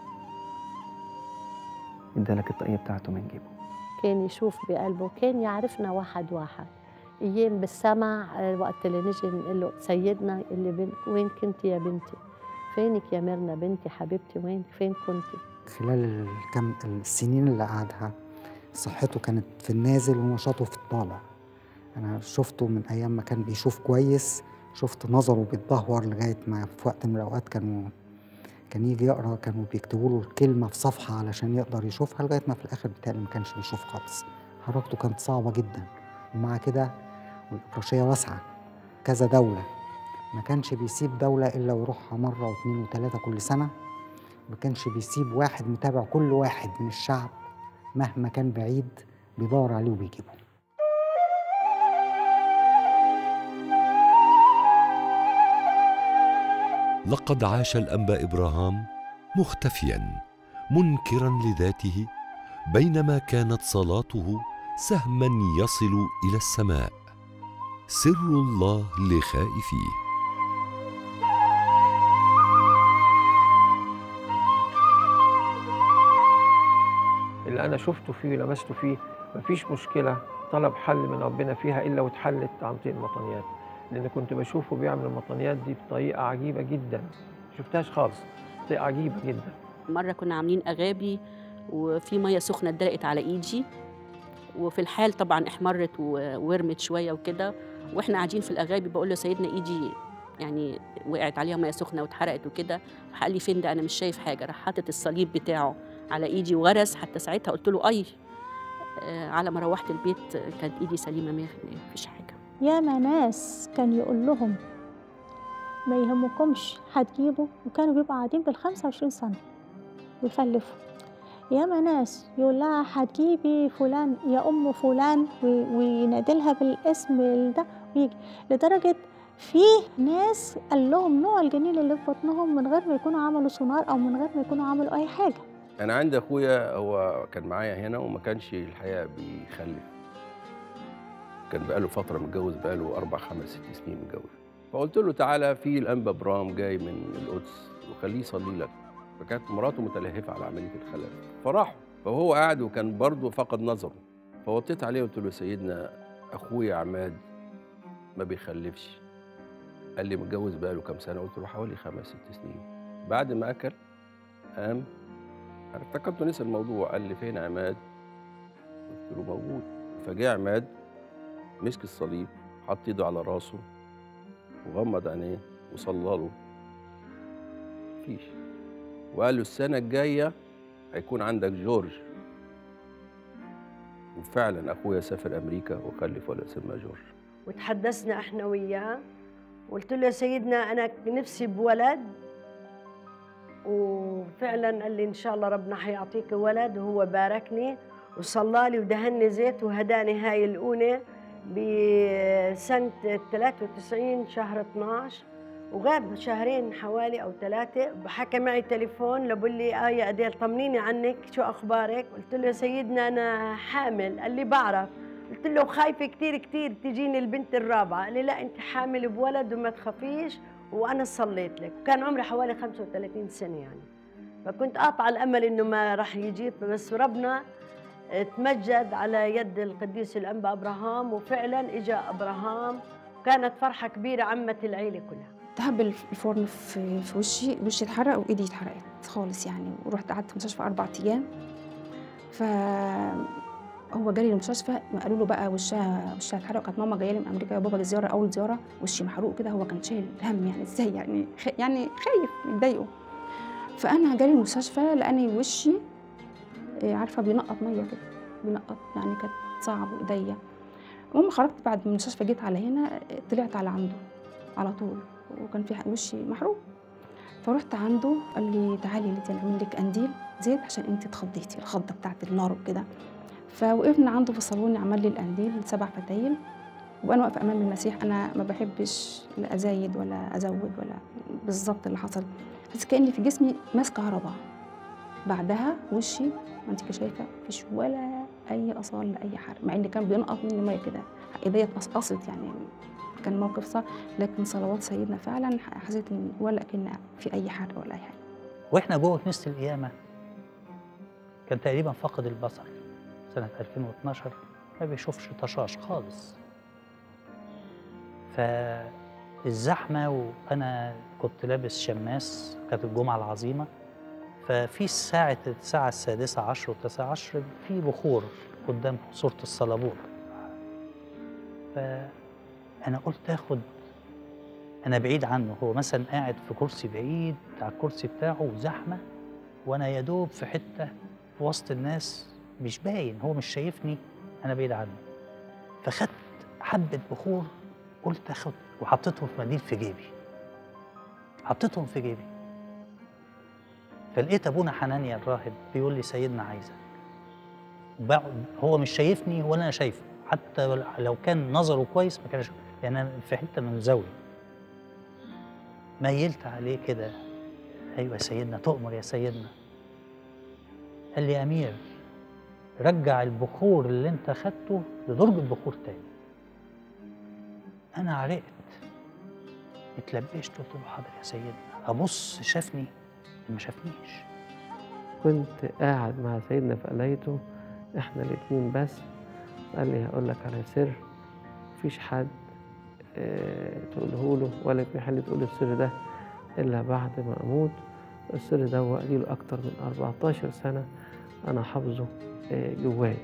ادالك الطاقية بتاعته من جيبه كان يشوف بقلبه كان يعرفنا واحد واحد ايام بالسمع آه، وقت اللي نجي نقول له سيدنا اللي بن... وين كنت يا بنتي فينك يا ميرنا بنتي حبيبتي وين فين كنتي خلال الكم السنين اللي قعدها صحته كانت في النازل ونشاطه في الطالع أنا شفته من أيام ما كان بيشوف كويس شفت نظره بيتدهور لغاية ما في وقت من الأوقات كانوا كان يجي يقرا كانوا بيكتبوا له الكلمة في صفحة علشان يقدر يشوفها لغاية ما في الآخر بتاعي ما كانش بيشوف خالص حركته كانت صعبة جدا ومع كده والإبراشية واسعة كذا دولة ما كانش بيسيب دولة إلا ويروحها مرة واثنين وثلاثة كل سنة ما كانش بيسيب واحد متابع كل واحد من الشعب مهما كان بعيد بيدور عليه وبيجيبه لقد عاش الانبا ابراهام مختفيا منكرا لذاته بينما كانت صلاته سهما يصل الى السماء سر الله لخائفيه اللي انا شفته فيه ولمسته فيه مفيش مشكله طلب حل من ربنا فيها الا واتحلت عن طريق المطنيات لان كنت بشوفه بيعمل المطنيات دي بطريقه عجيبه جدا ما شفتهاش خالص طريقه عجيبه جدا مرة كنا عاملين أغابي وفي مية سخنة اتدلقت على إيدي وفي الحال طبعا احمرت و- وورمت شوية وكده واحنا قاعدين في الأغابي بقول له سيدنا إيدي يعني وقعت عليها مية سخنة واتحرقت وكده راح قال لي فين ده أنا مش شايف حاجة راح حاطط الصليب بتاعه على إيدي وغرس حتى ساعتها قلت له أي آه، على ما روحت البيت آه، كانت إيدي سليمة ما فيش حاجة ياما ناس كان يقول لهم ما يهمكمش هتجيبوا وكانوا بيبقوا قاعدين بالخمسة وعشرين سنة ويخلفوا ياما ناس يقول لها هتجيبي فلان يا ام فلان و- وينادلها بالاسم ده ويجي لدرجه في ناس قال لهم نوع الجنين اللي في بطنهم من غير ما يكونوا عملوا سونار او من غير ما يكونوا عملوا اي حاجه انا عندي اخويا هو كان معايا هنا وما كانش الحقيقه بيخلف كان بقاله فتره متجوز بقاله اربع خمس ست سنين متجوز فقلت له تعالى في الانبا برام جاي من القدس وخليه يصلي لك فكانت مراته متلهفه على عمليه الخلف فراحوا فهو قاعد وكان برضه فقد نظره فوطيت عليه وقلت له سيدنا اخويا عماد ما بيخلفش قال لي متجوز بقاله كام سنه قلت له حوالي خمس ست سنين بعد ما اكل قام انا افتكرت نسي الموضوع قال لي فين عماد قلت له موجود فجاء عماد مسك الصليب حط ايده على راسه وغمض عينيه وصلى له مفيش وقال له السنه الجايه هيكون عندك جورج وفعلا اخويا سافر امريكا وخلف ولد سماه جورج وتحدثنا احنا وياه قلت له يا سيدنا انا نفسي بولد وفعلا قال لي ان شاء الله ربنا حيعطيك ولد وهو باركني وصلى لي ودهني زيت وهداني هاي الاولى بسنه 93 شهر 12 وغاب شهرين حوالي او ثلاثه حكى معي تليفون لبقول لي اه يا اديل طمنيني عنك شو اخبارك قلت له يا سيدنا انا حامل قال لي بعرف قلت له خايفه كثير كثير تجيني البنت الرابعه قال لي لا انت حامل بولد وما تخافيش وانا صليت لك كان عمري حوالي 35 سنه يعني فكنت قاطعه الامل انه ما راح يجي بس ربنا تمجد على يد القديس الانبا ابراهام وفعلا اجى ابراهام كانت فرحه كبيره عمت العيله كلها دهب الفرن في, في وشي وشي اتحرق وايدي اتحرقت خالص يعني ورحت قعدت في المستشفى اربع ايام ف هو جالي المستشفى قالوا له بقى وشها وشها اتحرق كانت ماما جايه لي من امريكا يا بابا زياره اول زياره وشي محروق كده هو كان شايل هم يعني ازاي يعني خ... يعني خايف متضايقه فانا جالي المستشفى لاني وشي إيه، عارفه بينقط ميه كده بينقط يعني كانت صعب وايديا المهم خرجت بعد من المستشفى جيت على هنا طلعت على عنده على طول وكان في وشي محروق فرحت عنده قال لي تعالي ليديا نعمل لك قنديل زيت عشان انت اتخضيتي الخضه بتاعت النار وكده فوقفنا عنده في الصالون عمل لي القنديل سبع فتايل وانا واقفه امام المسيح انا ما بحبش لا ازايد ولا ازود ولا بالظبط اللي حصل بس كاني في جسمي ماس كهرباء بعدها وشي ما انت شايفه مفيش ولا اي اثار لاي حرق مع ان كان بينقط مني ميه كده ايديا اتقصقصت يعني كان موقف صعب لكن صلوات سيدنا فعلا حسيت ان ولا كان في اي حرق ولا اي حاجه واحنا جوه كنيسه القيامه كان تقريبا فاقد البصر سنه 2012 ما بيشوفش طشاش خالص فالزحمه وانا كنت لابس شماس كانت الجمعه العظيمه ففي الساعة الساعة السادسة عشر والتاسعة عشر في بخور قدام صورة الصليبور فأنا قلت آخد أنا بعيد عنه هو مثلا قاعد في كرسي بعيد على الكرسي بتاعه وزحمة وأنا يا دوب في حتة في وسط الناس مش باين هو مش شايفني أنا بعيد عنه فخدت حبة بخور قلت آخد وحطيتهم في منديل في جيبي حطيتهم في جيبي فلقيت ابونا حنانيا الراهب بيقول لي سيدنا عايزك بقعد هو مش شايفني ولا انا شايفه حتى لو كان نظره كويس ما كانش لان انا في حته من زاويه ميلت عليه كده ايوه يا سيدنا تؤمر يا سيدنا قال لي يا امير رجع البخور اللي انت خدته لدرج البخور تاني انا عرقت اتلبشت قلت له حاضر يا سيدنا ابص شافني ما شافنيش كنت قاعد مع سيدنا في قلايته احنا الاتنين بس قال لي هقول لك على سر مفيش حد اه تقوله له ولا في حد تقول السر ده الا بعد ما اموت السر ده هو له اكتر من 14 سنه انا حافظه اه جوايا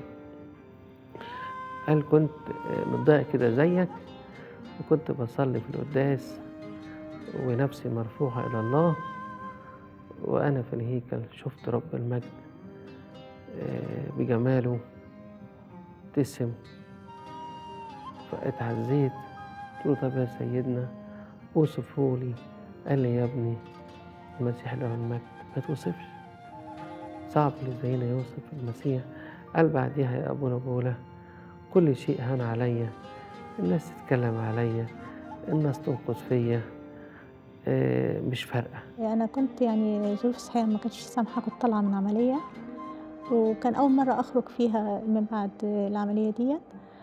قال كنت اه متضايق كده زيك وكنت بصلي في القداس ونفسي مرفوعه الى الله وأنا في الهيكل شفت رب المجد بجماله ابتسم فاتعزيت قلت له طب يا سيدنا اوصفه لي قال لي يا ابني المسيح له المجد ما توصفش صعب اللي زينا يوصف المسيح قال بعديها يا أبونا بولا كل شيء هان عليا الناس تتكلم عليا الناس تنقد فيا آه، مش فارقة أنا كنت يعني ظروف صحية ما كانتش سامحة كنت طالعة من عملية وكان أول مرة أخرج فيها من بعد العملية ديت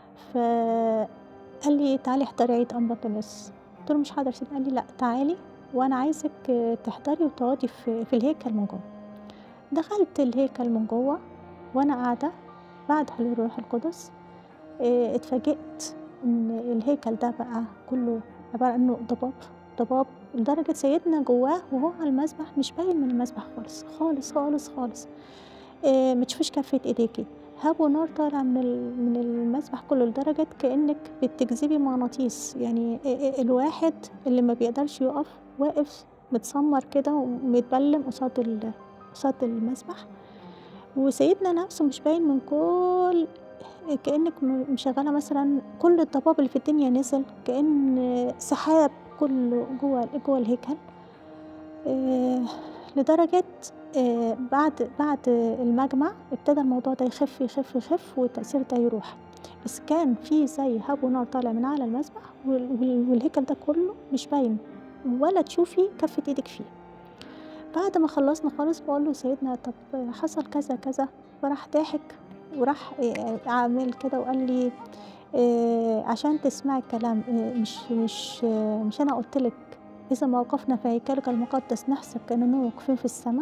فقال لي تعالي احضري عيد أنبطونس قلت له مش حاضر سيدي قال لي لا تعالي وأنا عايزك تحضري وتقعدي في, في الهيكل من جوه دخلت الهيكل من جوه وأنا قاعدة بعد حلول الروح القدس اه، اتفاجئت إن الهيكل ده بقى كله عبارة عنه ضباب ضباب لدرجة سيدنا جواه وهو على المسبح مش باين من المسبح خالص خالص خالص خالص إيه ما تشوفيش كفة ايديكي هاب ونار طالع من ال- من المسبح كله لدرجة كأنك بتجذبي مغناطيس يعني إيه إيه الواحد اللي ما بيقدرش يقف واقف متسمر كده ومتبلم قصاد ال- قصاد المسبح وسيدنا نفسه مش باين من كل كأنك م- مشغلة مثلا كل الضباب اللي في الدنيا نزل كأن سحاب كله جوه جوه الهيكل آه، لدرجة آه، بعد بعد المجمع ابتدى الموضوع ده يخف يخف يخف والتأثير ده يروح بس كان في زي هب ونار طالع من على المسبح وال- وال- والهيكل ده كله مش باين ولا تشوفي كفة ايدك فيه بعد ما خلصنا خالص بقول له سيدنا طب حصل كذا كذا فراح ضاحك وراح آه، عامل كده وقال لي آه، عشان تسمعي الكلام آه، مش مش آه، مش انا قلت لك اذا ما وقفنا في هيكلك المقدس نحسب كاننا واقفين في السماء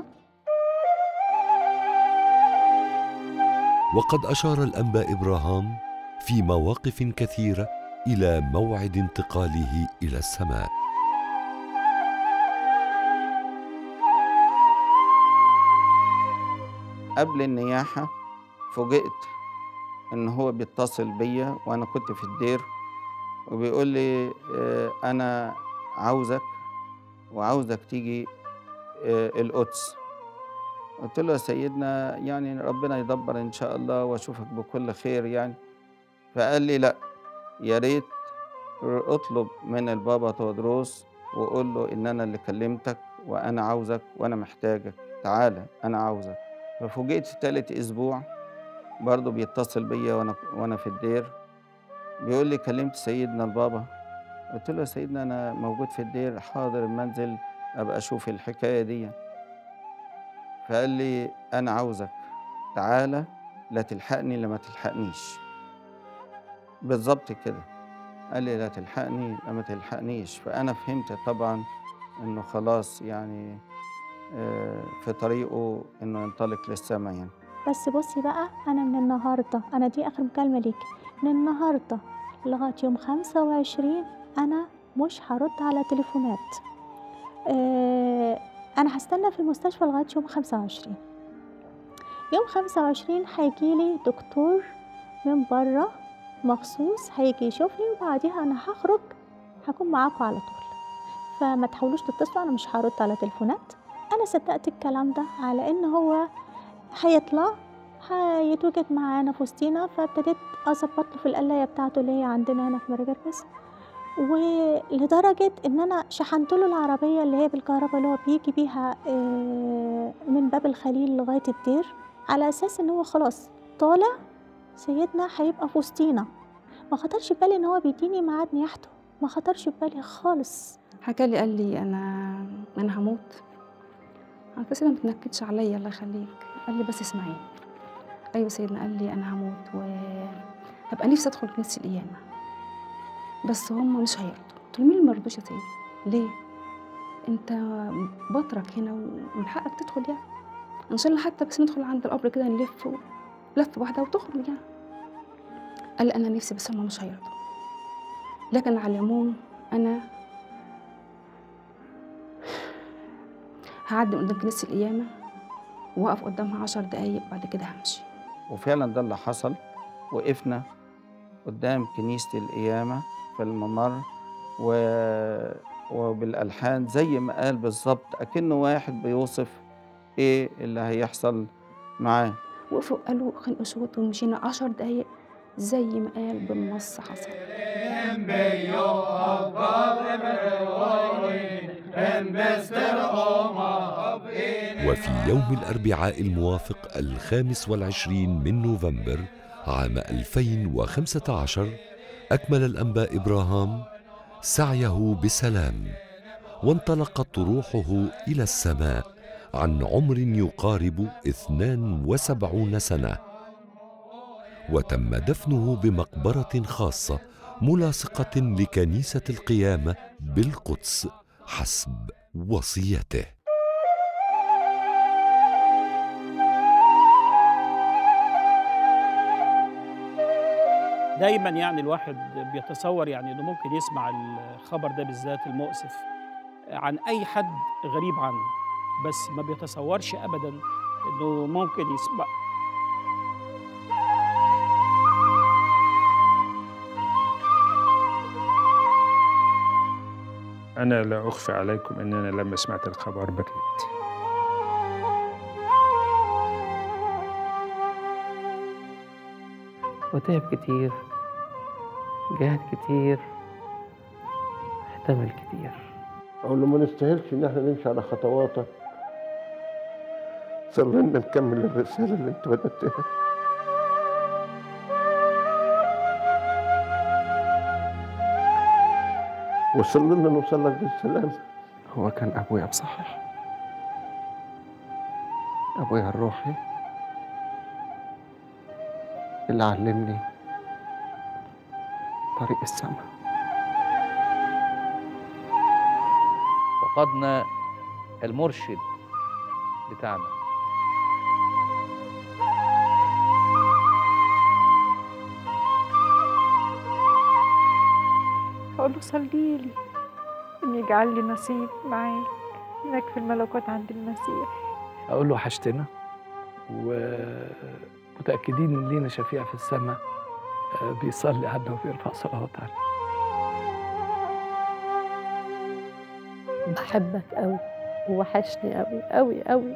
وقد أشار الأنبا إبراهام في مواقف كثيرة إلى موعد انتقاله إلى السماء قبل النياحة فوجئت إن هو بيتصل بيا وأنا كنت في الدير وبيقول لي آه، أنا عاوزك وعاوزك تيجي آه، القدس قلت له يا سيدنا يعني ربنا يدبر إن شاء الله وأشوفك بكل خير يعني فقال لي لأ يا ريت اطلب من البابا تودروس وقول له إن أنا اللي كلمتك وأنا عاوزك وأنا محتاجك تعالى أنا عاوزك ففوجئت في تالت أسبوع برضه بيتصل بيا وأنا وأنا في الدير بيقول لي كلمت سيدنا البابا قلت له يا سيدنا أنا موجود في الدير حاضر المنزل أبقى أشوف الحكاية دي فقال لي أنا عاوزك تعالى لا تلحقني لا ما تلحقنيش بالظبط كده قال لي لا تلحقني لا ما تلحقنيش فأنا فهمت طبعا إنه خلاص يعني آه، في طريقه إنه ينطلق للسما يعني بس بصي بقى انا من النهارده انا دي اخر مكالمه ليكي من النهارده لغايه يوم خمسة وعشرين انا مش هرد على تليفونات آه انا هستنى في المستشفى لغايه يوم خمسة وعشرين يوم خمسة وعشرين هيجيلي دكتور من بره مخصوص هيجي يشوفني وبعديها انا هخرج هكون معاكم على طول فما تحاولوش تتصلوا انا مش هرد على تليفونات انا صدقت الكلام ده على ان هو هيطلع هيتوجد معانا في وسطينا فابتديت اظبط له في القلايه بتاعته اللي هي عندنا هنا في مرجرجس ولدرجه ان انا شحنت له العربيه اللي هي بالكهرباء اللي هو بيجي بيها آه، من باب الخليل لغايه الدير على اساس ان هو خلاص طالع سيدنا هيبقى في وسطينا ما خطرش في بالي ان هو بيديني ميعاد نياحته ما خطرش في بالي خالص حكى لي قال لي انا انا هموت قلت له سيدنا ما تنكدش عليا الله يخليك قال لي بس اسمعيني ايوه سيدنا قال لي انا هموت وهبقى نفسي ادخل كنيسه القيامه بس هم مش هيرضوا قلت له مين اللي ما رضوش يا سيدي ليه انت بطرك هنا ومن حقك تدخل يعني ان شاء الله حتى بس ندخل عند القبر كده نلف لفه واحده وتخرج يعني قال لي انا نفسي بس هم مش هيرضوا لكن على العموم انا هعدي قدام كنيسه القيامه واقف قدامها عشر دقايق بعد كده همشي وفعلا ده اللي حصل وقفنا قدام كنيسة القيامة في الممر و... وبالألحان زي ما قال بالظبط أكنه واحد بيوصف إيه اللي هيحصل معاه وقفوا قالوا خلقوا صوت ومشينا عشر دقايق زي ما قال بالنص حصل وفي يوم الأربعاء الموافق الخامس والعشرين من نوفمبر عام 2015 أكمل الأنبا إبراهام سعيه بسلام وانطلقت روحه إلى السماء عن عمر يقارب 72 سنة وتم دفنه بمقبرة خاصة ملاصقة لكنيسة القيامة بالقدس حسب وصيته دايما يعني الواحد بيتصور يعني انه ممكن يسمع الخبر ده بالذات المؤسف عن اي حد غريب عنه بس ما بيتصورش ابدا انه ممكن يسمع أنا لا أخفي عليكم أن أنا لما سمعت الخبر بكيت وتعب كتير جاهد كتير احتمل كتير أقول له ما نستاهلش إن احنا نمشي على خطواتك صلي لنا نكمل الرسالة اللي أنت بدأتها وصلي لنا نوصل لك بالسلام هو كان أبويا بصحيح أبويا الروحي اللي علمني طريق السماء فقدنا المرشد بتاعنا أقول له صلي لي إن يجعل لي نصيب معاك إنك في الملكوت عند المسيح أقول له وحشتنا ومتأكدين إن لينا شفيع في السماء آه، بيصلي عنا وبيرفع صلوات عنا بحبك قوي ووحشني قوي قوي قوي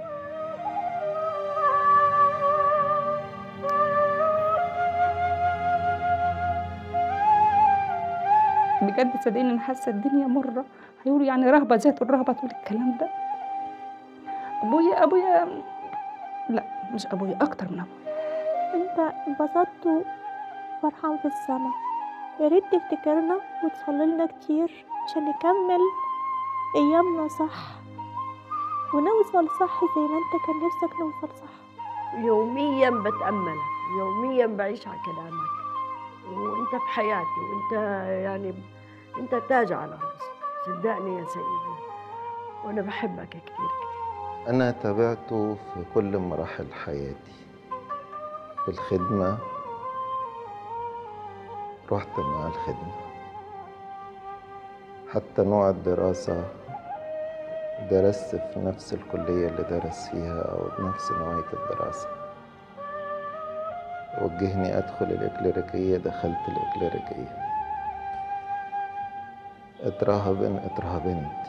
بجد صدقيني انا حاسه الدنيا مره هيقولوا يعني رهبه ذات الرهبه تقول الكلام ده ابويا ابويا لا مش ابويا اكتر من ابويا انت انبسطت وفرحان في السما يا ريت تفتكرنا وتصلي لنا كتير عشان نكمل ايامنا صح ونوصل صح زي ما انت كان نفسك نوصل صح يوميا بتأملك يوميا بعيش على كلامك وانت في حياتي وانت يعني انت تاج على راسي صدقني يا سيدنا وانا بحبك كتير كتير أنا تابعته في كل مراحل حياتي في الخدمة رحت مع الخدمة حتى نوع الدراسة درست في نفس الكلية اللي درس فيها أو نفس نوعية الدراسة وجهني أدخل الإكليريكية دخلت الإكليريكية اترهبن اترهبنت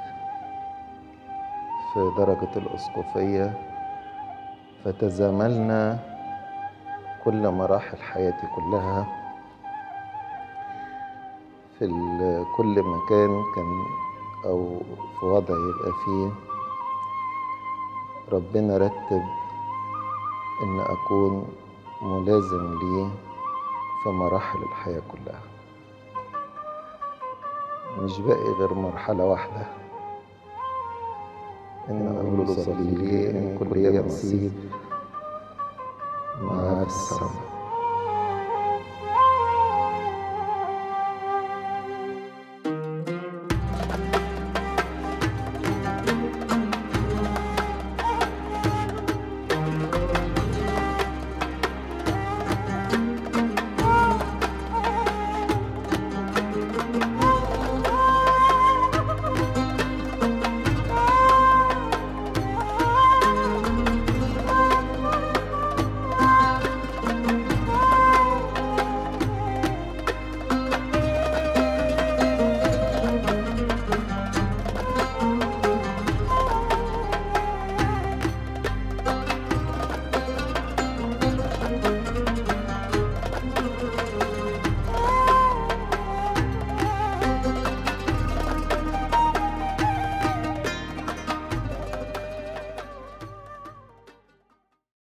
في درجة الأسقفية فتزاملنا كل مراحل حياتي كلها في ال- كل مكان كان أو في وضع يبقى فيه ربنا رتب إن أكون ملازم ليه في مراحل الحياة كلها مش باقي غير مرحلة واحدة إن أقول له صلي لي إن كل نصيب معاه في السماء